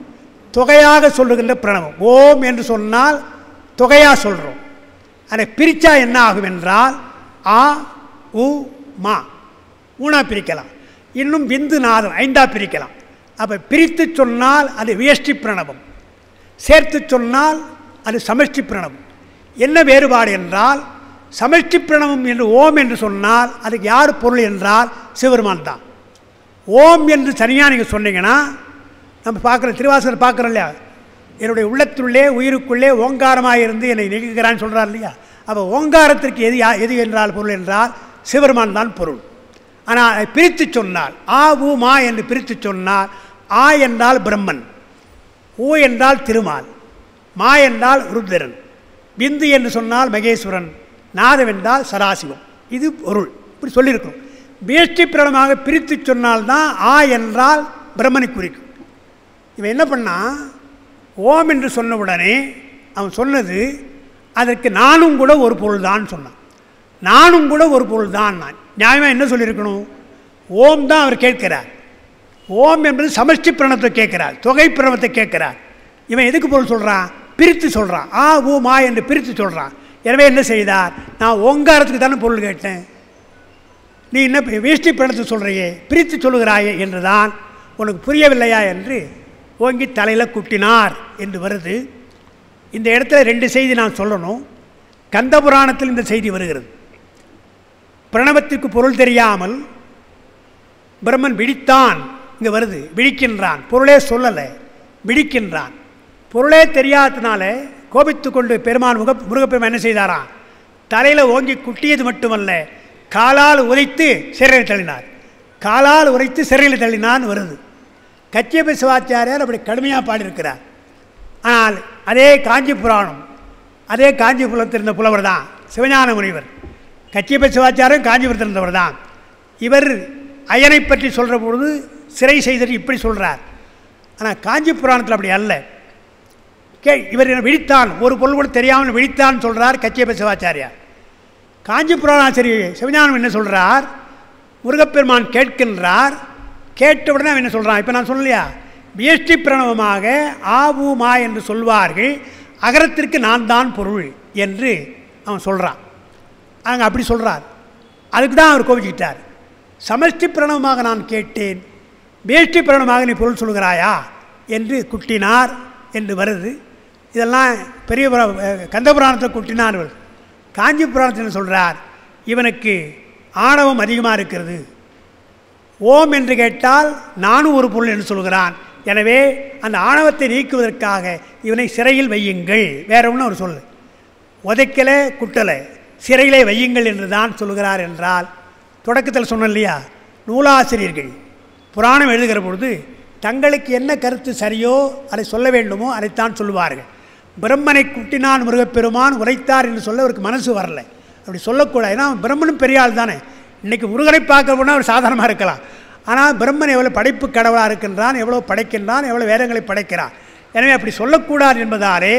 தொகையாக சொல்லுகின்ற பிரணவம் ஓம் என்று சொன்னால் தொகையாக சொல்கிறோம் அதை பிரித்தா என்ன ஆகும் என்றால் ஆ உ மா மூணா பிரிக்கலாம் இன்னும் விந்து நாதம் ஐந்தா பிரிக்கலாம் அப்போ பிரித்து சொன்னால் அது வியஷ்டி பிரணவம் சேர்த்து சொன்னால் அது சமஷ்டி பிரணவம் என்ன வேறுபாடு என்றால் சமஷ்டி பிரணவம் என்று ஓம் என்று சொன்னால் அதுக்கு யார் பொருள் என்றால் சிவருமான் தான் ஓம் என்று தனியாக நீங்கள் சொன்னீங்கன்னா நம்ம பார்க்குற திருவாசகர் பார்க்குறோம் இல்லையா என்னுடைய உள்ளத்துள்ளே உயிருக்குள்ளே ஓங்காரமாக இருந்து என்னை நீக்குகிறான்னு சொல்கிறார் இல்லையா அப்போ ஓங்காரத்திற்கு எது யா எது என்றால் பொருள் என்றால் சிவருமான் தான் பொருள் ஆனால் அதை பிரித்து சொன்னால் ஆ உ மா என்று பிரித்து சொன்னால் ஆ என்றால் பிரம்மன் ஊ என்றால் திருமால் மா என்றால் ருத்ரன் பிந்து என்று சொன்னால் மகேஸ்வரன் நாதம் என்றால் சதாசிவம் இது பொருள் இப்படி சொல்லியிருக்கோம் பேஷ்டி பிரணமாக பிரித்து சொன்னால்தான் ஆ என்றால் பிரம்மனை குறிக்கும் இவன் என்ன பண்ணான் ஓம் என்று சொன்ன உடனே அவன் சொன்னது அதற்கு நானும் கூட ஒரு பொருள் தான் சொன்னான் நானும் கூட ஒரு பொருள் தான் நான் நியாயமாக என்ன சொல்லியிருக்கணும் ஓம் தான் அவர் கேட்கிறார் ஓம் என்பது சமஷ்டி பிரணத்தை கேட்கிறார் தொகை பிரணத்தை கேட்கிறார் இவன் எதுக்கு பொருள் சொல்கிறான் பிரித்து சொல்கிறான் ஆ ஊ மா என்று பிரித்து சொல்கிறான் எனவே என்ன செய்தார் நான் ஓங்காரத்துக்கு தானே பொருள் கேட்டேன் நீ என்ன வேஷ்டி பிரணத்தை சொல்கிறையே பிரித்து சொல்லுகிறாயே என்று தான் உனக்கு புரியவில்லையா என்று ஓங்கி தலையில் குட்டினார் என்று வருது இந்த இடத்துல ரெண்டு செய்தி நான் சொல்லணும் கந்த புராணத்தில் இந்த செய்தி வருகிறது பிரணவத்திற்கு பொருள் தெரியாமல் பிரம்மன் விழித்தான் இங்கே வருது விழிக்கின்றான் பொருளே சொல்லலை விழிக்கின்றான் பொருளே தெரியாததுனால கோபித்து கொண்டு பெருமான் முக முருகப்பெருமான் என்ன செய்தாராம் தலையில் ஓங்கி குட்டியது மட்டுமல்ல காலால் உதைத்து சிறையில் தள்ளினார் காலால் உரைத்து சிறையில் தள்ளினான்னு வருது கச்சியப சிவாச்சாரியார் அப்படி கடுமையாக பாடியிருக்கிறார் ஆனால் அதே காஞ்சி புராணம் அதே காஞ்சிபுரத்தில் இருந்த புலவர் தான் சிவஞான முனிவர் கச்சியப சிவாச்சாரம் காஞ்சிபுரத்தில் இருந்தவர் தான் இவர் அயனை பற்றி சொல்கிற பொழுது சிறை செய்தது இப்படி சொல்கிறார் ஆனால் காஞ்சி புராணத்தில் அப்படி அல்ல கே இவர் என்ன விழித்தான் ஒரு பொருள் கூட தெரியாமல் விழித்தான் சொல்கிறார் கச்சியப்ப சிவாச்சாரியார் காஞ்சி புராணாசிரியர் சிவஞானம் என்ன சொல்கிறார் முருகப்பெருமான் கேட்கின்றார் கேட்ட உடனே அவன் என்ன சொல்கிறான் இப்போ நான் சொல்லலையா பிஎஸ்டி பிரணவமாக ஆவு மா என்று சொல்வார்கள் அகரத்திற்கு நான் தான் பொருள் என்று அவன் சொல்கிறான் அங்கே அப்படி சொல்கிறார் அதுக்கு தான் அவர் கோபிச்சுக்கிட்டார் சமஷ்டி பிரணவமாக நான் கேட்டேன் பேஷ்டி பிரணவமாக நீ பொருள் சொல்கிறாயா என்று குட்டினார் என்று வருது இதெல்லாம் பெரிய புரா- கந்த புராணத்தை குட்டினார் வருது காஞ்சி புராணத்தில் சொல்கிறார் இவனுக்கு ஆணவம் அதிகமாக இருக்கிறது ஓம் என்று கேட்டால் நானும் ஒரு பொருள் என்று சொல்கிறான் எனவே அந்த ஆணவத்தை நீக்குவதற்காக இவனை சிறையில் வையுங்கள் வேற ஒன்றும் அவர் சொல்லு உதைக்கலை குட்டலை சிறையிலே வையுங்கள் என்று தான் சொல்கிறார் என்றால் தொடக்கத்தில் சொன்னேன் இல்லையா நூலாசிரியர்கள் புராணம் எழுதுகிற பொழுது தங்களுக்கு என்ன கருத்து சரியோ அதை சொல்ல வேண்டுமோ அதைத்தான் சொல்லுவார்கள் பிரம்மனை குட்டினான் முருகப்பெருமான் உரைத்தார் என்று சொல்ல அவருக்கு மனசு வரல அப்படி சொல்லக்கூடாது ஏன்னா அவன் பிரம்மனும் பெரிய ஆள் தானே இன்றைக்கி முருகனை பார்க்க போனால் அவர் சாதாரணமாக இருக்கலாம் ஆனால் பிரம்மன் எவ்வளோ படைப்பு கடவுளாக இருக்கின்றான் எவ்வளோ படைக்கின்றான் எவ்வளோ வேதங்களை படைக்கிறான் எனவே அப்படி சொல்லக்கூடாது என்பதாலே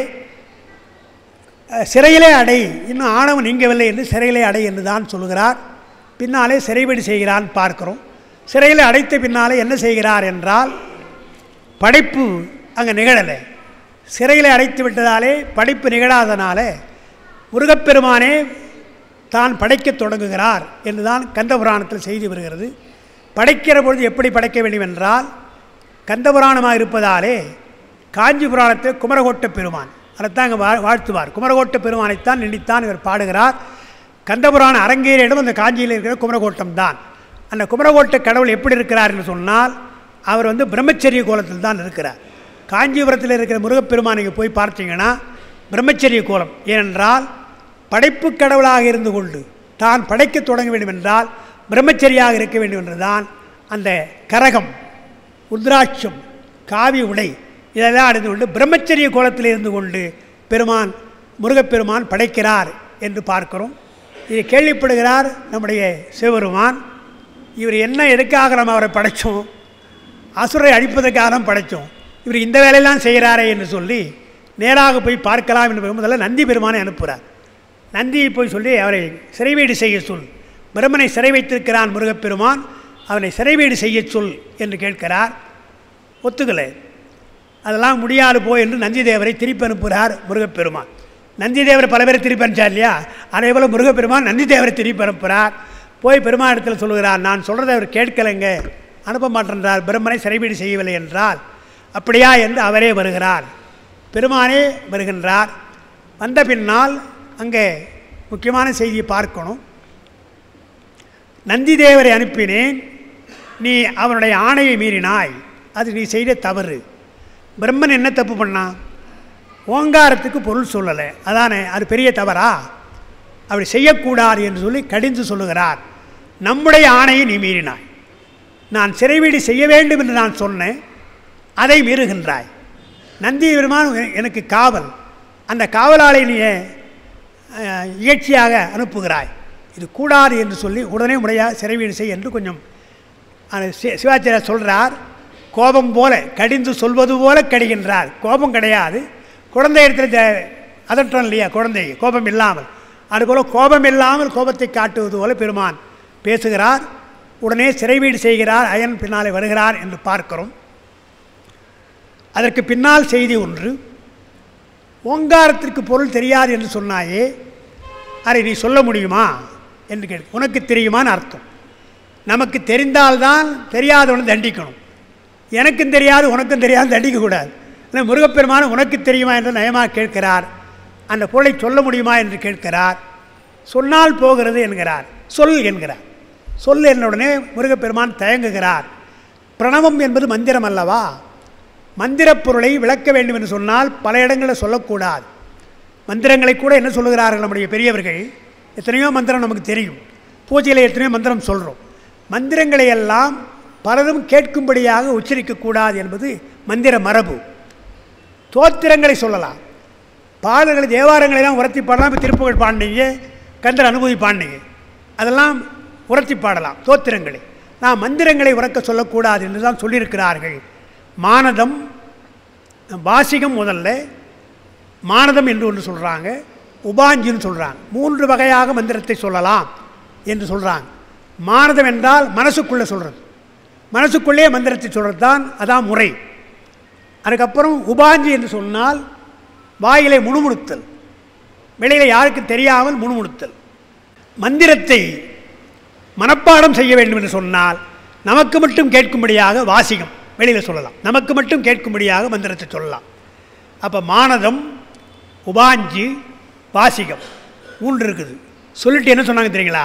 அஹ், சிறையிலே அடை இன்னும் ஆணவம் நீங்கவில்லை என்று சிறையிலே அடை என்று தான் சொல்கிறார் பின்னாலே சிறைவடி செய்கிறான் பார்க்கிறோம் சிறையில் அடைத்த பின்னாலே என்ன செய்கிறார் என்றால் படைப்பு அங்கே நிகழலை சிறையில் அடைத்து விட்டதாலே படைப்பு நிகழாதனால முருகப்பெருமானே தான் படைக்கத் தொடங்குகிறார் என்று தான் கந்தபுராணத்தில் செய்தி வருகிறது படைக்கிற பொழுது எப்படி படைக்க வேண்டும் என்றால் கந்தபுராணமாக இருப்பதாலே காஞ்சி புராணத்தில் குமரகோட்ட பெருமான் அதைத்தான் இங்கே வா வாழ்த்துவார் குமரகோட்ட பெருமானைத்தான் நினைத்தான் இவர் பாடுகிறார் கந்தபுராண அரங்கேற இடம் அந்த காஞ்சியில் இருக்கிற குமரகோட்டம் தான் அந்த குமரகோட்ட கடவுள் எப்படி இருக்கிறார் என்று சொன்னால் அவர் வந்து பிரம்மச்சரிய கோலத்தில் தான் இருக்கிறார் காஞ்சிபுரத்தில் இருக்கிற முருகப்பெருமான் நீங்கள் போய் பார்த்தீங்கன்னா பிரம்மச்சரிய கோலம் ஏனென்றால் படைப்பு கடவுளாக இருந்து கொண்டு தான் படைக்கத் தொடங்க வேண்டும் என்றால் பிரம்மச்சரியாக இருக்க வேண்டும் என்றுதான் அந்த கரகம் உத்ராட்சம் காவி உடை இதெல்லாம் அடைந்து கொண்டு பிரம்மச்சரிய கோலத்தில் இருந்து கொண்டு பெருமான் முருகப்பெருமான் படைக்கிறார் என்று பார்க்கிறோம் இதை கேள்விப்படுகிறார் நம்முடைய சிவபெருமான் இவர் என்ன எதுக்காக நம்ம அவரை படைத்தோம் அசுரை அழிப்பதற்காக தான் படைத்தோம் இவர் இந்த வேலையெல்லாம் செய்கிறாரே என்று சொல்லி நேராக போய் பார்க்கலாம் என்று முதல்ல நந்தி பெருமானை அனுப்புகிறார் நந்தியை போய் சொல்லி அவரை சிறைவீடு செய்ய சொல் பிரம்மனை சிறை வைத்திருக்கிறான் முருகப்பெருமான் அவனை சிறைவீடு செய்ய சொல் என்று கேட்கிறார் ஒத்துக்கலை அதெல்லாம் முடியாது போ என்று நந்தி தேவரை திருப்பி அனுப்புகிறார் முருகப்பெருமான் நந்தி தேவர் பல பேரை திருப்பி அனுப்பிச்சா இல்லையா அதே போல் முருகப்பெருமான் நந்தி தேவரை திருப்பி அனுப்புகிறார் போய் பெருமானிடத்தில் சொல்லுகிறார் நான் சொல்கிறத அவர் கேட்கலைங்க அனுப்ப மாட்டேன்றார் பிரம்மனை சிறைவீடு செய்யவில்லை என்றால் அப்படியா என்று அவரே வருகிறார் பெருமானே வருகின்றார் வந்த பின்னால் அங்கே முக்கியமான செய்தியை பார்க்கணும் நந்தி தேவரை அனுப்பினேன் நீ அவனுடைய ஆணையை மீறினாய் அது நீ செய்த தவறு பிரம்மன் என்ன தப்பு பண்ணான் ஓங்காரத்துக்கு பொருள் சொல்லலை அதானே அது பெரிய தவறா அப்படி செய்யக்கூடாது என்று சொல்லி கடிந்து சொல்லுகிறார் நம்முடைய ஆணையை நீ மீறினாய் நான் சிறைவீடு செய்ய வேண்டும் என்று நான் சொன்னேன் அதை மீறுகின்றாய் நந்தி பெருமான் எ- எனக்கு காவல் அந்த காவலாளை நீ அஹ், இகழ்ச்சியாக அனுப்புகிறாய் இது கூடாது என்று சொல்லி உடனே முறையாக சிறைவீடு செய் என்று கொஞ்சம் அந்த சி- சிவாச்சாரியார் சொல்கிறார் கோபம் போல கடிந்து சொல்வது போல கடிகின்றார் கோபம் கிடையாது குழந்தை இடத்துல ஜ- அதட்டம் இல்லையா குழந்தை கோபம் இல்லாமல் அதுபோல் கோபம் இல்லாமல் கோபத்தை காட்டுவது போல பெருமான் பேசுகிறார் உடனே சிறைவீடு செய்கிறார் அயன் பின்னாலே வருகிறார் என்று பார்க்கிறோம் அதற்கு பின்னால் செய்தி ஒன்று ஓங்காரத்திற்கு பொருள் தெரியாது என்று சொன்னாயே அதை நீ சொல்ல முடியுமா என்று கேட்க உனக்கு தெரியுமான்னு அர்த்தம் நமக்கு தெரிந்தால்தான் தெரியாதவனை தண்டிக்கணும் எனக்கும் தெரியாது உனக்கும் தெரியாது தண்டிக்கக்கூடாது இல்லை முருகப்பெருமான உனக்கு தெரியுமா என்று நயமாக கேட்கிறார் அந்த பொருளை சொல்ல முடியுமா என்று கேட்கிறார் சொன்னால் போகிறது என்கிறார் சொல் என்கிறார் சொல் என்ற உடனே முருகப்பெருமான் தயங்குகிறார் பிரணவம் என்பது மந்திரம் அல்லவா மந்திரப் பொருளை விளக்க வேண்டும் என்று சொன்னால் பல இடங்களில் சொல்லக்கூடாது மந்திரங்களை கூட என்ன சொல்லுகிறார்கள் நம்முடைய பெரியவர்கள் எத்தனையோ மந்திரம் நமக்கு தெரியும் பூஜையில் எத்தனையோ மந்திரம் சொல்கிறோம் மந்திரங்களை எல்லாம் பலரும் கேட்கும்படியாக உச்சரிக்கக்கூடாது என்பது மந்திர மரபு தோத்திரங்களை சொல்லலாம் பாடல்களை தேவாரங்களெல்லாம் உரத்தி பாடலாம் இப்போ திருப்புகழ் பாண்டிங்க கந்தர் அனுபூதி பாண்டிங்க அதெல்லாம் உரத்தி பாடலாம் தோத்திரங்களை நான் மந்திரங்களை உறக்க சொல்லக்கூடாது என்று தான் சொல்லியிருக்கிறார்கள் மானதம் வாசிகம் முதல்ல மானதம் என்று ஒன்று சொல்கிறாங்க உபாஞ்சின்னு சொல்கிறாங்க மூன்று வகையாக மந்திரத்தை சொல்லலாம் என்று சொல்கிறாங்க மானதம் என்றால் மனசுக்குள்ளே சொல்கிறது மனசுக்குள்ளே மந்திரத்தை சொல்கிறது தான் அதான் முறை அதுக்கப்புறம் உபாஞ்சி என்று சொன்னால் வாயிலை முணுமுணுத்தல் வெளியில் யாருக்கும் தெரியாமல் முணுமுணுத்தல் மந்திரத்தை மனப்பாடம் செய்ய வேண்டும் என்று சொன்னால் நமக்கு மட்டும் கேட்கும்படியாக வாசிகம் வெளியில் சொல்லலாம் நமக்கு மட்டும் கேட்கும்படியாக மந்திரத்தை சொல்லலாம் அப்போ மானதம் உபாஞ்சி வாசிகம் மூன்று இருக்குது சொல்லிட்டு என்ன சொன்னாங்க தெரியுங்களா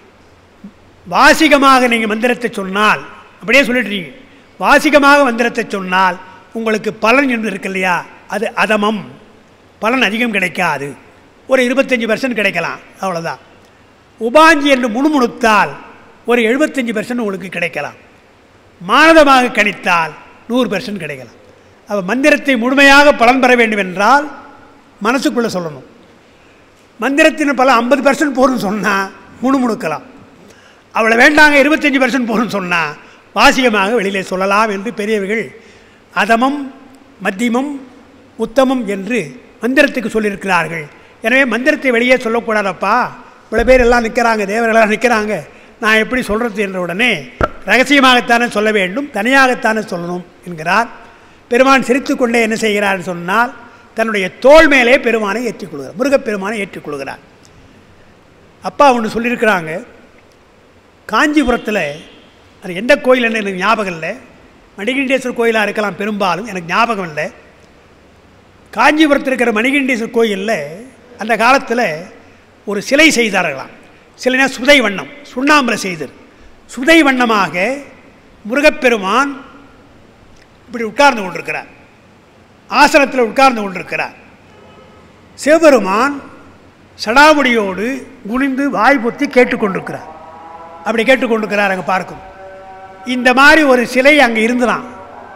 வாசிகமாக நீங்கள் மந்திரத்தை சொன்னால் அப்படியே சொல்லிட்டுறீங்க வாசிகமாக மந்திரத்தை சொன்னால் உங்களுக்கு பலன் என்று இருக்கு இல்லையா அது அதமம் பலன் அதிகம் கிடைக்காது ஒரு இருபத்தஞ்சி பர்சன்ட் கிடைக்கலாம் அவ்வளோதான் உபாஞ்சி என்று முணுமுணுத்தால் ஒரு எழுபத்தஞ்சி பர்சன்ட் உங்களுக்கு கிடைக்கலாம் மானதமாக கணித்தால் நூறு பர்சன்ட் கிடைக்கலாம் அப்போ மந்திரத்தை முழுமையாக பலன் பெற வேண்டும் என்றால் மனசுக்குள்ளே சொல்லணும் மந்திரத்தின் பல ஐம்பது பர்சன்ட் போகணும்னு சொன்னால் முணுமுணுக்கலாம் அவளை வேண்டாங்க இருபத்தஞ்சி பர்சன்ட் போகணும்னு சொன்னால் வாசிகமாக வெளியிலே சொல்லலாம் என்று பெரியவர்கள் அதமம் மத்தியமம் உத்தமம் என்று மந்திரத்துக்கு சொல்லியிருக்கிறார்கள் எனவே மந்திரத்தை வெளியே சொல்லக்கூடாதப்பா இவ்வளோ பேர் எல்லாம் நிற்கிறாங்க தேவர்களெல்லாம் நிற்கிறாங்க நான் எப்படி சொல்கிறது என்ற உடனே ரகசியமாகத்தானே சொல்ல வேண்டும் தனியாகத்தானே சொல்லணும் என்கிறார் பெருமான் சிரித்துக்கொண்டே என்ன செய்கிறார் சொன்னால் தன்னுடைய தோள் மேலே பெருமானை ஏற்றிக்கொள்கிறார் முருகப்பெருமானை ஏற்றுக்கொள்கிறார் அப்பா ஒன்று சொல்லியிருக்கிறாங்க காஞ்சிபுரத்தில் அது எந்த கோயில்னு எனக்கு ஞாபகம் இல்லை மணிகண்டேஸ்வரர் கோயிலாக இருக்கலாம் பெரும்பாலும் எனக்கு ஞாபகம் இல்லை காஞ்சிபுரத்தில் இருக்கிற மணிகண்டேஸ்வரர் கோயிலில் அந்த காலத்தில் ஒரு சிலை செய்தார்களாம் சிலைனா சுதை வண்ணம் சுண்ணாம்புல செய்தது சுதை வண்ணமாக முருகப்பெருமான் இப்படி உட்கார்ந்து கொண்டிருக்கிறார் ஆசனத்தில் உட்கார்ந்து கொண்டிருக்கிறார் சிவபெருமான் சடாமுடியோடு குனிந்து வாய் பொத்தி கேட்டுக்கொண்டிருக்கிறார் அப்படி கேட்டுக்கொண்டிருக்கிறார் அங்கே பார்க்கும் இந்த மாதிரி ஒரு சிலை அங்கே இருந்துதான்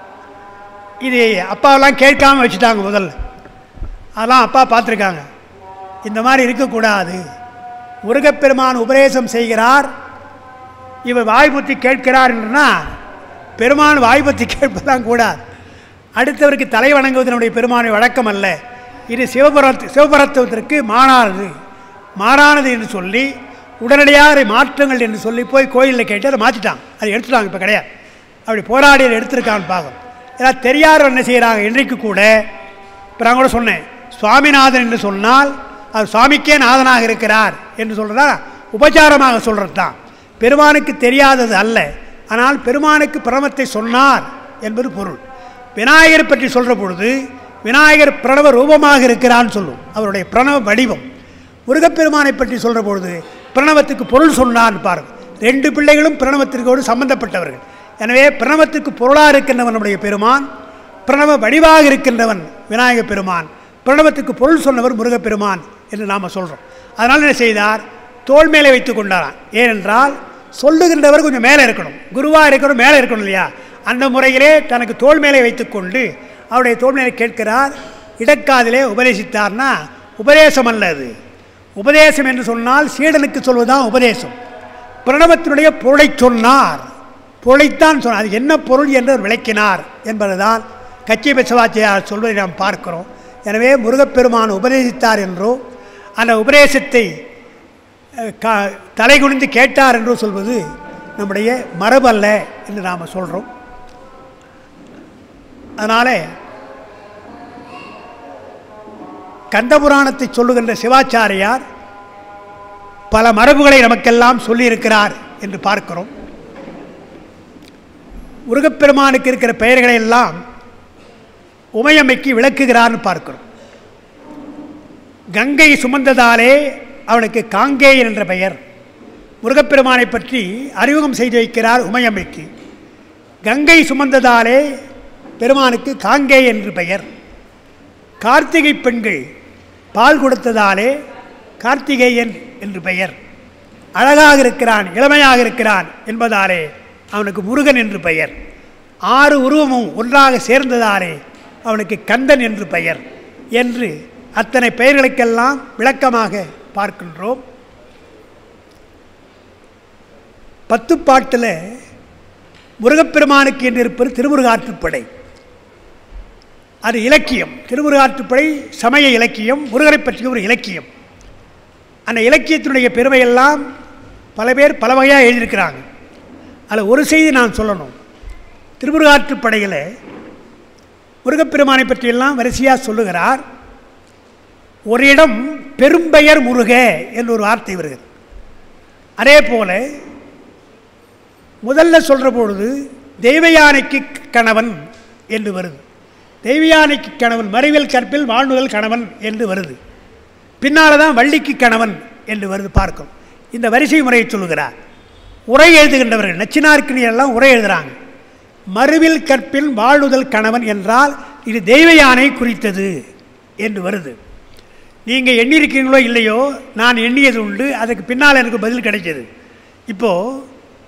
இது அப்பாவெல்லாம் கேட்காம வச்சுட்டாங்க முதல்ல அதெல்லாம் அப்பா பார்த்துருக்காங்க இந்த மாதிரி இருக்கக்கூடாது முருகப்பெருமான் உபதேசம் செய்கிறார் இவர் வாய்ப்புத்தி கேட்கிறார் என்றுனா பெருமான் வாய்ப்புத்தி கேட்பதான் கூடாது அடுத்தவருக்கு தலை வணங்குவது நம்முடைய பெருமானை வழக்கம் அல்ல இது சிவபுரத் சிவபரத்துவத்திற்கு மாறானது மாறானது என்று சொல்லி உடனடியாக அதை மாற்றுங்கள் என்று சொல்லி போய் கோயிலில் கேட்டு அதை மாற்றிட்டாங்க அதை எடுத்துட்டாங்க இப்போ கிடையாது அப்படி போராடி அதை எடுத்திருக்கான்னு பார்க்கணும் ஏன்னா தெரியாதவங்க என்ன செய்கிறாங்க இன்றைக்கு கூட இப்போ நான் கூட சொன்னேன் சுவாமிநாதன் என்று சொன்னால் அது சுவாமிக்கே நாதனாக இருக்கிறார் என்று சொல்கிறதா உபச்சாரமாக சொல்கிறது தான் பெருமானுக்கு தெரியாதது அல்ல ஆனால் பெருமானுக்கு பிரணவத்தை சொன்னார் என்பது பொருள் விநாயகர் பற்றி சொல்கிற பொழுது விநாயகர் பிரணவ ரூபமாக இருக்கிறான்னு சொல்லும் அவருடைய பிரணவ வடிவம் முருகப்பெருமானை பற்றி சொல்கிற பொழுது பிரணவத்துக்கு பொருள் சொன்னான்னு பாருங்கள் ரெண்டு பிள்ளைகளும் பிரணவத்திற்கோடு சம்பந்தப்பட்டவர்கள் எனவே பிரணவத்துக்கு பொருளாக இருக்கின்றவன் நம்முடைய பெருமான் பிரணவ வடிவாக இருக்கின்றவன் விநாயக பெருமான் பிரணவத்துக்கு பொருள் சொன்னவர் முருகப்பெருமான் என்று நாம் சொல்கிறோம் அதனால் என்ன செய்தார் தோல் மேலே வைத்து கொண்டாராம் ஏனென்றால் சொல்லுகின்றவர் கொஞ்சம் மேலே இருக்கணும் குருவாக இருக்கணும் மேலே இருக்கணும் இல்லையா அந்த முறையிலே தனக்கு தோல் மேலே வைத்துக்கொண்டு அவருடைய தோல் மேலே கேட்கிறார் இடக்காதிலே உபதேசித்தார்னா உபதேசம் அல்ல அது உபதேசம் என்று சொன்னால் சீடனுக்கு சொல்வதுதான் உபதேசம் பிரணவத்தினுடைய பொருளை சொன்னார் பொருளைத்தான் சொன்னார் அது என்ன பொருள் என்று அவர் விளக்கினார் என்பதுதான் கச்சி பெசவாச்சியார் சொல்வதை நாம் பார்க்கிறோம் எனவே முருகப்பெருமான் உபதேசித்தார் என்றோ அந்த உபதேசத்தை அஹ், கா தலை குனிந்து கேட்டார் என்றோ சொல்வது நம்முடைய மரபல்ல என்று நாம் சொல்கிறோம் அதனால் கந்தபுராணத்தை சொல்லுகின்ற சிவாச்சாரியார் பல மரபுகளை நமக்கெல்லாம் சொல்லியிருக்கிறார் என்று பார்க்கிறோம் முருகப்பெருமானுக்கு இருக்கிற பெயர்களை எல்லாம் உமையம்மைக்கு விளக்குகிறார்னு பார்க்கிறோம் கங்கை சுமந்ததாலே அவனுக்கு காங்கேயன் என்ற பெயர் முருகப்பெருமானை பற்றி அறிமுகம் செய்து வைக்கிறார் உமையம்மைக்கு கங்கை சுமந்ததாலே பெருமானுக்கு காங்கேய என்று பெயர் கார்த்திகை பெண்கள் பால் கொடுத்ததாலே கார்த்திகேயன் என்று பெயர் அழகாக இருக்கிறான் இளமையாக இருக்கிறான் என்பதாலே அவனுக்கு முருகன் என்று பெயர் ஆறு உருவமும் ஒன்றாக சேர்ந்ததாலே அவனுக்கு கந்தன் என்று பெயர் என்று அத்தனை பெயர்களுக்கெல்லாம் விளக்கமாக பார்க்கின்றோம் பத்து பாட்டில் முருகப்பெருமானுக்கு என்று இருப்பது திருமுருகாற்றுப்படை அது இலக்கியம் திருமுருகாற்றுப்படை சமய இலக்கியம் முருகரை பற்றிய ஒரு இலக்கியம் அந்த இலக்கியத்தினுடைய பெருமையெல்லாம் பல பேர் பல வகையாக எழுதியிருக்கிறாங்க அதில் ஒரு செய்தி நான் சொல்லணும் திருமுருகாற்றுப்படையில் முருகப்பெருமானை பற்றியெல்லாம் வரிசையாக சொல்லுகிறார் ஒரு இடம் பெரும்பெயர் முருக என்று ஒரு வார்த்தை வருகிறது அதே போல முதல்ல சொல்கிற பொழுது தெய்வயானைக்கு கணவன் என்று வருது தெய்வயானைக்கு கணவன் மறைவில் கற்பில் வாழ்நுதல் கணவன் என்று வருது பின்னால் தான் வள்ளிக்கு கணவன் என்று வருது பார்க்கும் இந்த வரிசை முறையை சொல்லுகிறார் உரை எழுதுகின்றவர்கள் நச்சினார்க்கினியர் எல்லாம் உரை எழுதுகிறாங்க மறுவில் கற்பில் வாழ்நுதல் கணவன் என்றால் இது தெய்வ யானை குறித்தது என்று வருது நீங்கள் எண்ணியிருக்கீங்களோ இல்லையோ நான் எண்ணியது உண்டு அதுக்கு பின்னால் எனக்கு பதில் கிடைச்சது இப்போது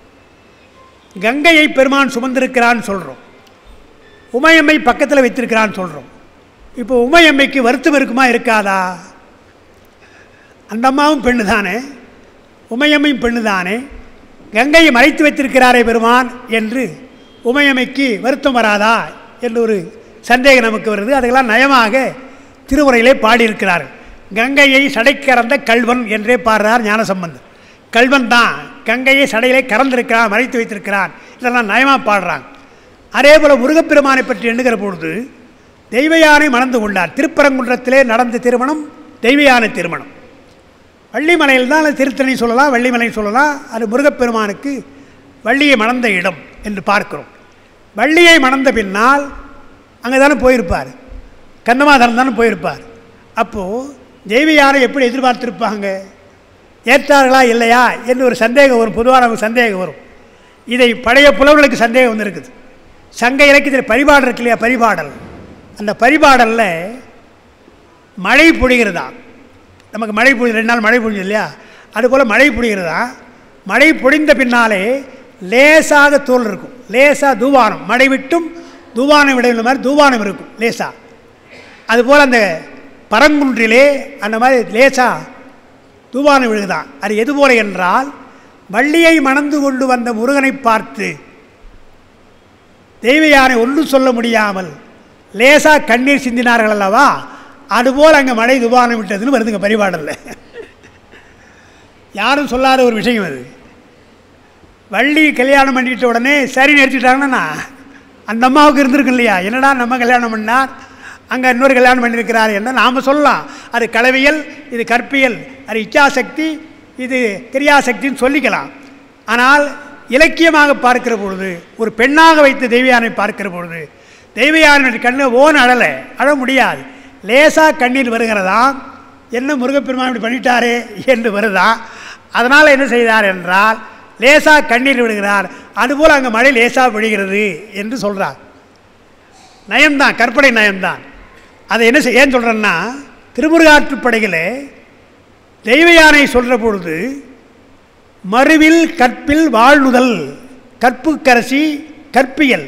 கங்கையை பெருமான் சுமந்திருக்கிறான்னு சொல்கிறோம் உமையம்மை பக்கத்தில் வைத்திருக்கிறான்னு சொல்கிறோம் இப்போ உமையம்மைக்கு வருத்தம் இருக்குமா இருக்காதா அந்த அம்மாவும் பெண்ணு தானே உமையம்மையும் பெண்ணு தானே கங்கையை மறைத்து வைத்திருக்கிறாரே பெருமான் என்று உமையம்மைக்கு வருத்தம் வராதா என்று ஒரு சந்தேகம் நமக்கு வருது அதையெல்லாம் நயமாக திருமுறையிலே பாடியிருக்கிறார்கள் கங்கையை சடை கறந்த கல்வன் என்றே பாடுறார் ஞானசம்பந்தர் கல்வன் தான் கங்கையை சடையிலே கறந்திருக்கிறான் மறைத்து வைத்திருக்கிறான் இதெல்லாம் நயமாக பாடுறாங்க அதே போல் முருகப்பெருமானை பற்றி எண்ணுகிற பொழுது தெய்வயானை மணந்து கொண்டார் திருப்பரங்குன்றத்திலே நடந்த திருமணம் தெய்வயானை திருமணம் வள்ளிமலையில் தான் திருத்தணி சொல்லலாம் வள்ளிமலை சொல்லலாம் அது முருகப்பெருமானுக்கு வள்ளியை மணந்த இடம் என்று பார்க்கிறோம் வள்ளியை மணந்த பின்னால் அங்கே தானே போயிருப்பார் கந்தமாதரன் தானே போயிருப்பார் அப்போது தெய்வயானை எப்படி எதிர்பார்த்திருப்பாங்க ஏற்றார்களா இல்லையா என்று ஒரு சந்தேகம் வரும் பொதுவாக நமக்கு சந்தேகம் வரும் இதை பழைய புலவர்களுக்கு சந்தேகம் வந்திருக்குது சங்க இலக்கியத்தில் பரிபாடல் இருக்கு இல்லையா பரிபாடல் அந்த பரிபாடலில் மழை பொழிகிறதா நமக்கு மழை பொழி ரெண்டு நாள் மழை பொழிஞ்சது இல்லையா அதுபோல் மழை பொழிகிறதா மழை பொழிந்த பின்னாலே லேசாக தோல் இருக்கும் லேசாக தூவானம் மழை விட்டும் தூவானம் விடையுள்ள மாதிரி தூவானம் இருக்கும் லேசாக அதுபோல் அந்த பரங்குன்றிலே அந்த மாதிரி லேசாக தூவானம் விழுகுதான் அது எது போல என்றால் வள்ளியை மணந்து கொண்டு வந்த முருகனை பார்த்து தெய்வ யானை ஒன்றும் சொல்ல முடியாமல் லேசாக கண்ணீர் சிந்தினார்கள் அல்லவா அதுபோல் அங்கே மழை துபானம் விட்டதுன்னு வருதுங்க பரிபாடலில் யாரும் சொல்லாத ஒரு விஷயம் அது வள்ளி கல்யாணம் பண்ணிட்ட உடனே சரி நிறுத்திட்டாங்கன்னா அந்த அம்மாவுக்கு இருந்திருக்கு இல்லையா என்னடா நம்ம கல்யாணம் பண்ணார் அங்கே இன்னொரு கல்யாணம் பண்ணியிருக்கிறார் என்ன நாம் சொல்லலாம் அது கலவியல் இது கற்பியல் அது இச்சாசக்தி இது கிரியாசக்தின்னு சொல்லிக்கலாம் ஆனால் இலக்கியமாக பார்க்கிற பொழுது ஒரு பெண்ணாக வைத்து தெய்வயானை பார்க்கிற பொழுது தெய்வயானை கண்ணு ஓன் அழலை அழ முடியாது லேசாக கண்ணீர் வருகிறதா என்ன முருகப்பெருமான் இப்படி பண்ணிட்டாரே என்று வருதா அதனால் என்ன செய்தார் என்றால் லேசாக கண்ணீர் விடுகிறார் அதுபோல் அங்கே மழை லேசாக விழுகிறது என்று சொல்கிறார் நயம்தான் கற்பனை நயம்தான் அதை என்ன செய் ஏன் சொல்கிறேன்னா திருமுருகாற்றுப்படையில் தெய்வ யானை சொல்கிற பொழுது மறுவில் கற்பில் வாழ்நுதல் கற்புக்கரசி கற்பியல்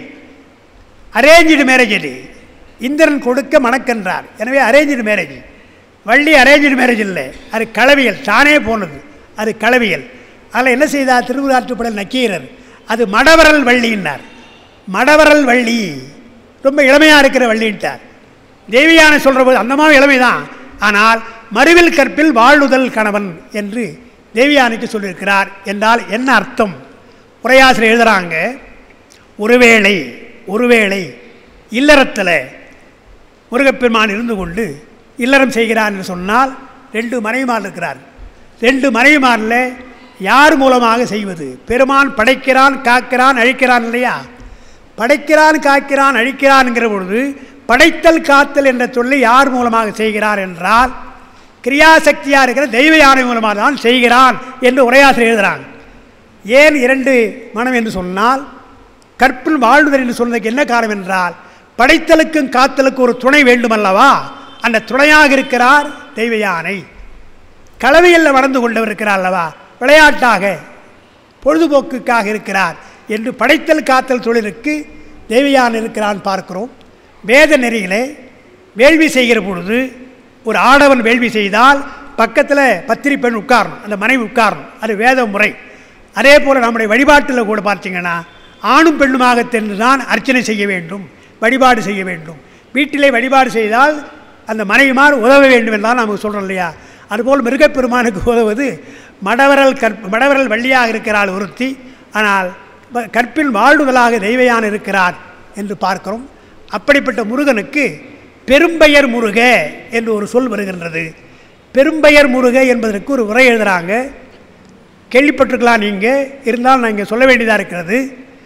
அரேஞ்சு மேரேஜ் இது இந்திரன் கொடுக்க மணக்கன்றார் எனவே arrange marriage Valli arrange marriage இல்லை அது களவியல் தானே போனது அது களவியல் அதில் என்ன செய்தார் திருவிழாற்றுப்படல் நக்கீரர் அது மடவரல் வள்ளின்னார் மடவரல் வள்ளி ரொம்ப இளமையாக இருக்கிற வள்ளின்ட்டார் தேவியான சொல்கிற போது அந்தமாவும் இளமை தான் ஆனால் மறுவில் கற்பில் வாழுதல் கணவன் என்று தேவியானைக்கு சொல்லியிருக்கிறார் என்றால் என்ன அர்த்தம் உரையாசிரியர் எழுதுகிறாங்க ஒருவேளை ஒருவேளை இல்லறத்தில் முருகப்பெருமான் இருந்து கொண்டு இல்லறம் செய்கிறார் என்று சொன்னால் ரெண்டு மனைவிமார் இருக்கிறார் ரெண்டு மனைவிமாரில் யார் மூலமாக செய்வது பெருமான் படைக்கிறான் காக்கிறான் அழிக்கிறான் இல்லையா படைக்கிறான் காக்கிறான் அழிக்கிறான்ங்கிற பொழுது படைத்தல் காத்தல் என்ற சொல்லை யார் மூலமாக செய்கிறார் என்றால் கிரியாசக்தியாக இருக்கிற தெய்வ யானை மூலமாக தான் செய்கிறான் என்று உரையாசிரியர் எழுதுகிறாங்க ஏன் இரண்டு மனம் என்று சொன்னால் கற்பில் வாழ்வுதல் என்று சொன்னதுக்கு என்ன காரணம் என்றால் படைத்தலுக்கும் காத்தலுக்கும் ஒரு துணை வேண்டுமல்லவா அந்த துணையாக இருக்கிறார் தெய்வ யானை கலவையில் வளர்ந்து கொண்டவர் இருக்கிறார் அல்லவா விளையாட்டாக பொழுதுபோக்குக்காக இருக்கிறார் என்று படைத்தல் காத்தல் தொழிலுக்கு தேவையான இருக்கிறான் பார்க்கிறோம் வேத நெறியிலே வேள்வி செய்கிற பொழுது ஒரு ஆடவன் வேள்வி செய்தால் பக்கத்தில் பத்திரி பெண் உட்காரணும் அந்த மனைவி உட்காரணும் அது வேத முறை அதே போல் நம்முடைய வழிபாட்டில் கூட பார்த்தீங்கன்னா ஆணும் பெண்ணுமாக தெரிந்து தான் அர்ச்சனை செய்ய வேண்டும் வழிபாடு செய்ய வேண்டும் வீட்டிலே வழிபாடு செய்தால் அந்த மனைவிமார் உதவ வேண்டும் என்றால் நமக்கு சொல்கிறோம் இல்லையா அதுபோல் மிருகப்பெருமானுக்கு உதவுவது மடவரல் கற்ப மடவரல் வள்ளியாக இருக்கிறாள் ஒருத்தி ஆனால் ப- கற்பில் வாழ்வுதலாக தெய்வயான் இருக்கிறார் என்று பார்க்கிறோம் அப்படிப்பட்ட முருகனுக்கு பெரும்பெயர் முருக என்று ஒரு சொல் வருகின்றது பெரும்பெயர் முருக என்பதற்கு ஒரு உரை எழுதுகிறாங்க கேள்விப்பட்டிருக்கலாம் நீங்கள் இருந்தாலும் நான் இங்கே சொல்ல வேண்டியதாக இருக்கிறது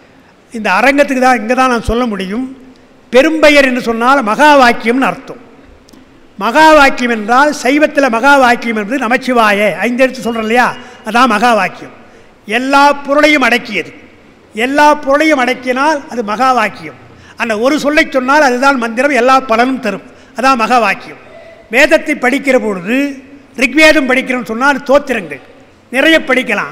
இந்த அரங்கத்துக்கு தான் இங்கே தான் நான் சொல்ல முடியும் பெரும்பெயர் என்று சொன்னால் மகா வாக்கியம்னு அர்த்தம் மகா வாக்கியம் என்றால் சைவத்தில் மகா வாக்கியம் என்பது நமச்சிவாய ஐந்து எழுத்து சொல்கிறோம் இல்லையா அதான் மகா வாக்கியம் எல்லா பொருளையும் அடக்கியது எல்லா பொருளையும் அடக்கினால் அது மகா வாக்கியம் அந்த ஒரு சொல்லை சொன்னால் அதுதான் மந்திரம் எல்லா பலனும் தரும் அதான் மகா வாக்கியம் வேதத்தை படிக்கிற பொழுது ரிக்வேதம் படிக்கிறோம்னு சொன்னால் தோத்திரங்கள் நிறைய படிக்கலாம்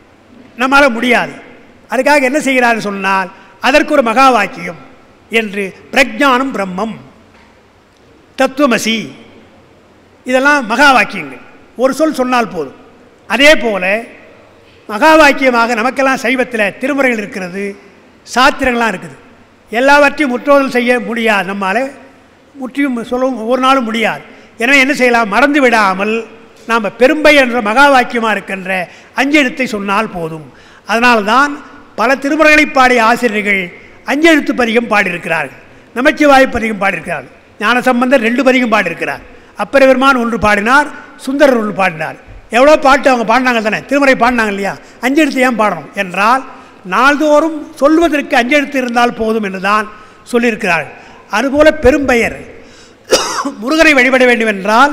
நம்மால் முடியாது அதுக்காக என்ன செய்கிறார் சொன்னால் அதற்கு ஒரு மகா வாக்கியம் என்று பிரஜானம் பிரம்மம் தத்துவமசி இதெல்லாம் மகா வாக்கியங்கள் ஒரு சொல் சொன்னால் போதும் அதே போல் மகா வாக்கியமாக நமக்கெல்லாம் சைவத்தில் திருமுறைகள் இருக்கிறது சாத்திரங்கள்லாம் இருக்குது எல்லாவற்றையும் முற்றோதல் செய்ய முடியாது நம்மால் முற்றியும் சொல்லவும் ஒவ்வொரு நாளும் முடியாது எனவே என்ன செய்யலாம் மறந்து விடாமல் நாம் பெரும்பை என்ற மகா வாக்கியமாக இருக்கின்ற அஞ்செழுத்தை சொன்னால் போதும் அதனால்தான் பல திருமுறைகளை பாடிய ஆசிரியர்கள் அஞ்செழுத்து பதிகம் பாடியிருக்கிறார்கள் நமச்சிவாய் பதிகம் பாடியிருக்கிறார்கள் ஞானசம்பந்தர் ரெண்டு பதிகம் பாடியிருக்கிறார் அப்பர் பெருமான் ஒன்று பாடினார் சுந்தரர் ஒன்று பாடினார் எவ்வளோ பாட்டு அவங்க பாடினாங்க தானே திருமுறை பாடினாங்க இல்லையா அஞ்செழுத்து ஏன் பாடணும் என்றால் நாள்தோறும் சொல்வதற்கு அஞ்செழுத்து இருந்தால் போதும் என்று தான் சொல்லியிருக்கிறார்கள் அதுபோல பெரும்பெயர் முருகனை வழிபட வேண்டும் என்றால்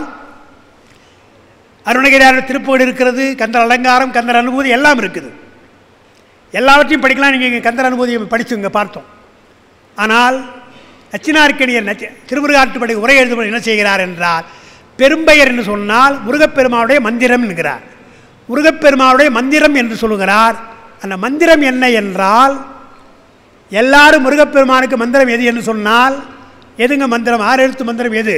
அருணகிரியார் திருப்பூர் இருக்கிறது கந்தர் அலங்காரம் கந்தர் அனுபூதி எல்லாம் இருக்குது எல்லாவற்றையும் படிக்கலாம் நீங்கள் இங்கே கந்தர் அனுபூதியை படிச்சுங்க பார்த்தோம் ஆனால் நச்சினார்க்கணியர் நச்ச திருமுருகாற்றுப்படை உரை எழுதும்போது என்ன செய்கிறார் என்றால் பெரும்பெயர் என்று சொன்னால் முருகப்பெருமானுடைய மந்திரம் என்கிறார் முருகப்பெருமானுடைய மந்திரம் என்று சொல்லுகிறார் அந்த மந்திரம் என்ன என்றால் எல்லாரும் முருகப்பெருமானுக்கு மந்திரம் எது என்று சொன்னால் எதுங்க மந்திரம் ஆறு எழுத்து மந்திரம் எது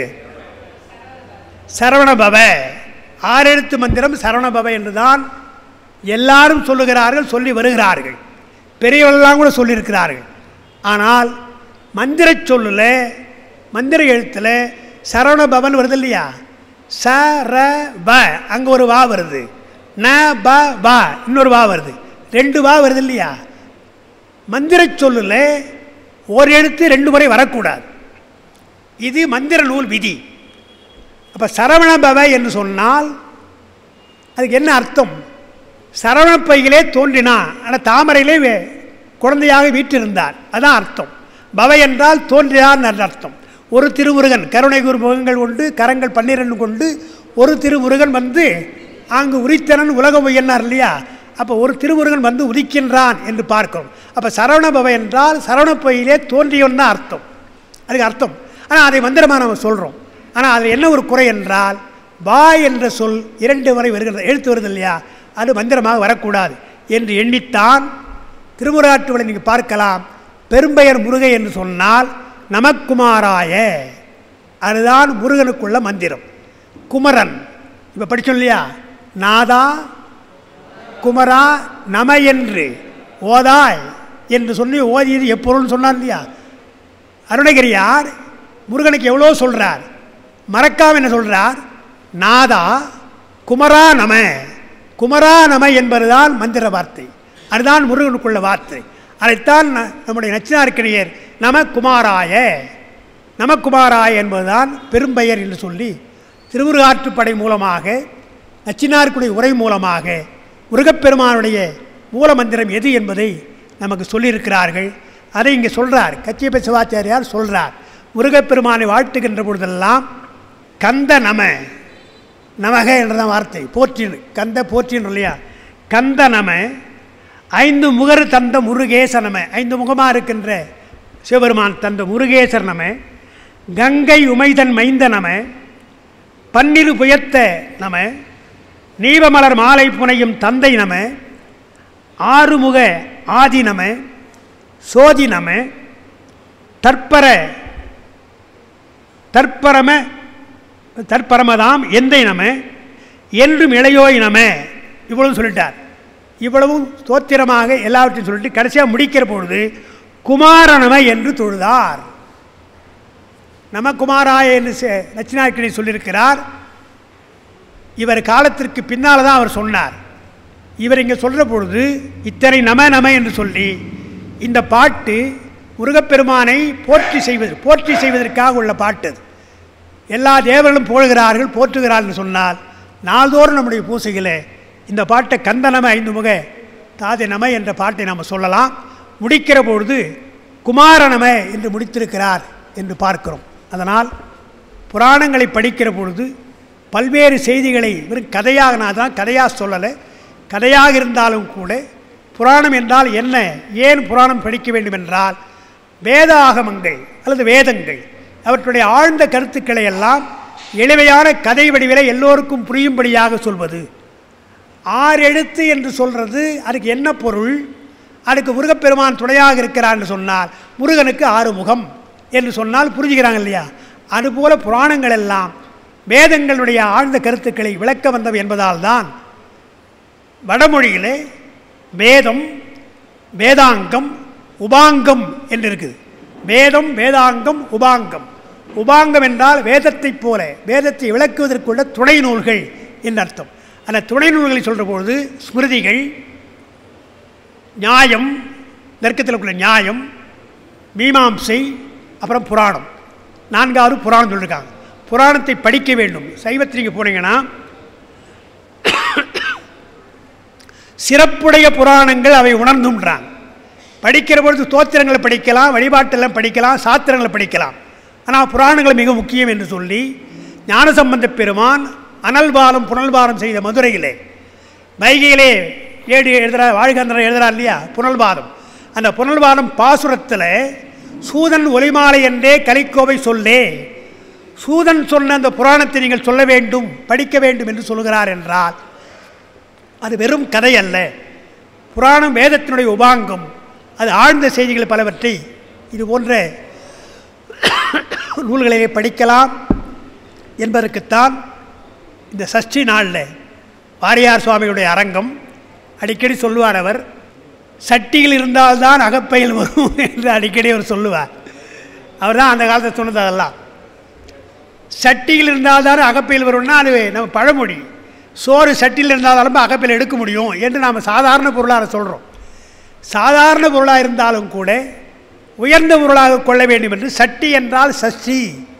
சரவணபவ ஆறு எழுத்து மந்திரம் சரவணபவ என்றுதான் எல்லாரும் சொல்லுகிறார்கள் சொல்லி வருகிறார்கள் பெரியவர்கள்லாம் கூட சொல்லியிருக்கிறார்கள் ஆனால் மந்திரச் சொல்லில் மந்திர எழுத்தில் சரவண பவன் வருது இல்லையா ச ர ப அங்கே ஒரு வா வருது ந ப வா இன்னொரு வா வருது ரெண்டு வா வருது இல்லையா மந்திர சொல்லில் ஒரு எழுத்து ரெண்டு முறை வரக்கூடாது இது மந்திர நூல் விதி அப்போ சரவண பவ என்று சொன்னால் அதுக்கு என்ன அர்த்தம் சரவணப்பையிலே தோன்றினான் ஆனால் தாமரையிலே வே- குழந்தையாக வீற்றிருந்தார் அதான் அர்த்தம் பவ என்றால் தோன்றினார் என்ற அர்த்தம் ஒரு திருமுருகன் கருணை குரு முகங்கள் கொண்டு கரங்கள் பன்னிரண்டு கொண்டு ஒரு திருமுருகன் வந்து அங்கு உரித்தனன் உலகம் உயர்னார் இல்லையா அப்போ ஒரு திருமுருகன் வந்து உதிக்கின்றான் என்று பார்க்கிறோம் அப்போ சரவண பவ என்றால் சரவணப்பையிலே தோன்றியவன் தான் அர்த்தம் அதுக்கு அர்த்தம் ஆனால் அதை மந்திரமாக நம்ம சொல்கிறோம் ஆனால் அதில் என்ன ஒரு குறை என்றால் வா என்ற சொல் இரண்டு வரை வருகிறது எழுத்து வருது இல்லையா அது மந்திரமாக வரக்கூடாது என்று எண்ணித்தான் திருமுறாற்றுவலை நீங்கள் பார்க்கலாம் பெரும்பெயர் முருகை என்று சொன்னால் நமக்குமாராய அதுதான் முருகனுக்குள்ள மந்திரம் குமரன் இப்போ படிச்சோம் இல்லையா நாதா குமரா நம என்று ஓதாய் என்று சொல்லி ஓதியது எப்பொருள்னு சொன்னார் இல்லையா அருணகிரியார் முருகனுக்கு எவ்வளோ சொல்கிறார் மறக்காம என்ன சொல்கிறார் நாதா குமரா நம குமரா நம என்பதுதான் மந்திர வார்த்தை அதுதான் முருகனுக்குள்ள வார்த்தை அதைத்தான் ந- நம்முடைய நச்சினார்க்கினியர் நம குமாராய நமக்குமாராய என்பதுதான் பெரும்பெயர் என்று சொல்லி திருமுருகாற்றுப்படை மூலமாக நச்சினார்க்குடைய உரை மூலமாக முருகப்பெருமானுடைய மூல மந்திரம் எது என்பதை நமக்கு சொல்லியிருக்கிறார்கள் அதை இங்கே சொல்கிறார் கச்சியப்ப சிவாச்சாரியார் சொல்கிறார் முருகப்பெருமானை வாழ்த்துகின்ற பொழுதெல்லாம் கந்த நம நமக என்றதான் வார்த்தை போற்றின் கந்த போற்றின் இல்லையா கந்த நம ஐந்து முகர் தந்த முருகேச நம ஐந்து முகமாக இருக்கின்ற சிவபெருமான் தந்த முருகேசர் நம கங்கை உமைதன் மைந்த நம பன்னிரு புயத்த நம நீவமலர் மாலை புனையும் தந்தை நம ஆறுமுக ஆதி நம சோதி நம தற்பர தற்பரம தற்பரமதாம் எந்தை நம என்றும் இளையோய் நம இவ்வளவு சொல்லிட்டார் இவ்வளவும் ஸ்தோத்திரமாக எல்லாவற்றையும் சொல்லிட்டு கடைசியாக முடிக்கிற பொழுது குமாரநம என்று தொழுதார் நம குமாராய என்று செ- நச்சினார்க்கிணி சொல்லியிருக்கிறார் இவர் காலத்திற்கு பின்னால் தான் அவர் சொன்னார் இவர் இங்கே சொல்கிற பொழுது இத்தனை நம நம என்று சொல்லி இந்த பாட்டு முருகப்பெருமானை போற்றி செய்வது போற்றி செய்வதற்காக உள்ள பாட்டு அது எல்லா தேவர்களும் புகழ்கிறார்கள் போற்றுகிறார்கள் சொன்னால் நாள்தோறும் நம்முடைய பூசைகளே இந்த பாட்டை கந்தனம ஐந்து முக தாதை நம என்ற பாட்டை நாம் சொல்லலாம் முடிக்கிற பொழுது குமாரநம என்று முடித்திருக்கிறார் என்று பார்க்கிறோம் அதனால் புராணங்களை படிக்கிற பொழுது பல்வேறு செய்திகளை வெறும் கதையாக நான் தான் கதையாக சொல்லலை கதையாக இருந்தாலும் கூட புராணம் என்றால் என்ன ஏன் புராணம் படிக்க வேண்டும் என்றால் வேத ஆகமங்கள் அல்லது வேதங்கள் அவற்றுடைய ஆழ்ந்த கருத்துக்களை எல்லாம் எளிமையான கதை வடிவிலே எல்லோருக்கும் புரியும்படியாக சொல்வது ஆறு எழுத்து என்று சொல்கிறது அதுக்கு என்ன பொருள் அதுக்கு முருகப்பெருமான் துணையாக இருக்கிறான்னு சொன்னால் முருகனுக்கு ஆறு முகம் என்று சொன்னால் புரிஞ்சுக்கிறாங்க இல்லையா அதுபோல புராணங்கள் எல்லாம் வேதங்களுடைய ஆழ்ந்த கருத்துக்களை விளக்க வந்தவை என்பதால் தான் வடமொழியிலே வேதம் வேதாங்கம் உபாங்கம் என்று இருக்குது வேதம் வேதாங்கம் உபாங்கம் உபாங்கம் என்றால் வேதத்தைப் போல வேதத்தை விளக்குவதற்குள்ள துணை நூல்கள் என்று அர்த்தம் அந்த துணை நூல்களை சொல்கிற பொழுது ஸ்மிருதிகள் நியாயம் தர்க்கத்தில் உள்ள நியாயம் மீமாம்சை அப்புறம் புராணம் நான்காவது புராணம் சொல்லியிருக்காங்க புராணத்தை படிக்க வேண்டும் சைவத்தில் நீங்கள் போனீங்கன்னா சிறப்புடைய புராணங்கள் அவை உணர்ந்துன்றாங்க படிக்கிற பொழுது தோத்திரங்களை படிக்கலாம் வழிபாட்டெல்லாம் படிக்கலாம் சாத்திரங்களை படிக்கலாம் ஆனால் புராணங்கள் மிக முக்கியம் என்று சொல்லி ஞானசம்பந்த பெருமான் அனல்பாலம் புனல்பாலம் செய்த மதுரையிலே வைகையிலே ஏடு எழுதுறா வாழ்கந்திரன் எழுதுறா இல்லையா புனல்பாதம் அந்த புனல்பாதம் பாசுரத்தில் சூதன் ஒலிமாலை என்றே கலிக்கோவை சொல்லே சூதன் சொன்ன அந்த புராணத்தை நீங்கள் சொல்ல வேண்டும் படிக்க வேண்டும் என்று சொல்கிறார் என்றால் அது வெறும் கதை அல்ல புராணம் வேதத்தினுடைய உபாங்கம் அது ஆழ்ந்த செய்திகள் பலவற்றை இது போன்ற நூல்களிலே படிக்கலாம் என்பதற்குத்தான் இந்த சஷ்டி நாளில் வாரியார் சுவாமியுடைய அரங்கம் அடிக்கடி சொல்லுவார் அவர் சட்டியில் இருந்தால்தான் அகப்பையில் வரும் என்று அடிக்கடி அவர் சொல்லுவார் அவர் தான் அந்த காலத்தில் சொன்னது அதெல்லாம் சட்டியில் இருந்தால் தானே அகப்பையில் வரும்னா அது நம்ம பழமொழி சோறு சட்டியில் இருந்தால் தானே அகப்பையில் எடுக்க முடியும் என்று நாம் சாதாரண பொருளாக சொல்கிறோம் சாதாரண பொருளாக இருந்தாலும் கூட உயர்ந்த பொருளாக கொள்ள வேண்டும் என்று சட்டி என்றால் சஷ்டி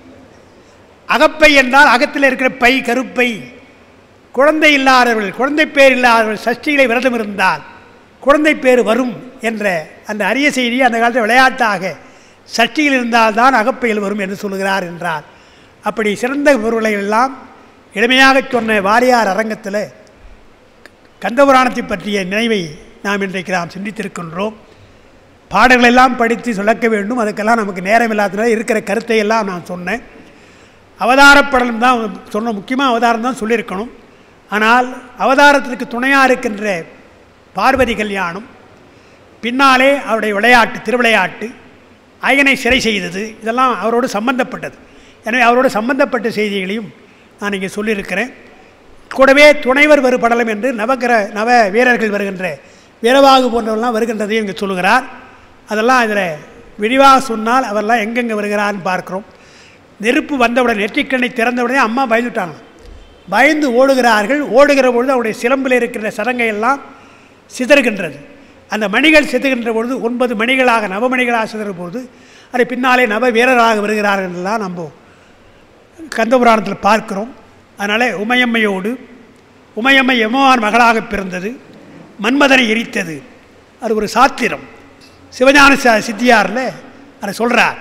அகப்பை என்றால் அகத்தில் இருக்கிற பை கருப்பை குழந்தை இல்லாதவர்கள் குழந்தை பேர் இல்லாதவர்கள் சஷ்டிகளை விரதம் இருந்தால் குழந்தை பேர் வரும் என்ற அந்த அரிய செய்தி அந்த காலத்தில் விளையாட்டாக சஷ்டியில் இருந்தால்தான் அகப்பையில் வரும் என்று சொல்கிறார் என்றார் அப்படி சிறந்த பொருளை எல்லாம் எளிமையாக சொன்ன வாரியார் அரங்கத்தில் கந்தபுராணத்தை பற்றிய நினைவை நாம் இன்றைக்கு நாம் சிந்தித்திருக்கின்றோம் பாடல்கள் எல்லாம் படித்து சுழக்க வேண்டும் அதுக்கெல்லாம் நமக்கு நேரம் இல்லாததுனால இருக்கிற கருத்தை எல்லாம் நான் சொன்னேன் அவதாரப்படலம் தான் சொன்ன முக்கியமாக அவதாரம் தான் சொல்லியிருக்கணும் ஆனால் அவதாரத்திற்கு துணையாக இருக்கின்ற பார்வதி கல்யாணம் பின்னாலே அவருடைய விளையாட்டு திருவிளையாட்டு அயனை சிறை செய்தது இதெல்லாம் அவரோடு சம்பந்தப்பட்டது எனவே அவரோடு சம்பந்தப்பட்ட செய்திகளையும் நான் இங்கே சொல்லியிருக்கிறேன் கூடவே துணைவர் வரு படலம் என்று நவகிர நவ வீரர்கள் வருகின்ற வீரவாகு போன்றவர்கள்லாம் வருகின்றதையும் இங்கே சொல்லுகிறார் அதெல்லாம் இதில் விரிவாக சொன்னால் அவரெல்லாம் எங்கெங்கே வருகிறார்னு பார்க்குறோம் நெருப்பு வந்தவுடன் நெற்றிக்கண்ணை திறந்தவுடனே அம்மா பயந்துட்டாங்க பயந்து ஓடுகிறார்கள் ஓடுகிற பொழுது அவருடைய சிலம்பில் இருக்கிற சதங்கை எல்லாம் சிதறுகின்றது அந்த மணிகள் சிதறுகின்ற பொழுது ஒன்பது மணிகளாக நவமணிகளாக சிதறும் பொழுது அதை பின்னாலே நவ வீரராக வருகிறார்கள் எல்லாம் நம்ம கந்தபுராணத்தில் பார்க்கிறோம் அதனால் உமையம்மையோடு உமையம்மை எம்மவான் மகளாக பிறந்தது மன்மதனை எரித்தது அது ஒரு சாத்திரம் சிவஞான ச- சித்தியாரில் அதை சொல்கிறார்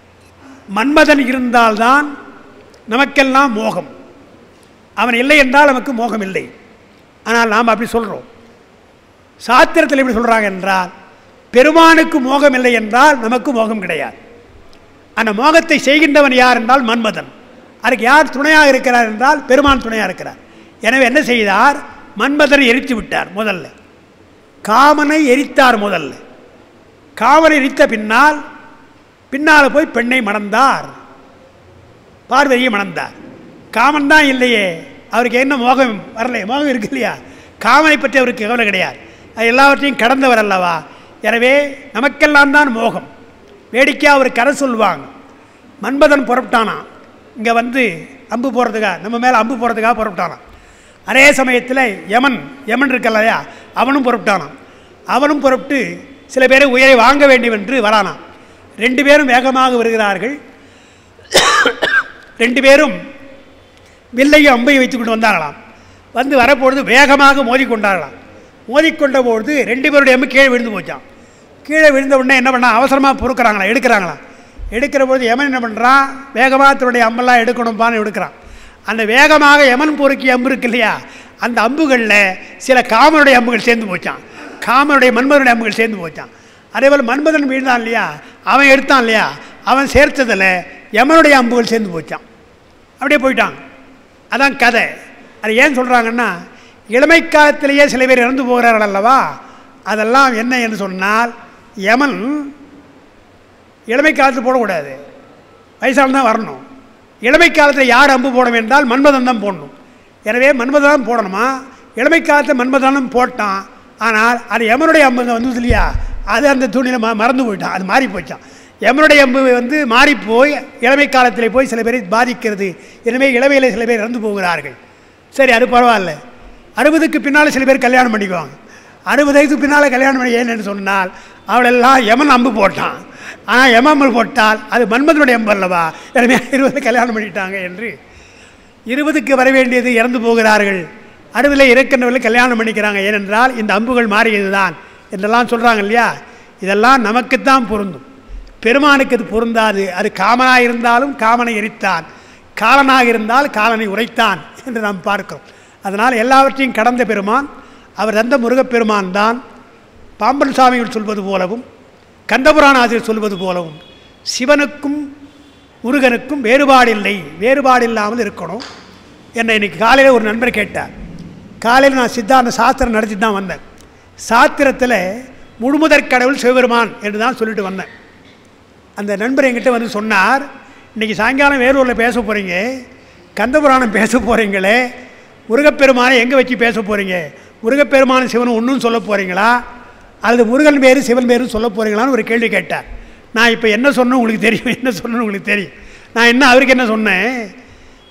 மன்மதன் இருந்தால்தான் நமக்கெல்லாம் மோகம் அவன் இல்லை என்றால் நமக்கு மோகம் இல்லை ஆனால் நாம் அப்படி சொல்கிறோம் சாத்திரத்தில் எப்படி சொல்கிறாங்க என்றால் பெருமானுக்கு மோகம் இல்லை என்றால் நமக்கு மோகம் கிடையாது அந்த மோகத்தை செய்கின்றவன் யார் என்றால் மன்மதன் அதுக்கு யார் துணையாக இருக்கிறார் என்றால் பெருமான் துணையாக இருக்கிறார் எனவே என்ன செய்தார் மன்மதனை எரித்து விட்டார் முதல்ல காமனை எரித்தார் முதல்ல காமனை எரித்த பின்னால் பின்னால் போய் பெண்ணை மணந்தார் பார்வதியை மணந்தார் காமன் தான் இல்லையே அவருக்கு என்ன மோகம் வரலையே மோகம் இருக்கு இல்லையா காமனை பற்றி அவருக்கு கவலை கிடையாது அது எல்லாவற்றையும் கடந்தவர் அல்லவா எனவே நமக்கெல்லாம் தான் மோகம் வேடிக்கையாக ஒரு கதை சொல்லுவாங்க மன்மதன் புறப்பட்டானான் இங்கே வந்து அம்பு போகிறதுக்காக நம்ம மேலே அம்பு போகிறதுக்காக புறப்பட்டானான் அதே சமயத்தில் யமன் யமன் இருக்கல்லையா அவனும் புறப்பட்டானான் அவனும் புறப்பட்டு சில பேரை உயிரை வாங்க வேண்டும் என்று வரானான் ரெண்டு பேரும் வேகமாக வருகிறார்கள் ரெண்டு பேரும் வில்லையும் அம்பையும் வைத்து கொண்டு வந்தார்களாம் வந்து வரப்பொழுது வேகமாக மோதிக்கொண்டார்களாம் மோதிக்கொண்ட பொழுது ரெண்டு பேருடைய அம்பு கீழே விழுந்து போச்சான் கீழே விழுந்த உடனே என்ன பண்ணா அவசரமாக பொறுக்கிறாங்களா எடுக்கிறாங்களாம் எடுக்கிற பொழுது யமன் என்ன பண்ணுறான் வேகமாக தன்னுடைய அம்பெல்லாம் எடுக்கணும்பான்னு எடுக்கிறான் அந்த வேகமாக யமன் பொறுக்கிய அம்பு இருக்கு இல்லையா அந்த அம்புகளில் சில காமனுடைய அம்புகள் சேர்ந்து போச்சான் காமனுடைய மன்மதனுடைய அம்புகள் சேர்ந்து போச்சான் அதே போல் மன்மதன் வீழ்ந்தான் இல்லையா அவன் எடுத்தான் இல்லையா அவன் சேர்த்ததில் யமனுடைய அம்புகள் சேர்ந்து போச்சான் அப்படியே போயிட்டான் அதான் கதை அது ஏன் சொல்கிறாங்கன்னா இளமை காலத்திலேயே சில பேர் இறந்து போகிறார்கள் அல்லவா அதெல்லாம் என்ன என்று சொன்னால் யமன் இளமை காலத்தில் போடக்கூடாது வயசான தான் வரணும் இளமை காலத்தில் யார் அம்பு போட வேண்டால் மன்மதன் தான் போடணும் எனவே மன்மதன் தான் போடணுமா இளமை காலத்தில் மன்மதனும் போட்டான் ஆனால் அது யமனுடைய அம்பு வந்தது இல்லையா அது அந்த துணியில் ம மறந்து போயிட்டான் அது மாறி போச்சான் யமனுடைய அம்பு வந்து மாறி போய் இளமை காலத்தில் போய் சில பேரை பாதிக்கிறது எனவே இளமையில் சில பேர் இறந்து போகிறார்கள் சரி அது பரவாயில்ல அறுபதுக்கு பின்னால் சில பேர் கல்யாணம் பண்ணிக்குவாங்க அறுபது வயதுக்கு பின்னால் கல்யாணம் பண்ணி ஏன்னு சொன்னால் அவளெல்லாம் யமன் அம்பு போட்டான் ஆனால் யம அம்பு போட்டால் அது மன்மதனுடைய அம்பு அல்லவா எனவே இருபது கல்யாணம் பண்ணிட்டாங்க என்று இருபதுக்கு வர வேண்டியது இறந்து போகிறார்கள் அறுபதில் இருக்கின்றவர்கள் கல்யாணம் பண்ணிக்கிறாங்க ஏனென்றால் இந்த அம்புகள் மாறியது தான் என்றெல்லாம் சொல்கிறாங்க இல்லையா இதெல்லாம் நமக்குத்தான் பொருந்தும் பெருமானுக்கு அது பொருந்தாது அது காமனாக இருந்தாலும் காமனை எரித்தான் காலனாக இருந்தால் காலனை உரைத்தான் என்று நாம் பார்க்கிறோம் அதனால் எல்லாவற்றையும் கடந்த பெருமான் அவர் தந்த முருகப்பெருமான் தான் பாம்பன் சுவாமிகள் சொல்வது போலவும் கந்தபுராண ஆசிரியர் சொல்வது போலவும் சிவனுக்கும் முருகனுக்கும் வேறுபாடில்லை வேறுபாடு இல்லாமல் இருக்கணும் என்னை இன்னைக்கு காலையில் ஒரு நண்பர் கேட்டார் காலையில் நான் சித்தாந்த சாஸ்திரம் நடத்திட்டு தான் வந்தேன் சாத்திரத்தில் முழுமுதற் கடவுள் சிவபெருமான் என்று தான் சொல்லிட்டு வந்தேன் அந்த நண்பர் என்கிட்ட வந்து சொன்னார் இன்றைக்கி சாயங்காலம் வேலூரில் பேச போகிறீங்க கந்தபுராணம் பேச போகிறீங்களே முருகப்பெருமானை எங்கே வச்சு பேச போகிறீங்க முருகப்பெருமான சிவன் ஒன்றும் சொல்ல போகிறீங்களா அல்லது முருகன் பேர் சிவன் பேரும் சொல்ல போகிறீங்களான்னு ஒரு கேள்வி கேட்டார் நான் இப்போ என்ன சொன்னேன் உங்களுக்கு தெரியும் என்ன சொன்னேன்னு உங்களுக்கு தெரியும் நான் என்ன அவருக்கு என்ன சொன்னேன்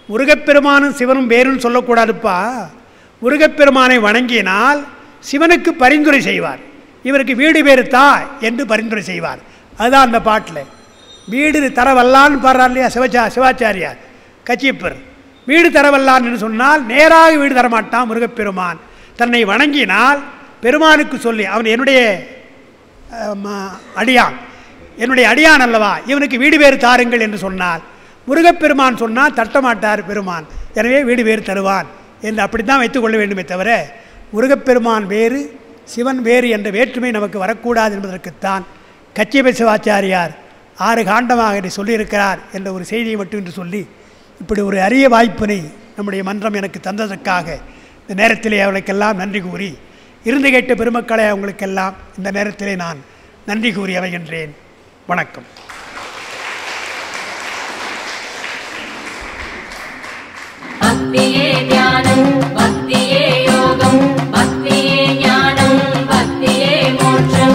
முருகப்பெருமானும் சிவனும் வேறுன்னு சொல்லக்கூடாதுப்பா முருகப்பெருமானை வணங்கினால் சிவனுக்கு பரிந்துரை செய்வார் இவருக்கு வீடு பேரு தா என்று பரிந்துரை செய்வார் அதுதான் அந்த பாட்டில் வீடு தரவல்லான்னு பாடுறார் இல்லையா சிவச்சா சிவாச்சாரியார் கச்சியப்பர் வீடு தரவல்லான் என்று சொன்னால் நேராக வீடு தரமாட்டான் முருகப்பெருமான் தன்னை வணங்கினால் பெருமானுக்கு சொல்லி அவன் என்னுடைய ஆம், அடியான் என்னுடைய அடியான் அல்லவா இவனுக்கு வீடு வேறு தாருங்கள் என்று சொன்னார் முருகப்பெருமான் சொன்னால் தட்டமாட்டார் பெருமான் எனவே வீடு வேறு தருவான் என்று அப்படித்தான் வைத்துக்கொள்ள வேண்டுமே தவிர முருகப்பெருமான் வேறு சிவன் வேறு என்ற வேற்றுமை நமக்கு வரக்கூடாது என்பதற்குத்தான் கச்சியப சிவாச்சாரியார் ஆறு காண்டமாக இதை சொல்லியிருக்கிறார் என்ற ஒரு செய்தியை மட்டும் என்று சொல்லி இப்படி ஒரு அரிய வாய்ப்பினை நம்முடைய மன்றம் எனக்கு தந்ததற்காக இந்த நேரத்திலே அவளுக்கெல்லாம் நன்றி கூறி இருந்து கேட்ட பெருமக்களை அவங்களுக்கெல்லாம் இந்த நேரத்திலே நான் நன்றி கூறி அமைகின்றேன் வணக்கம் பக்தியே ஞானம் பக்தியே யோகம் பக்தியே ஞானம் பக்தியே மோட்சம்